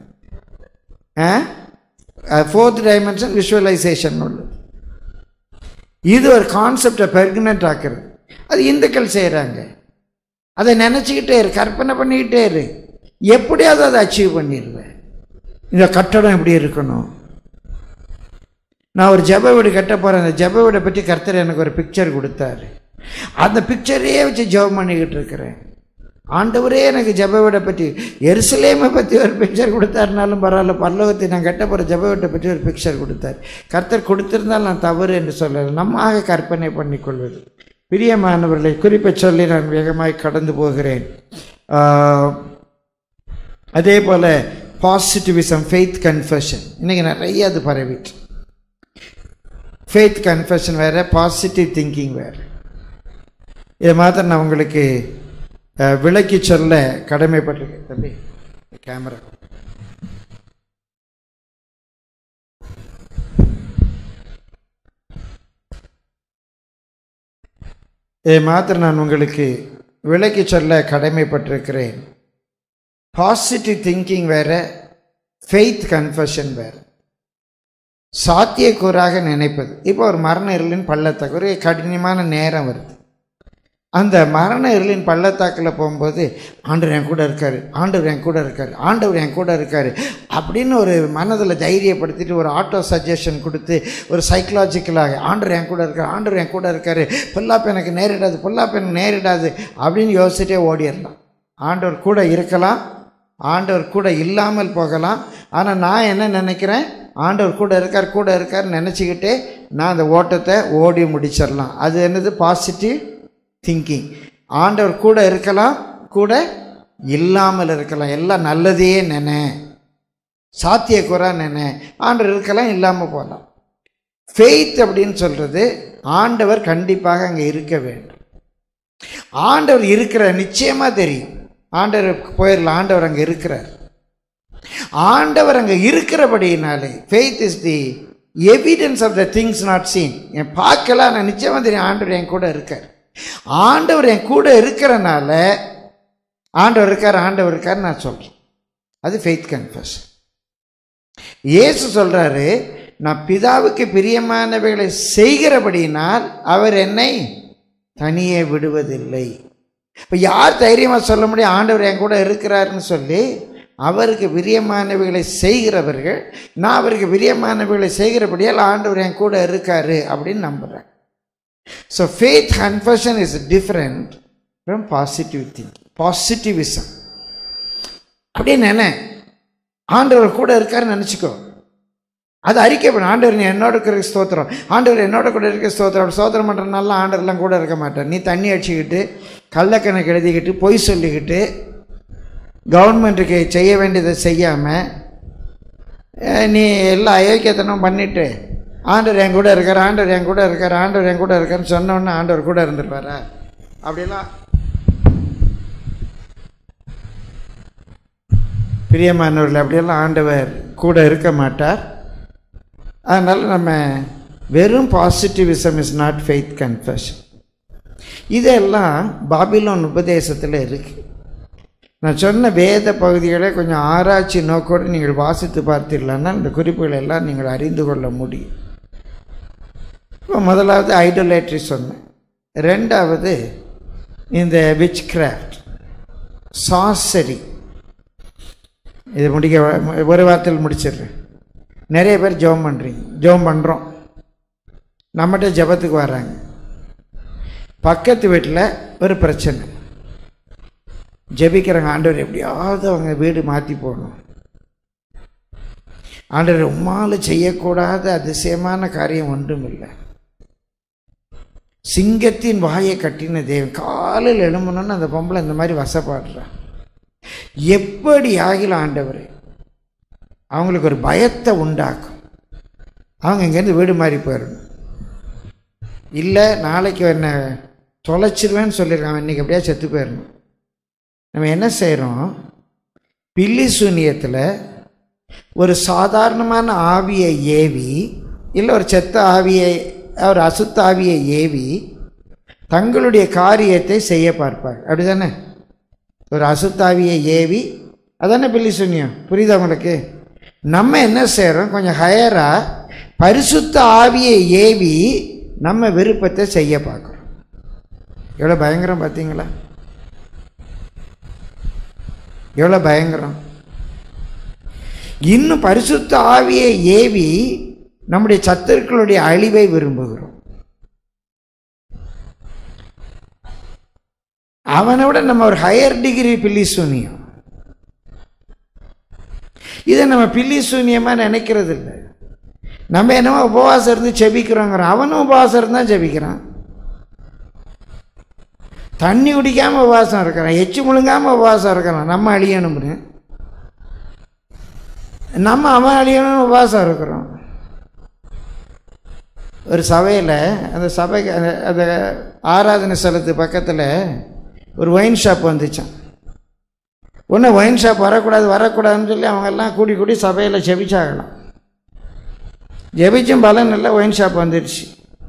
ஃபோர்த் டைமென்ஷன் விஷுவலைசேஷன் உள்ளது இது ஒரு கான்செப்டை பெர்கனன்ட் ஆக்குறது அது இந்துக்கள் செய்கிறாங்க அதை நினச்சிக்கிட்டே இரு கற்பனை பண்ணிக்கிட்டே இரு எப்படியாவது அதை அச்சீவ் பண்ணிடுவேன் இந்த கட்டடம் எப்படி இருக்கணும் நான் ஒரு ஜெப வீடு கட்ட போகிறேன் அந்த ஜெப வீடை பற்றி கர்த்தர் எனக்கு ஒரு பிக்சர் கொடுத்தாரு அந்த பிக்சரையே வச்சு ஜெபம் பண்ணிக்கிட்டு இருக்கிறேன் ஆண்டவரே எனக்கு ஜெப வீடை பற்றி எருசலேமை பற்றி ஒரு பிக்சர் கொடுத்தாருனாலும் பரவாயில்ல பரலோகத்தை நான் கட்ட போகிற ஜெப வீட்டை பற்றி ஒரு பிக்சர் கொடுத்தார் கர்த்தர் கொடுத்திருந்தால் நான் தவறு என்று சொல்லலை நம்மாக கற்பனை பண்ணிக்கொள்வது பிரியமானவர்களை குறிப்பை சொல்லி நான் வேகமாய் கடந்து போகிறேன் ஆஹ், அதே போல் பாசிட்டிவிசம் ஃபெய்த் கன்ஃபெஷன் இன்றைக்கி நிறைய அது பரவிட்டு ஃபெய்த் கன்ஃபெஷன் வேறு பாசிட்டிவ் திங்கிங் வேறு இதை மாத்திரம் நான் உங்களுக்கு அஹ், விளக்கி சொல்ல கடமைப்பட்டிருக்கேன் தம்பி கேமரா இதை மாத்திரம் நான் உங்களுக்கு விளக்கி சொல்ல கடமைப்பட்டிருக்கிறேன் பாசிட்டிவ் திங்கிங் வேற ஃபெய்த் கன்ஃபஷன் வேற சாத்தியக்கூறாக நினைப்பது இப்போ ஒரு மரண இருளின் பள்ளத்தாக்கு ஒரு கடினமான நேரம் வருது அந்த மரண இருளின் பள்ளத்தாக்கில் போகும்போது ஆண்டவர் என் கூட இருக்கார் ஆண்டவர் என் கூட இருக்கார் ஆண்டவர் என் கூட இருக்கார் அப்படின்னு ஒரு மனதில் தைரியப்படுத்திட்டு ஒரு ஆட்டோ சஜஷன் கொடுத்து ஒரு சைக்கலாஜிக்கலாக ஆண்டவர் என் கூட இருக்கார் ஆண்டவர் என் கூட இருக்கார் பொல்லாப்பு எனக்கு நேரிடாது பொல்லாப்பு எனக்கு நேரிடாது அப்படின்னு யோசிச்சுட்டே ஓடிடலாம் ஆண்டவர் கூட இருக்கலாம் ஆண்டவர் கூட இல்லாமல் போகலாம் ஆனால் நான் என்ன நினைக்கிறேன் ஆண்டவர் கூட இருக்கார் கூட இருக்கார் நினச்சிக்கிட்டே நான் அந்த ஓட்டத்தை ஓடி முடிச்சிடலாம் அது என்னது பாசிட்டிவ் திங்கிங் ஆண்டவர் கூட இருக்கலாம் கூட இல்லாமல் இருக்கலாம் எல்லாம் நல்லதையே நினை சாத்தியக்குறா நினை ஆண்டவர் இருக்கலாம் இல்லாமல் போகலாம் ஃபெய்த் அப்படின்னு சொல்கிறது ஆண்டவர் கண்டிப்பாக அங்கே இருக்க வேண்டும் ஆண்டவர் இருக்கிற நிச்சயமாக தெரியும் ஆண்டவர் போயிடலாம் ஆண்டவர் அங்கே இருக்கிறார் ஆண்டவர் அங்கே இருக்கிறபடியினாலே faith is the evidence of the things not seen என் பார்க்கல நான் நிச்சயமாக தெரியும் ஆண்டவர் என் கூட இருக்கார் ஆண்டவர் என் கூட இருக்கிறனால ஆண்டவர் இருக்கார் ஆண்டவர் இருக்கார் நான் சொல்கிறேன் அது ஃபெய்த் கன்ஃபஸ் இயேசு சொல்றாரு நான் பிதாவுக்கு பிரியமானவைகளை செய்கிறபடியினால் அவர் என்னை தனியே விடுவதில்லை இப்போ யார் தைரியமாக சொல்ல முடியும் ஆண்டவர் என் கூட இருக்கிறாருன்னு சொல்லி அவருக்கு பிரியமானவைகளை செய்கிறவர்கள் நான் அவருக்கு பிரியமானவைகளை செய்கிறபடியால் ஆண்டவர் என் கூட இருக்காரு அப்படின்னு நம்புகிறேன் so faith confession is different from positive think positivism அப்படியே நினை ஆண்டவர் கூட இருக்காருன்னு நினச்சிக்கோ அது அறிக்கை பண்ண ஆண்டவர் நீ என்னோட இருக்கிற ஸ்தோத்திரம் ஆண்டவர் என்னோட கூட இருக்க ஸ்தோத்திரம் ஸ்தோத்திரம் பண்ணுறதுனால ஆண்டவர்லாம் கூட இருக்க மாட்டார் நீ தண்ணி அடிச்சுக்கிட்டு கள்ளக்கணக்கு எழுதிக்கிட்டு பொய் சொல்லிக்கிட்டு கவர்மெண்ட்டுக்கு செய்ய வேண்டியதை செய்யாமல் நீ எல்லா அயோக்கியத்தனம் பண்ணிட்டு ஆண்டவர் என் கூட இருக்கார் ஆண்டவர் என் கூட இருக்கார் ஆண்டவர் என் கூட இருக்காருன்னு சொன்னோன்னே ஆண்டவர் கூட இருந்துருவாரா அப்படிலாம் பிரியமானவர்கள் அப்படியெல்லாம் ஆண்டவர் கூட இருக்க மாட்டார் அதனால் நம்ம வெறும் positivism is not faith confession இதெல்லாம் பாபிலோன் உபதேசத்தில் இருக்கு நான் சொன்ன வேத பகுதிகளை கொஞ்சம் ஆராய்ச்சி நோக்கோடு நீங்கள் வாசித்து பார்த்தீர்களானால் இந்த குறிப்புகளை எல்லாம் நீங்கள் அறிந்து கொள்ள முடியும் இப்போ முதலாவது ஐடோலேட்ரி சொன்னேன் ரெண்டாவது இந்த விச் கிராஃப்ட் சாசரி இது முடிக்க ஒரு வாரத்தில் முடிச்சிடுறேன் நிறைய பேர் ஜெபம் பண்ணுறீங்க ஜெபம் பண்ணுறோம் நம்மகிட்ட ஜெபத்துக்கு வர்றாங்க பக்கத்து வீட்டில் ஒரு பிரச்சனை ஜெபிக்கிறாங்க ஆண்டவர் எப்படியாவது அவங்க வீடு மாற்றி போடணும் ஆண்டவர் உம்மால் செய்யக்கூடாத அதிசயமான காரியம் ஒன்றும் இல்லை சிங்கத்தின் வாயை கட்டின தேவன் காலையில் எழும்பணுன்னு அந்த பொம்பளை இந்த மாதிரி வசப்பாடுறான் எப்படி ஆகில ஆண்டவர் அவங்களுக்கு ஒரு பயத்தை உண்டாக்கும் அவங்க இங்கேருந்து வீடு மாறி போயிடணும் இல்லை நாளைக்கு என்ன தொலைச்சிருவேன்னு சொல்லியிருக்காங்க இன்றைக்கி அப்படியே செத்து போயிடணும் நம்ம என்ன செய்கிறோம் பில்லி சூனியத்தில் ஒரு சாதாரணமான ஆவியை ஏவி இல்லை ஒரு செத்த ஆவியை ஒரு அசுத்த ஆவியை ஏவி தங்களுடைய காரியத்தை செய்ய பார்ப்பார் அப்படி தானே ஒரு அசுத்தாவியை ஏவி அதானே பில்லி சூன்யம் புரியுதா உங்களுக்கு நம்ம என்ன செய்கிறோம் கொஞ்சம் ஹையராக பரிசுத்த ஆவியை ஏவி நம்ம விருப்பத்தை செய்ய பார்க்குறோம் எவ்வளோ பயங்கரம் பார்த்தீங்களா எவ்வளோ பயங்கரம் இன்னும் பரிசுத்த ஆவியை ஏவி நம்முடைய சத்துருக்களுடைய அழிவை விரும்புகிறோம் அவனை விட நம்ம ஒரு ஹையர் டிகிரி பில்லி சூனியம் இதை நம்ம பில்லி சூனியமாக நினைக்கிறது இல்லை நம்ம என்னமோ உபவாசம் இருந்து ஜெபிக்கிறோங்கிறோம் அவனும் உபவாசம் இருந்தால் ஜெபிக்கிறான் தண்ணி குடிக்காமல் உபவாசம் இருக்கிறான் எச்சு முழுங்காமல் உபவாசம் இருக்கிறான் நம்ம அழியணும்னு நம்ம அவன் அழியணும்னு உபவாசம் இருக்கிறோம் ஒரு சபையில் அந்த சபைக்கு அந்த அந்த ஆராதனை ஸ்தலத்து பக்கத்தில் ஒரு ஒயின் ஷாப் வந்துச்சான் ஒன்று ஒயின் ஷாப் வரக்கூடாது வரக்கூடாதுன்னு சொல்லி அவங்கெல்லாம் கூடி கூடி சபையில் ஜெபிச்சாகலாம் ஜெபிச்சும் பலன் இல்லை ஒயின் ஷாப் வந்துடுச்சு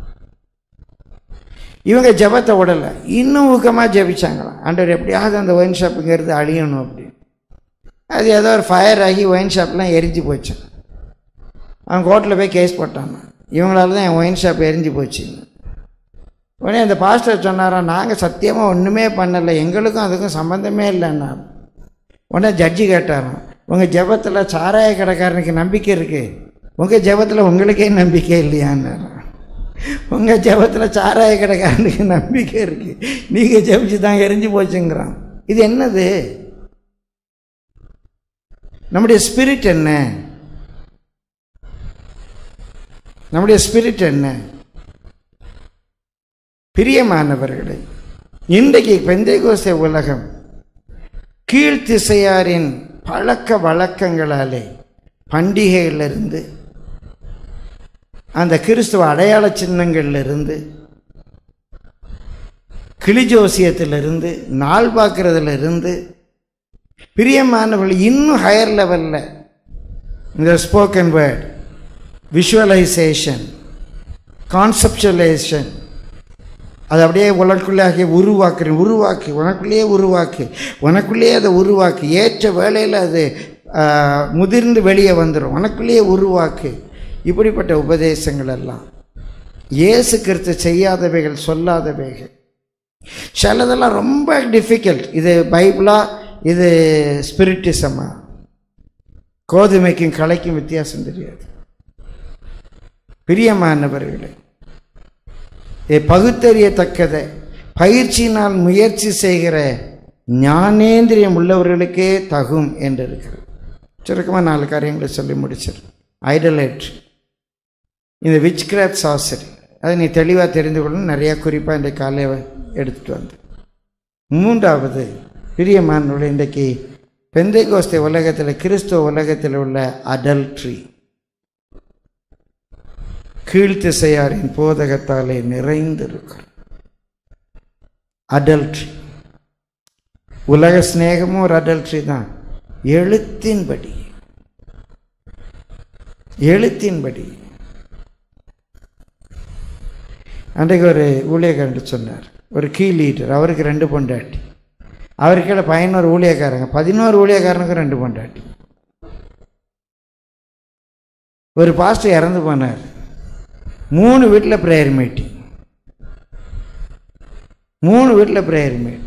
இவங்க ஜெபத்தை விடலை இன்னும் ஊக்கமாக ஜெபிச்சாங்களாம் ஆண்டவர் எப்படியாவது அந்த ஒயின் ஷாப்புங்கிறது அழியணும் அப்படி அது ஏதோ ஒரு ஃபயர் ஆகி ஒயின் ஷாப்லாம் எரிஞ்சு போச்சு அவன் கோர்ட்டில் போய் கேஸ் போட்டாங்க இவங்களால தான் என் ஒயின் ஷாப் எரிஞ்சு போச்சு உடனே அந்த பாஸ்டர் சொன்னாராம் நாங்கள் சத்தியமாக ஒன்றுமே பண்ணலை எங்களுக்கும் அதுக்கும் சம்மந்தமே இல்லைன்னா உடனே ஜட்ஜி கேட்டாராம் உங்கள் ஜெபத்தில் சாராய கடைக்காரனுக்கு நம்பிக்கை இருக்குது உங்கள் ஜெபத்தில் உங்களுக்கே நம்பிக்கை இல்லையான்னாராம் உங்கள் ஜெபத்தில் சாராய கடைக்காரனுக்கு நம்பிக்கை இருக்குது நீங்கள் ஜெபிச்சு தான் எரிஞ்சு போச்சுங்கிறான் இது என்னது நம்முடைய ஸ்பிரிட் என்ன நம்முடைய ஸ்பிரிட் என்ன பிரியமானவர்களே இன்றைக்கு பெந்தைகோசை உலகம் கீழ்த்திசையாரின் பழக்க வழக்கங்களாலே பண்டிகையிலிருந்து அந்த கிறிஸ்துவ அடையாள சின்னங்கள்லேருந்து கிளிஜோசியத்திலிருந்து நாள் பார்க்கறதுல இருந்து பிரியமானவர்கள் இன்னும் ஹையர் லெவலில் இந்த ஸ்போக்கன் வேர்ட் விஷுவலைசேஷன் கான்செப்டுவலைசேஷன் அது அப்படியே உனக்குள்ளாக உருவாக்குறேன் உருவாக்கு உனக்குள்ளேயே உருவாக்கு உனக்குள்ளேயே அதை உருவாக்கு ஏற்ற வேளையில் அது ஆ, முதிர்ந்து வெளியே வந்துடும் உனக்குள்ளேயே உருவாக்கு இப்படிப்பட்ட உபதேசங்கள் எல்லாம் இயேசு கிறிஸ்து செய்யாதவைகள் சொல்லாதவைகள் சிலதெல்லாம் ரொம்ப டிஃபிகல்ட் இது பைபிளா இது ஸ்பிரிட்டிசமா கோதுமைக்கும் கலைக்கும் வித்தியாசம் தெரியாது பிரியமானவர்களே இதை பகுத்தறியத்தக்கதை பயிற்சியினால் முயற்சி செய்கிற ஞானேந்திரியம் உள்ளவர்களுக்கே தகும் என்று இருக்கிறது சுருக்கமாக நாலு காரியங்களை சொல்லி முடிச்சிரு ஐடலேட் இந்த விச் கிராஃப்ட் சாசரி அதை நீ தெளிவாக தெரிந்து கொள்ளணும் நிறையா குறிப்பாக இந்த காலையை எடுத்துகிட்டு வந்து மூன்றாவது பிரியமானவர்களே இன்றைக்கு பெந்தைகோஸ்தை உலகத்தில் கிறிஸ்துவ உலகத்தில் உள்ள அடல்ட்ரி கீழ்த்திசையாரின் போதகத்தாலே நிறைந்திருக்கும் அடல்ட்ரி உலக சிநேகமும் ஒரு அடல்ட்ரி தான் எழுத்தின்படி எழுத்தின்படி அன்றைக்கு ஒரு ஊழியக்காரன் சொன்னார் ஒரு கீ லீடர் அவருக்கு ரெண்டு பொண்டாட்டி அவருக்கு கீழே பதினோரு ஊழியக்காரங்க பதினோரு ஊழியக்காரனுக்கு ரெண்டு பொண்டாட்டி ஒரு பாஸ்டர் இறந்து போனார் மூணு வீட்டில் ப்ரேயர் மீட்டிங் மூணு வீட்டில் ப்ரேயர் மீட்டிங்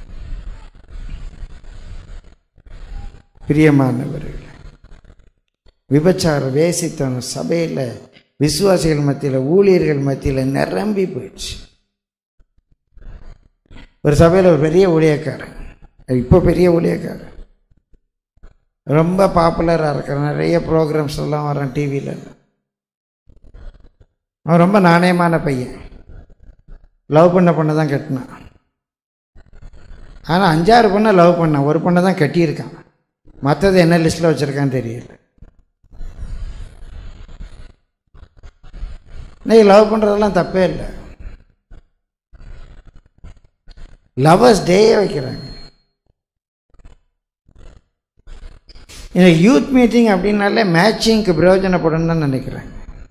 பிரியமானவர்கள் விபச்சாரம் வேசித்தனம் சபையில் விசுவாசிகள் மத்தியில் ஊழியர்கள் மத்தியில் நிரம்பி போயிடுச்சு ஒரு சபையில் ஒரு பெரிய ஊழியக்காரன் இப்போ பெரிய ஊழியக்காரன் ரொம்ப பாப்புலராக இருக்கிறான் நிறைய ப்ரோக்ராம்ஸ் எல்லாம் வரான் டிவியில் அவன் ரொம்ப நாணயமான பையன் லவ் பண்ண பொண்ணை தான் கட்டினான் ஆனால் அஞ்சாறு பொண்ணை லவ் பண்ணான் ஒரு பொண்ணை தான் கட்டியிருக்கான் மற்றது என்ன லிஸ்ட்டில் வச்சுருக்கான்னு தெரியல நீ லவ் பண்ணுறதெல்லாம் தப்பே இல்லை லவர்ஸ் டேயே வைக்கிறாங்க எனக்கு யூத் மீட்டிங் அப்படின்னாலே மேட்சிங்க்கு பிரயோஜனப்படும் தான் நினைக்கிறேன்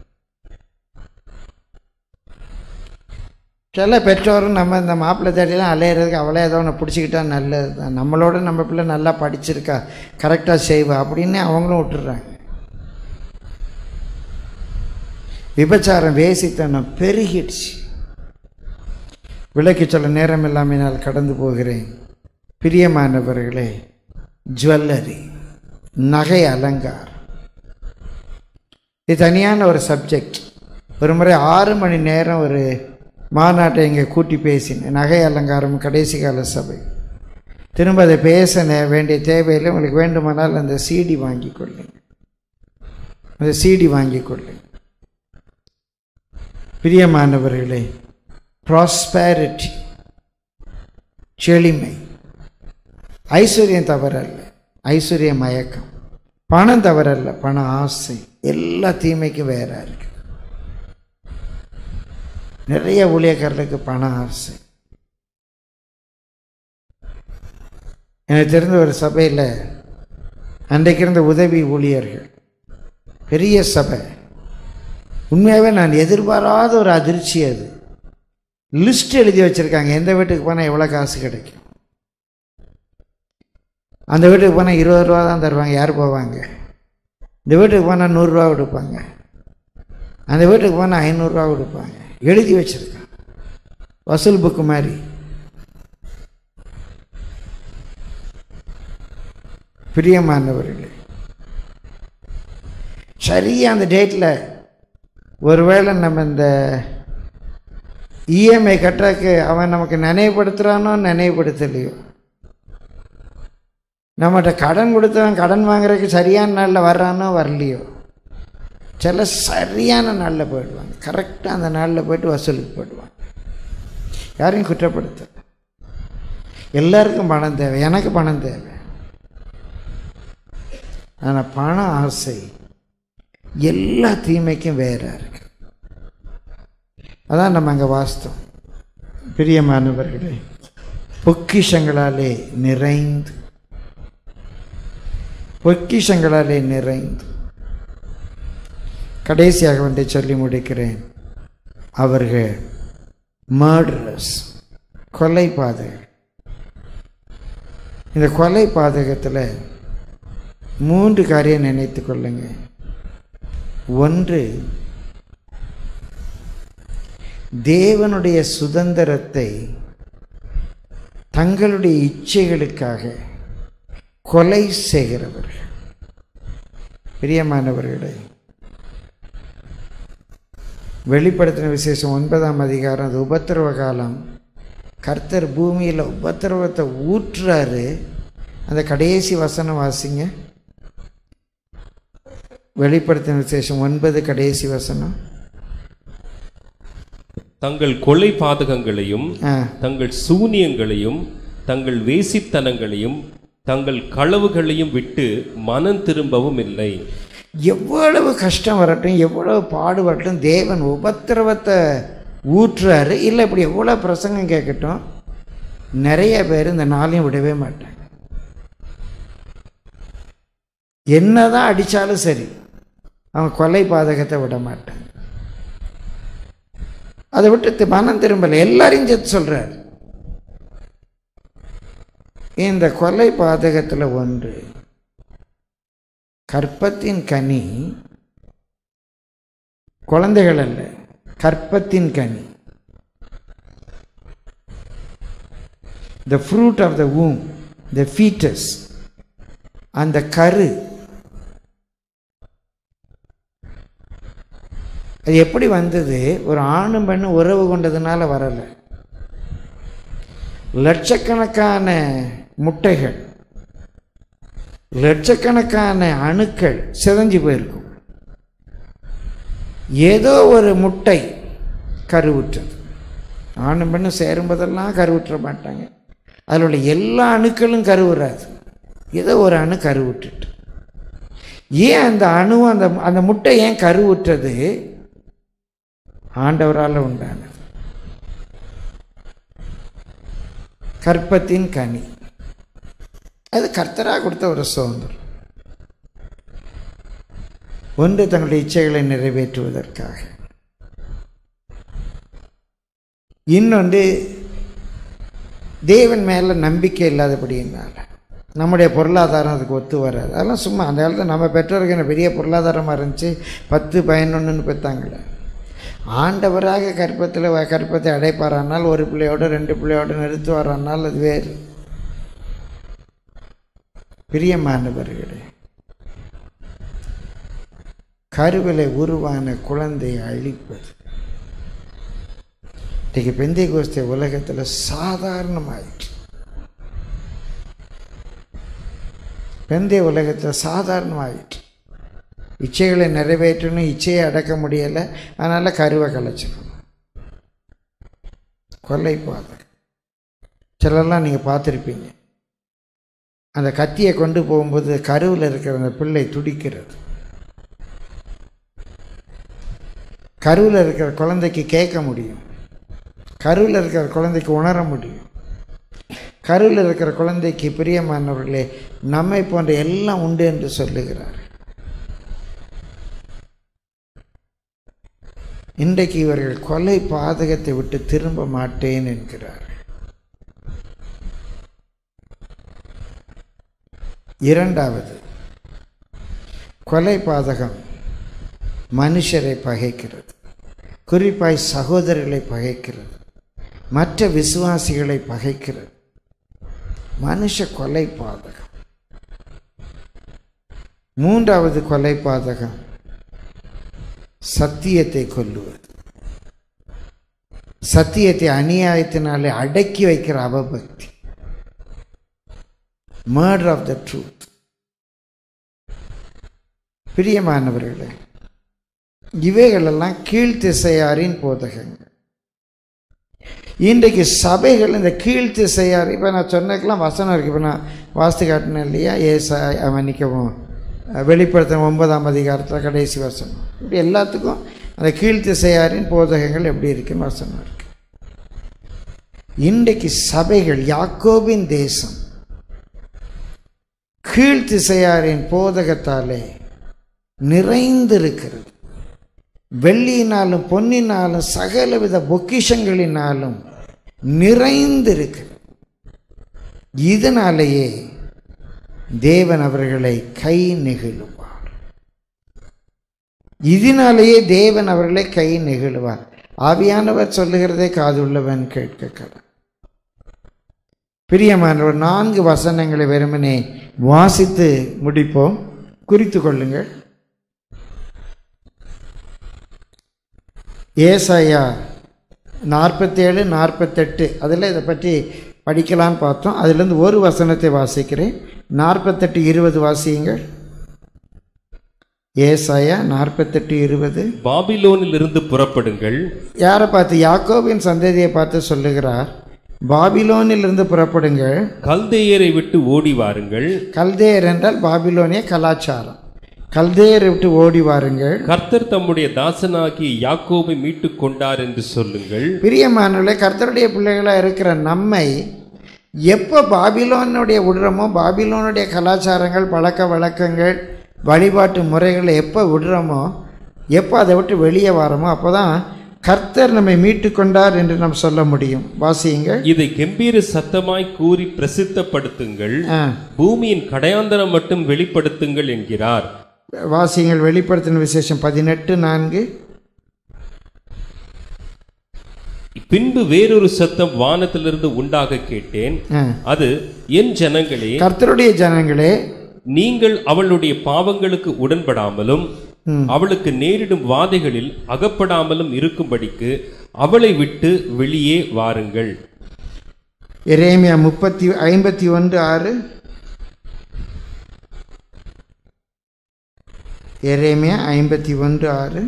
சில பெற்றோரும் நம்ம இந்த மாப்பிள்ளை தேடிலாம் அலையிறதுக்கு அவளே ஏதோ ஒன்று பிடிச்சிக்கிட்டா நல்லது தான் நம்மளோட நம்ம பிள்ளை நல்லா படிச்சிருக்கா கரெக்டாக செய்வா அப்படின்னு அவங்களும் விட்டுறாங்க விபச்சாரம் வேசித்தனம் பெருகிடுச்சு விளக்கி சொல்ல நேரம் இல்லாமல் நான் கடந்து போகிறேன் பிரியமானவர்களே ஜுவல்லரி நகை அலங்கார் இது தனியான ஒரு சப்ஜெக்ட் ஒரு முறை ஆறு மணி நேரம் ஒரு மாநாட்டை இங்கே கூட்டி பேசினேன் நகை அலங்காரம் கடைசி கால சபை திரும்ப அதை பேச நே- வேண்டிய தேவையில்லை உங்களுக்கு வேண்டுமானால் அந்த சிடி வாங்கி கொள்ளுங்க அந்த சிடி வாங்கி கொள்ளுங்க பிரியமானவர்களே ப்ராஸ்பேரிட்டி செழிமை ஐஸ்வர்யம் தவறல்ல ஐஸ்வர்ய மயக்கம் பணம் தவறல்ல பண ஆசை எல்லா தீமைக்கும் வேற இருக்கு நிறைய ஊழியக்காரர்களுக்கு பண ஆசை எனக்கு தெரிந்த ஒரு சபையில் அன்றைக்கு இருந்த உதவி ஊழியர்கள் பெரிய சபை உண்மையாகவே நான் எதிர்பாராத ஒரு அதிர்ச்சி அது லிஸ்ட் எழுதி வச்சுருக்காங்க எந்த வீட்டுக்கு போனால் எவ்வளோ காசு கிடைக்கும் அந்த வீட்டுக்கு போனால் இருபது ரூபா தான் தருவாங்க யார் போவாங்க இந்த வீட்டுக்கு போனால் நூறுரூவா கொடுப்பாங்க அந்த வீட்டுக்கு போனால் ஐநூறுரூவா கொடுப்பாங்க எழுதி வச்சுருக்காங்க வசூல் புக்கு மாதிரி பிரியமானவர்களே சரியாக அந்த டேட்டில் ஒருவேளை நம்ம இந்த இஎம்ஐ கட்டுறதுக்கு அவன் நமக்கு நினைவுபடுத்துகிறானோ நினைவுபடுத்தலையோ நம்மகிட்ட கடன் கொடுத்தவன் கடன் வாங்குறதுக்கு சரியான நாளில் வர்றானோ வரலையோ சில சரியான நாளில் போயிடுவாங்க கரெக்டாக அந்த நாளில் போயிட்டு வசூலுக்கு போயிடுவாங்க யாரையும் குற்றப்படுத்த எல்லாருக்கும் பணம் தேவை எனக்கு பணம் தேவை ஆனால் பண ஆசை எல்லா தீமைக்கும் வேற இருக்கு அதான் நம்ம அங்கே வாஸ்தவம் பிரியமானவர்களே பொக்கிஷங்களாலே நிறைந்து பொக்கிஷங்களாலே நிறைந்து கடைசியாக ஒன்றை சொல்லி முடிக்கிறேன் அவர்கள் மர்டரஸ் கொலை பாதகர் இந்த கொலை பாதகத்தில் மூன்று காரியம் நினைத்து கொள்ளுங்க ஒன்று தேவனுடைய சுதந்திரத்தை தங்களுடைய இச்சைகளுக்காக கொலை செய்கிறவர்கள் பிரியமானவர்களே வெளிப்படுத்தின விசேஷம் ஒன்பதாம் அதிகாரம் அது உபத்திரவ காலம் கர்த்தர் பூமியில் உபத்திரவத்தை ஊற்றுறாரு அந்த கடைசி வசனம் வாசிங்க வெளிப்படுத்தின விசேஷம் ஒன்பது கடைசி வசனம் தங்கள் கொலை பாதகங்களையும் ஆ தங்கள் சூனியங்களையும் தங்கள் வேசித்தனங்களையும் தங்கள் களவுகளையும் விட்டு மனம் திரும்பவும் இல்லை எவ்வளவு கஷ்டம் வரட்டும் எவ்வளவு பாடு வரட்டும் தேவன் உபத்திரவத்தை ஊற்றுறாரு இல்லை இப்படி எவ்வளோ பிரசங்கம் கேட்கட்டும் நிறைய பேர் இந்த நாளையும் விடவே மாட்டாங்க என்னதான் அடித்தாலும் சரி அவன் கொலை பாதகத்தை விட மாட்டாங்க அதை விட்டு தி- மனம் திரும்பலை எல்லாரையும் சேர்த்து சொல்றாரு இந்த கொலை பாதகத்தில் ஒன்று கற்பத்தின் கனி குழந்தைகள் அல்ல கற்பத்தின் கனி the fruit of the womb the foetus அந்த கரு அது எப்படி வந்தது ஒரு ஆணும் பெண்ணும் உறவு கொண்டதுனால வரலை லட்சக்கணக்கான முட்டைகள் லட்சக்கணக்கான அணுக்கள் சிதைஞ்சு போயிருக்கும் ஏதோ ஒரு முட்டை கருவுற்றது ஆணும் பெண்ணும் சேரும்போதெல்லாம் கருவுற்ற மாட்டாங்க அதில் உள்ள எல்லா அணுக்களும் கருவுறாது ஏதோ ஒரு அணு கருவுற்றுட்டு ஏன் அந்த அணுவும் அந்த அந்த முட்டை ஏன் கருவுற்றது ஆண்டவரால் உண்டானது கற்பத்தின் கனி அது கர்த்தராக கொடுத்த ஒரு சுதந்திரம் ஒன்று தங்களுடைய இச்சைகளை நிறைவேற்றுவதற்காக இன்னொன்று தேவன் மேலே நம்பிக்கை இல்லாதபடியினால நம்முடைய பொருளாதாரம் அதுக்கு ஒத்து வராது அதெல்லாம் சும்மா அந்த காலத்தில் நம்ம பெற்றோருக்கு என்ன பெரிய பொருளாதாரமாக இருந்துச்சு பத்து பதினொன்றுன்னு பெற்றாங்களே ஆண்டவராக கற்பத்தில் கற்பத்தை அடைப்பாரானால் ஒரு பிள்ளையோட ரெண்டு பிள்ளையோட நிறுத்துவாரானால் அது வேறு பிரியமானவர்களே கருவிலை உருவான குழந்தையை அழிப்பது இன்றைக்கு பெந்தை கோஸ்தை உலகத்தில் சாதாரணமாயிற்று பெந்தை உலகத்தில் சாதாரணமாயிற்று இச்சைகளை நிறைவேற்றணும் இச்சையை அடக்க முடியலை அதனால் கருவை கலைச்சிக்கணும் கொள்ளை பாதை சிலர்லாம் நீங்கள் பார்த்துருப்பீங்க அந்த கத்தியை கொண்டு போகும்போது கருவில் இருக்கிற அந்த பிள்ளை துடிக்கிறது கருவில் இருக்கிற குழந்தைக்கு கேட்க முடியும் கருவில் இருக்கிற குழந்தைக்கு உணர முடியும் கருவில் இருக்கிற குழந்தைக்கு பிரியமானவர்களே நம்மை போன்ற எல்லாம் உண்டு என்று சொல்லுகிறார் இன்றைக்கு இவர்கள் கொலை பாதகத்தை விட்டு திரும்ப மாட்டேன் என்கிறார் இரண்டாவது கொலை பாதகம் மனுஷரை பகைக்கிறது குறிப்பாய் சகோதரர்களை பகைக்கிறது மற்ற விசுவாசிகளை பகைக்கிறது மனுஷ கொலை பாதகம் மூன்றாவது கொலை பாதகம் சத்தியத்தை கொல்லுவது சத்தியத்தை அநியாயத்தினாலே அடக்கி வைக்கிற அவபக்தி மர்டர் ஆஃப் த ட்ரூத் பிரியமானவர்களே இவைகளெல்லாம் கீழ்த்திசையாரின் போதகங்கள் இன்றைக்கு சபைகள் இந்த கீழ்த்திசையார் இப்போ நான் சொன்னதுக்கெல்லாம் வசனம் இருக்குது இப்போ நான் வாஸ்து காட்டினேன் இல்லையா ஏசா மன்னிக்கவும் வெளிப்படுத்தின ஒன்பதாம் அதிகாரத்தில் கடைசி வசனம் இப்படி எல்லாத்துக்கும் அந்த கீழ்த்திசையாரின் போதகங்கள் எப்படி இருக்குன்னு வசனம் இருக்கு இன்றைக்கு சபைகள் யாக்கோபின் தேசம் கீழ்த்திசையாரின் போதகத்தாலே நிறைந்திருக்கிறது வெள்ளியினாலும் பொன்னினாலும் சகலவித பொக்கிஷங்களினாலும் நிறைந்திருக்கு இதனாலேயே தேவன் அவர்களை கை நெகிழுவார் இதனாலேயே தேவன் அவர்களை கை நெகிழுவார் ஆவியானவர் சொல்லுகிறதை காதுள்ளவன் கேட்க கடன் பிரியமானவர் நான்கு வசனங்களை வெறுமனே வாசித்து முடிப்போம் குறித்து கொள்ளுங்கள் ஏசாயா நாற்பத்தேழு நாற்பத்தெட்டு அதில் இதை பற்றி படிக்கலான்னு பார்த்தோம் அதிலிருந்து ஒரு வசனத்தை வாசிக்கிறேன் நாற்பத்தெட்டு இருபது வாசியுங்கள் ஏசாயா நாற்பத்தெட்டு இருபது பாபிலோனில் இருந்து புறப்படுங்கள் யாரை பார்த்து யாக்கோபின் சந்ததியை பார்த்து சொல்லுகிறார் பாபிலோனிலிருந்து புறப்படுங்கள் கல்தேயரை விட்டு ஓடி வாருங்கள் கல்தேயர் என்றால் பாபிலோனிய கலாச்சாரம் கல்தேயரை விட்டு ஓடி வாருங்கள் கர்த்தர் தம்முடைய தாசனாகிய யாக்கோபை மீட்டுக் கொண்டார் என்று சொல்லுங்கள் பிரியமானவர்களே கர்த்தருடைய பிள்ளைகளாக இருக்கிற நம்மை எப்போ பாபிலோனுடைய விடுறோமோ பாபிலோனுடைய கலாச்சாரங்கள் பழக்க வழக்கங்கள் வழிபாட்டு முறைகளை எப்போ விடுறோமோ எப்போ அதை விட்டு வெளியே வரோமோ அப்போ தான் கர்த்தர் நம்மை மீட்டு கொண்டார் என்று நாம் சொல்ல முடியும் வாசியுங்கள் இதை கம்பீர சத்தமாய் கூறி பிரசித்தப்படுத்துங்கள் ஆ பூமியின் கடையாந்தரம் மட்டும் வெளிப்படுத்துங்கள் என்கிறார் வாசியுங்கள் வெளிப்படுத்தின விசேஷம் பதினெட்டு நான்கு பின்பு வேறொரு சத்தம் வானத்திலிருந்து உண்டாக கேட்டேன் ஆ. அது என் ஜனங்களே கர்த்தருடைய ஜனங்களே நீங்கள் அவளுடைய பாவங்களுக்கு உடன்படாமலும் ம். அவளுக்கு நேரிடும் வாதைகளில் அகப்படாமலும் இருக்கும்படிக்கு அவளை விட்டு வெளியே வாருங்கள் எரேமியா முப்பத்தி ஐம்பத்தி ஒன்று ஆறு எரேமியா ஐம்பத்தி ஒன்று ஆறு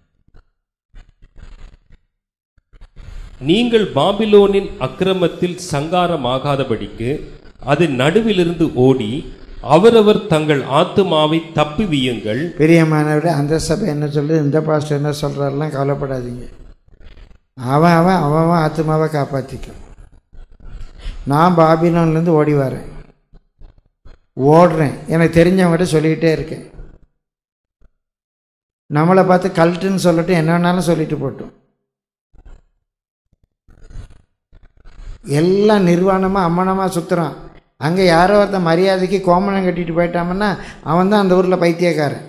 நீங்கள் பாபிலோனின் அக்கிரமத்தில் சங்காரமாகாதபடிக்கு அது நடுவிலிருந்து ஓடி அவரவர் தங்கள் ஆத்துமாவை தப்புவியுங்கள் பிரியமானவரே அந்த சபை என்ன சொல்லுது இந்த பாஸ்டர் என்ன சொல்கிறாரெல்லாம் கவலைப்படாதீங்க அவன் அவன் அவன் அவன் ஆத்மாவை காப்பாற்றிக்கும் நான் பாபிலோன்லேருந்து ஓடி வரேன் ஓடுறேன் எனக்கு தெரிஞ்சவங்ககிட்ட சொல்லிக்கிட்டே இருக்கேன் நம்மளை பார்த்து கல்ட்டுன்னு சொல்லட்டும் என்ன வேணாலும் சொல்லிட்டு போட்டோம் எல்லாம் நிர்வாணமாக அம்மனமாக சுற்றுறான் அங்கே யாரோ ஒருத்தன் மரியாதைக்கு கோமணம் கட்டிட்டு போயிட்டாமன்னா அவன் தான் அந்த ஊரில் பைத்தியக்காரன்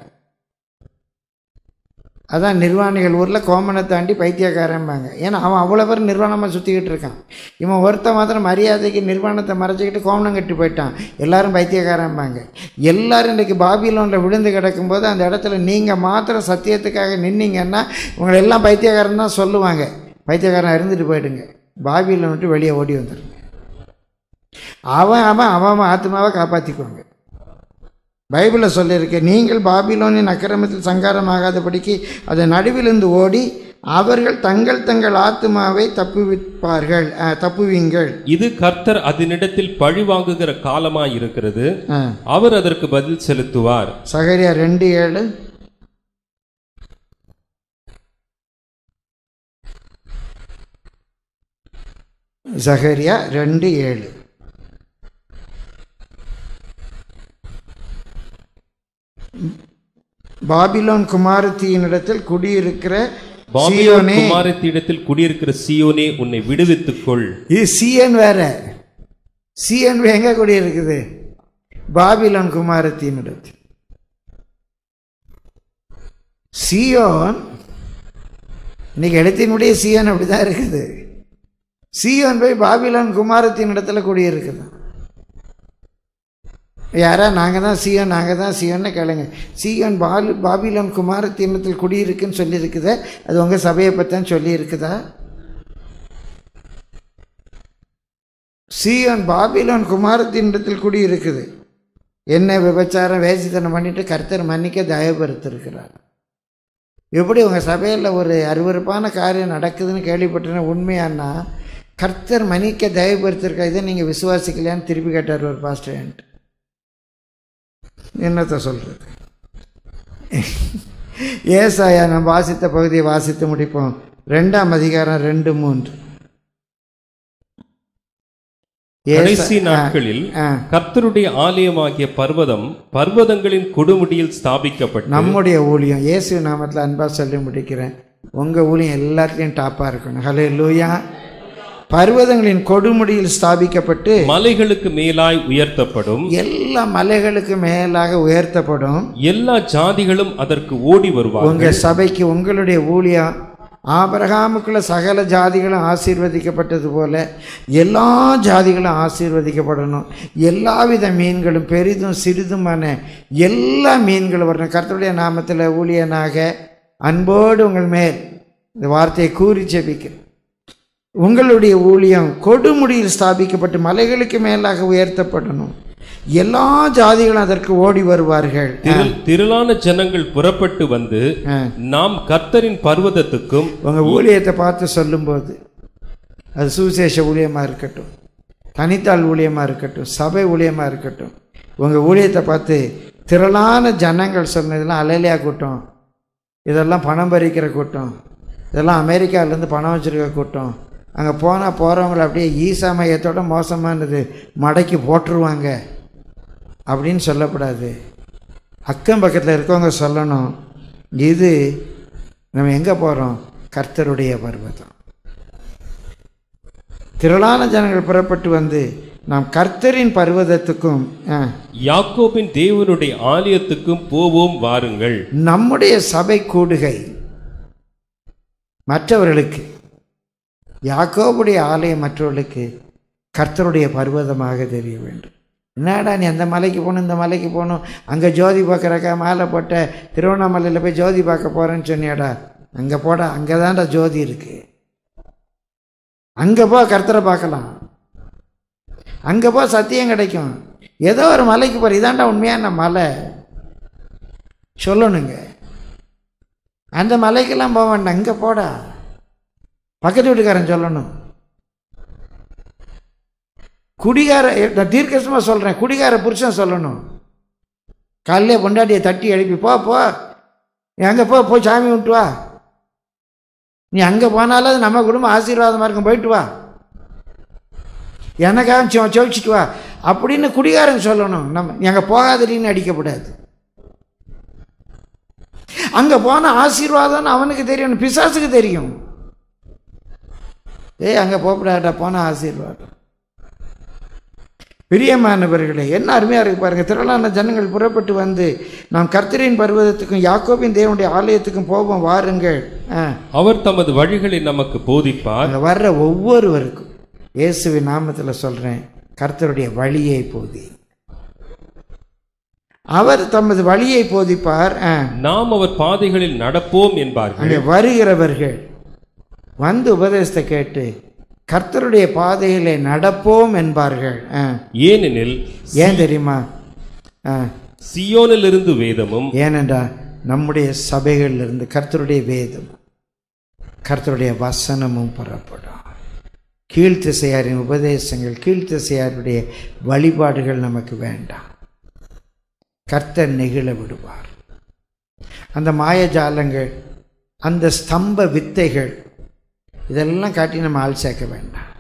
அதான் நிர்வாணிகள் ஊரில் கோமனை தாண்டி பைத்தியக்காரன்பாங்க ஏன்னா அவன் அவ்வளோ பேர் நிர்வாணமாக சுற்றிக்கிட்டு இருக்கான் இவன் ஒருத்த மாத்திரம் மரியாதைக்கு நிர்வாணத்தை மறைச்சிக்கிட்டு கோமணம் கட்டி போயிட்டான் எல்லாரும் பைத்தியக்காரன்பாங்க எல்லாரும் இன்றைக்கி பாபிலோனில் விழுந்து கிடக்கும்போது அந்த இடத்துல நீங்கள் மாத்திரம் சத்தியத்துக்காக நின்னீங்கன்னா உங்களை எல்லாம் பைத்தியக்காரன் தான் சொல்லுவாங்க பைத்தியக்காரன் இருந்துட்டு போயிடுங்க பாபிலோன் விட்டு வெளியே ஓடி வந்துடுங்க அவன் அவன் அவன் அவன் ஆத்மாவை காப்பாற்றிக்குவாங்க பைபிளில் சொல்லியிருக்கு நீங்கள் பாபிலோனின் அக்கிரமத்தில் சங்காரமாகாதபடிக்கு அதை நடுவிலிருந்து ஓடி அவர்கள் தங்கள் தங்கள் ஆத்மாவை தப்புவிப்பார்கள் அஹ், தப்புவீங்கள் இது கர்த்தர் அதனிடத்தில் பழி வாங்குகிற காலமாய் இருக்கிறது அஹ், அவர் அதற்கு பதில் செலுத்துவார் சகரியா ரெண்டு ஏழு சகரியா ரெண்டு ஏழு பாபிலோன் குமாரத்தியினிடத்தில் குடியிருக்கிற பாபிலோன் சீயோனே குமாரத்திடத்தில் குடியிருக்கிற சீயோனே உன்னை விடுவித்துக் கொள் இது சிஎன் வேற சிஎன் எங்க குடியிருக்குது பாபிலோன் குமாரத்தியினிடத்தில் சியோன் இன்னைக்கு எழுத்தினுடைய சியோன் அப்படிதான் இருக்குது சியோன் போய் பாபிலோன் குமாரத்தின் இடத்துல குடியிருக்குது யாரா நாங்கள் தான் சியோன் நாங்கள் தான் சியோன்னு கேளுங்க சியோன் பாலு பாபிலோன் குமாரத்தினத்தில் குடியிருக்குன்னு சொல்லியிருக்குதே அது உங்கள் சபையை பற்றின்னு சொல்லியிருக்குதா சியோன் பாபிலோன் குமாரத்தினிடத்தில் குடியிருக்குது என்ன விபச்சாரம் வேசித்தனம் பண்ணிட்டு கர்த்தர் மன்னிக்க தயவுபடுத்திருக்கிறார் எப்படி உங்கள் சபையில் ஒரு அருவருப்பான காரியம் நடக்குதுன்னு கேள்விப்பட்டேன்னா உண்மையானா கர்த்தர் மன்னிக்க தயவுபடுத்திருக்கா இதை நீங்கள் விசுவாசிக்கலையான்னு திருப்பி கேட்டார் ஒரு பாஸ்டர் என்கிட்ட. என்னத்தை சொல்கிறது ஏசாயா நம்ம வாசித்த பகுதியை வாசித்து முடிப்போம் ரெண்டாம் அதிகாரம் ரெண்டு மூன்று கடைசி நாட்களில் ஆ. கர்த்தருடைய ஆலயமாகிய பர்வதம் பர்வதங்களின் கொடுமுடியில் ஸ்தாபிக்கப்பட்டு நம்முடைய ஊழியம் இயேசு நாமத்தில் அன்பாக சொல்லி முடிக்கிறேன் உங்கள் ஊழியம் எல்லாத்துலேயும் டாப்பாக இருக்கணும் ஹலே லூயா பர்வதங்களின் கொடுமுடியில் ஸ்தாபிக்கப்பட்டு மலைகளுக்கு மேலாய் உயர்த்தப்படும் எல்லா மலைகளுக்கு மேலாக உயர்த்தப்படும் எல்லா ஜாதிகளும் அதற்கு ஓடி வருவார்கள் உங்க சபைக்கு உங்களுடைய ஊழியம் ஆபிரகாமுக்குள்ள சகல ஜாதிகளும் ஆசீர்வதிக்கப்பட்டது போல எல்லா ஜாதிகளும் ஆசீர்வதிக்கப்படணும் எல்லாவித மீன்களும் பெரிதும் சிறிதுமான எல்லா மீன்களும் வரணும் கர்த்தருடைய நாமத்தில் ஊழியனாக அன்போடு உங்கள் மேல் இந்த வார்த்தையை கூறி ஜெபிக்கிறேன் உங்களுடைய ஊழியம் கொடுமுடியில் ஸ்தாபிக்கப்பட்டு மலைகளுக்கு மேலாக உயர்த்தப்படணும் எல்லா ஜாதிகளும் அதற்கு ஓடி வருவார்கள் திரள்- திரளான ஜனங்கள் புறப்பட்டு வந்து ஆ. நாம் கர்த்தரின் பர்வதத்துக்கும் உங்கள் ஊழியத்தை பார்த்து சொல்லும்போது அது சுவிசேஷ ஊழியமாக இருக்கட்டும் தனித்தாள் ஊழியமாக இருக்கட்டும் சபை ஊழியமாக இருக்கட்டும் உங்கள் ஊழியத்தை பார்த்து திரளான ஜனங்கள் சொன்னதெல்லாம் அலையிலையா கூட்டம் இதெல்லாம் பணம் பறிக்கிற கூட்டம் இதெல்லாம் அமெரிக்காவிலேருந்து பணம் வச்சுருக்க கூட்டம் அங்கே போனால் போகிறவங்கள அப்படியே ஈசா மையத்தோட மோசமானது மடக்கி போட்டுருவாங்க அப்படின்னு சொல்லக்கூடாது அக்கம் பக்கத்தில் இருக்கவங்க சொல்லணும் இது நம்ம எங்கே போகிறோம் கர்த்தருடைய பர்வதம் திரளான ஜனங்கள் புறப்பட்டு வந்து நாம் கர்த்தரின் பர்வதத்துக்கும் ஆ, யாக்கோபின் தேவனுடைய ஆலயத்துக்கும் போவோம் வாருங்கள் நம்முடைய சபை கூடுகை மற்றவர்களுக்கு யாக்கோபுடைய ஆலயம் மற்றவர்களுக்கு கர்த்தருடைய பர்வதமாக தெரிய வேண்டும் என்னடா நீ அந்த மலைக்கு போகணும் இந்த மலைக்கு போகணும் அங்கே ஜோதி பார்க்குறக்கா மாலை போட்ட திருவண்ணாமலையில் போய் ஜோதி பார்க்க போகிறேன்னு சொன்னியாடா அங்கே போடா அங்கே தான்டா ஜோதி இருக்கு அங்கே போ கர்த்தரை பார்க்கலாம் அங்கே போ சத்தியம் கிடைக்கும் ஏதோ ஒரு மலைக்கு போகிற இதாண்டா உண்மையான மலை சொல்லணுங்க அந்த மலைக்கெல்லாம் போக வேண்டாம் அங்கே போடா பக்கத்து வீட்டுக்காரன் சொல்லணும் குடிகார நான் தீர்க்கசமாக சொல்கிறேன் குடிகார புருஷன் சொல்லணும் காலையிலே பொண்டாட்டியை தட்டி எழுப்பி போ போ நீ அங்கே போ போய் சாமி விட்டு வா நீ அங்கே போனாலும் அது நம்ம குடும்பம் ஆசீர்வாதமாக இருக்கும் போயிட்டு வா எனக்காக சோ சோதிச்சுட்டு வா அப்படின்னு குடிகாரன் சொல்லணும் நம்ம நீ அங்கே போகாதடின்னு அடிக்கப்படாது அங்கே போன ஆசீர்வாதம்னு அவனுக்கு தெரியும் பிசாசுக்கு தெரியும் ஏய் அங்கே போகக்கூடாதா போன ஆசீர்வாதம் பிரியமானவர்களே என்ன அருமையாக இருக்கு பாருங்க திரளான ஜனங்கள் புறப்பட்டு வந்து நாம் கர்த்தரின் பர்வதத்துக்கும் யாக்கோபின் தேவனுடைய ஆலயத்துக்கும் போவோம் வாருங்கள் ஆ அவர் தமது வழிகளை நமக்கு போதிப்பார் அங்கே வர்ற ஒவ்வொருவருக்கும் இயேசுவின் நாமத்தில் சொல்கிறேன் கர்த்தருடைய வழியை போதி அவர் தமது வழியை போதிப்பார் ஆ. நாம் அவர் பாதைகளில் நடப்போம் என்பார்கள் அங்கே வருகிறவர்கள் வந்து உபதேசத்தை கேட்டு கர்த்தருடைய பாதையிலே நடப்போம் என்பார்கள் ஆ. ஏனெனில் ஏன் தெரியுமா ஆ. சியோனிலிருந்து வேதமும் ஏனென்றா நம்முடைய சபைகளிலிருந்து கர்த்தருடைய வேதம் கர்த்தருடைய வசனமும் புறப்படும் கீழ்த்திசையாரின் உபதேசங்கள் கீழ்த்திசையாருடைய வழிபாடுகள் நமக்கு வேண்டாம் கர்த்தர் நெகிழ விடுவார் அந்த மாயஜாலங்கள் அந்த ஸ்தம்ப வித்தைகள் இதெல்லாம் காட்டி நம்ம ஆள் சேர்க்க வேண்டாம்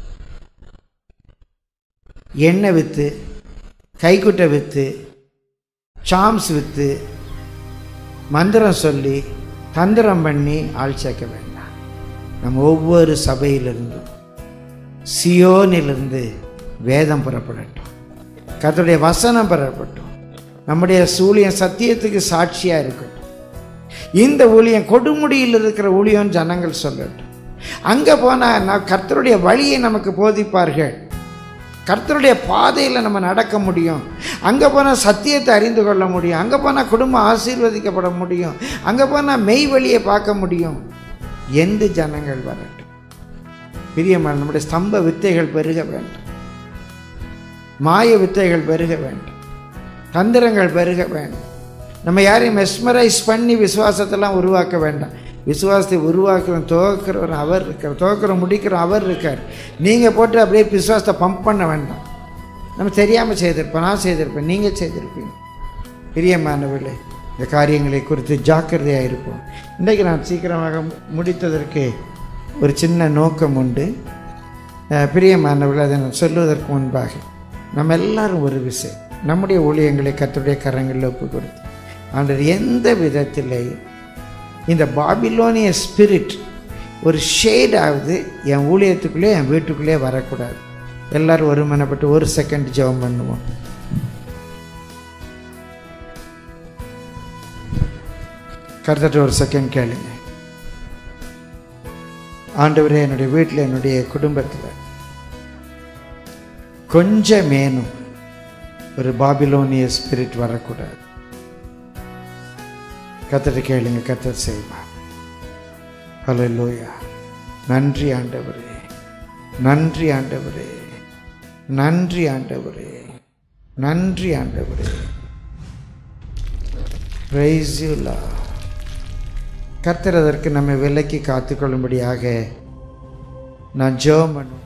எண்ணெய் வித்து கைக்குட்டை வித்து சாம்ஸ் வித்து மந்திரம் சொல்லி தந்திரம் பண்ணி ஆள் சேர்க்க வேண்டாம் நம்ம ஒவ்வொரு சபையிலிருந்தும் சியோனிலிருந்து வேதம் புறப்படட்டும் கர்த்தருடைய வசனம் புறப்பட்டும் நம்முடைய ஊழியம் சத்தியத்துக்கு சாட்சியாக இருக்கட்டும் இந்த ஊழியம் கொடுமுடியில் இருக்கிற ஊழியம் ஜனங்கள் சொல்லட்டும் அங்கே போனால் நான் கர்த்தருடைய வழியை நமக்கு போதிப்பார்கள் கர்த்தருடைய பாதையில் நம்ம நடக்க முடியும் அங்கே போனால் சத்தியத்தை அறிந்து கொள்ள முடியும் அங்கே போனால் குடும்பம் ஆசீர்வதிக்கப்பட முடியும் அங்கே போனால் மெய் வழியை பார்க்க முடியும் எந்த ஜனங்கள் வரட்டும் பிரியமான நம்முடைய ஸ்தம்ப வித்தைகள் பெருக வேண்டும் மாய வித்தைகள் பெருக வேண்டும் தந்திரங்கள் பெருக வேண்டும் நம்ம யாரையும் மெஸ்மரைஸ் பண்ணி விசுவாசத்தெல்லாம் உருவாக்க வேண்டாம் விசுவாசத்தை உருவாக்குற துவக்கிறவர் அவர் இருக்கார் துவக்கிற முடிக்கிற அவர் இருக்கார் நீங்கள் போட்டு அப்படியே விசுவாசத்தை பம்ப் பண்ண வேண்டாம் நம்ம தெரியாமல் செய்திருப்போம் நான் செய்திருப்பேன் நீங்கள் செய்திருப்பீங்க பிரியமானவர்களே இந்த காரியங்களை குறித்து ஜாக்கிரதையாக இருப்போம் இன்றைக்கு நான் சீக்கிரமாக முடித்ததற்கு ஒரு சின்ன நோக்கம் உண்டு அஹ், பிரியமானவர்கள் அதை நான் சொல்லுவதற்கு முன்பாக நம்ம எல்லாரும் ஒரு விஷயம் நம்முடைய ஊழியங்களை கர்த்தருடைய கரங்களில் ஒப்பு கொடுத்து ஆண்டவர் எந்த விதத்திலேயும் இந்த பாபிலோனிய ஸ்பிரிட் ஒரு ஷேடாவது என் ஊழியத்துக்குள்ளே என் வீட்டுக்குள்ளே வரக்கூடாது எல்லாரும் ஒருமனப்பட்டு ஒரு செகண்ட் ஜெபம் பண்ணுவோம் கருத்தட்ட ஒரு செகண்ட் கேளுங்க ஆண்டவரே என்னுடைய வீட்டில் என்னுடைய குடும்பத்தில் கொஞ்சமேனும் ஒரு பாபிலோனிய ஸ்பிரிட் வரக்கூடாது கத்தரை கேளுங்க கத்தர் செய்வார் ஹalleluya நன்றி ஆண்டவரே நன்றி ஆண்டவரே நன்றி ஆண்டவரே நன்றி ஆண்டவரே பிரைஸ் யூ கர்த்தர் அதற்கு நம்மை விலக்கி காத்துக்கொள்ளும்படியாக நான் ஜெபம் பண்ணுவேன்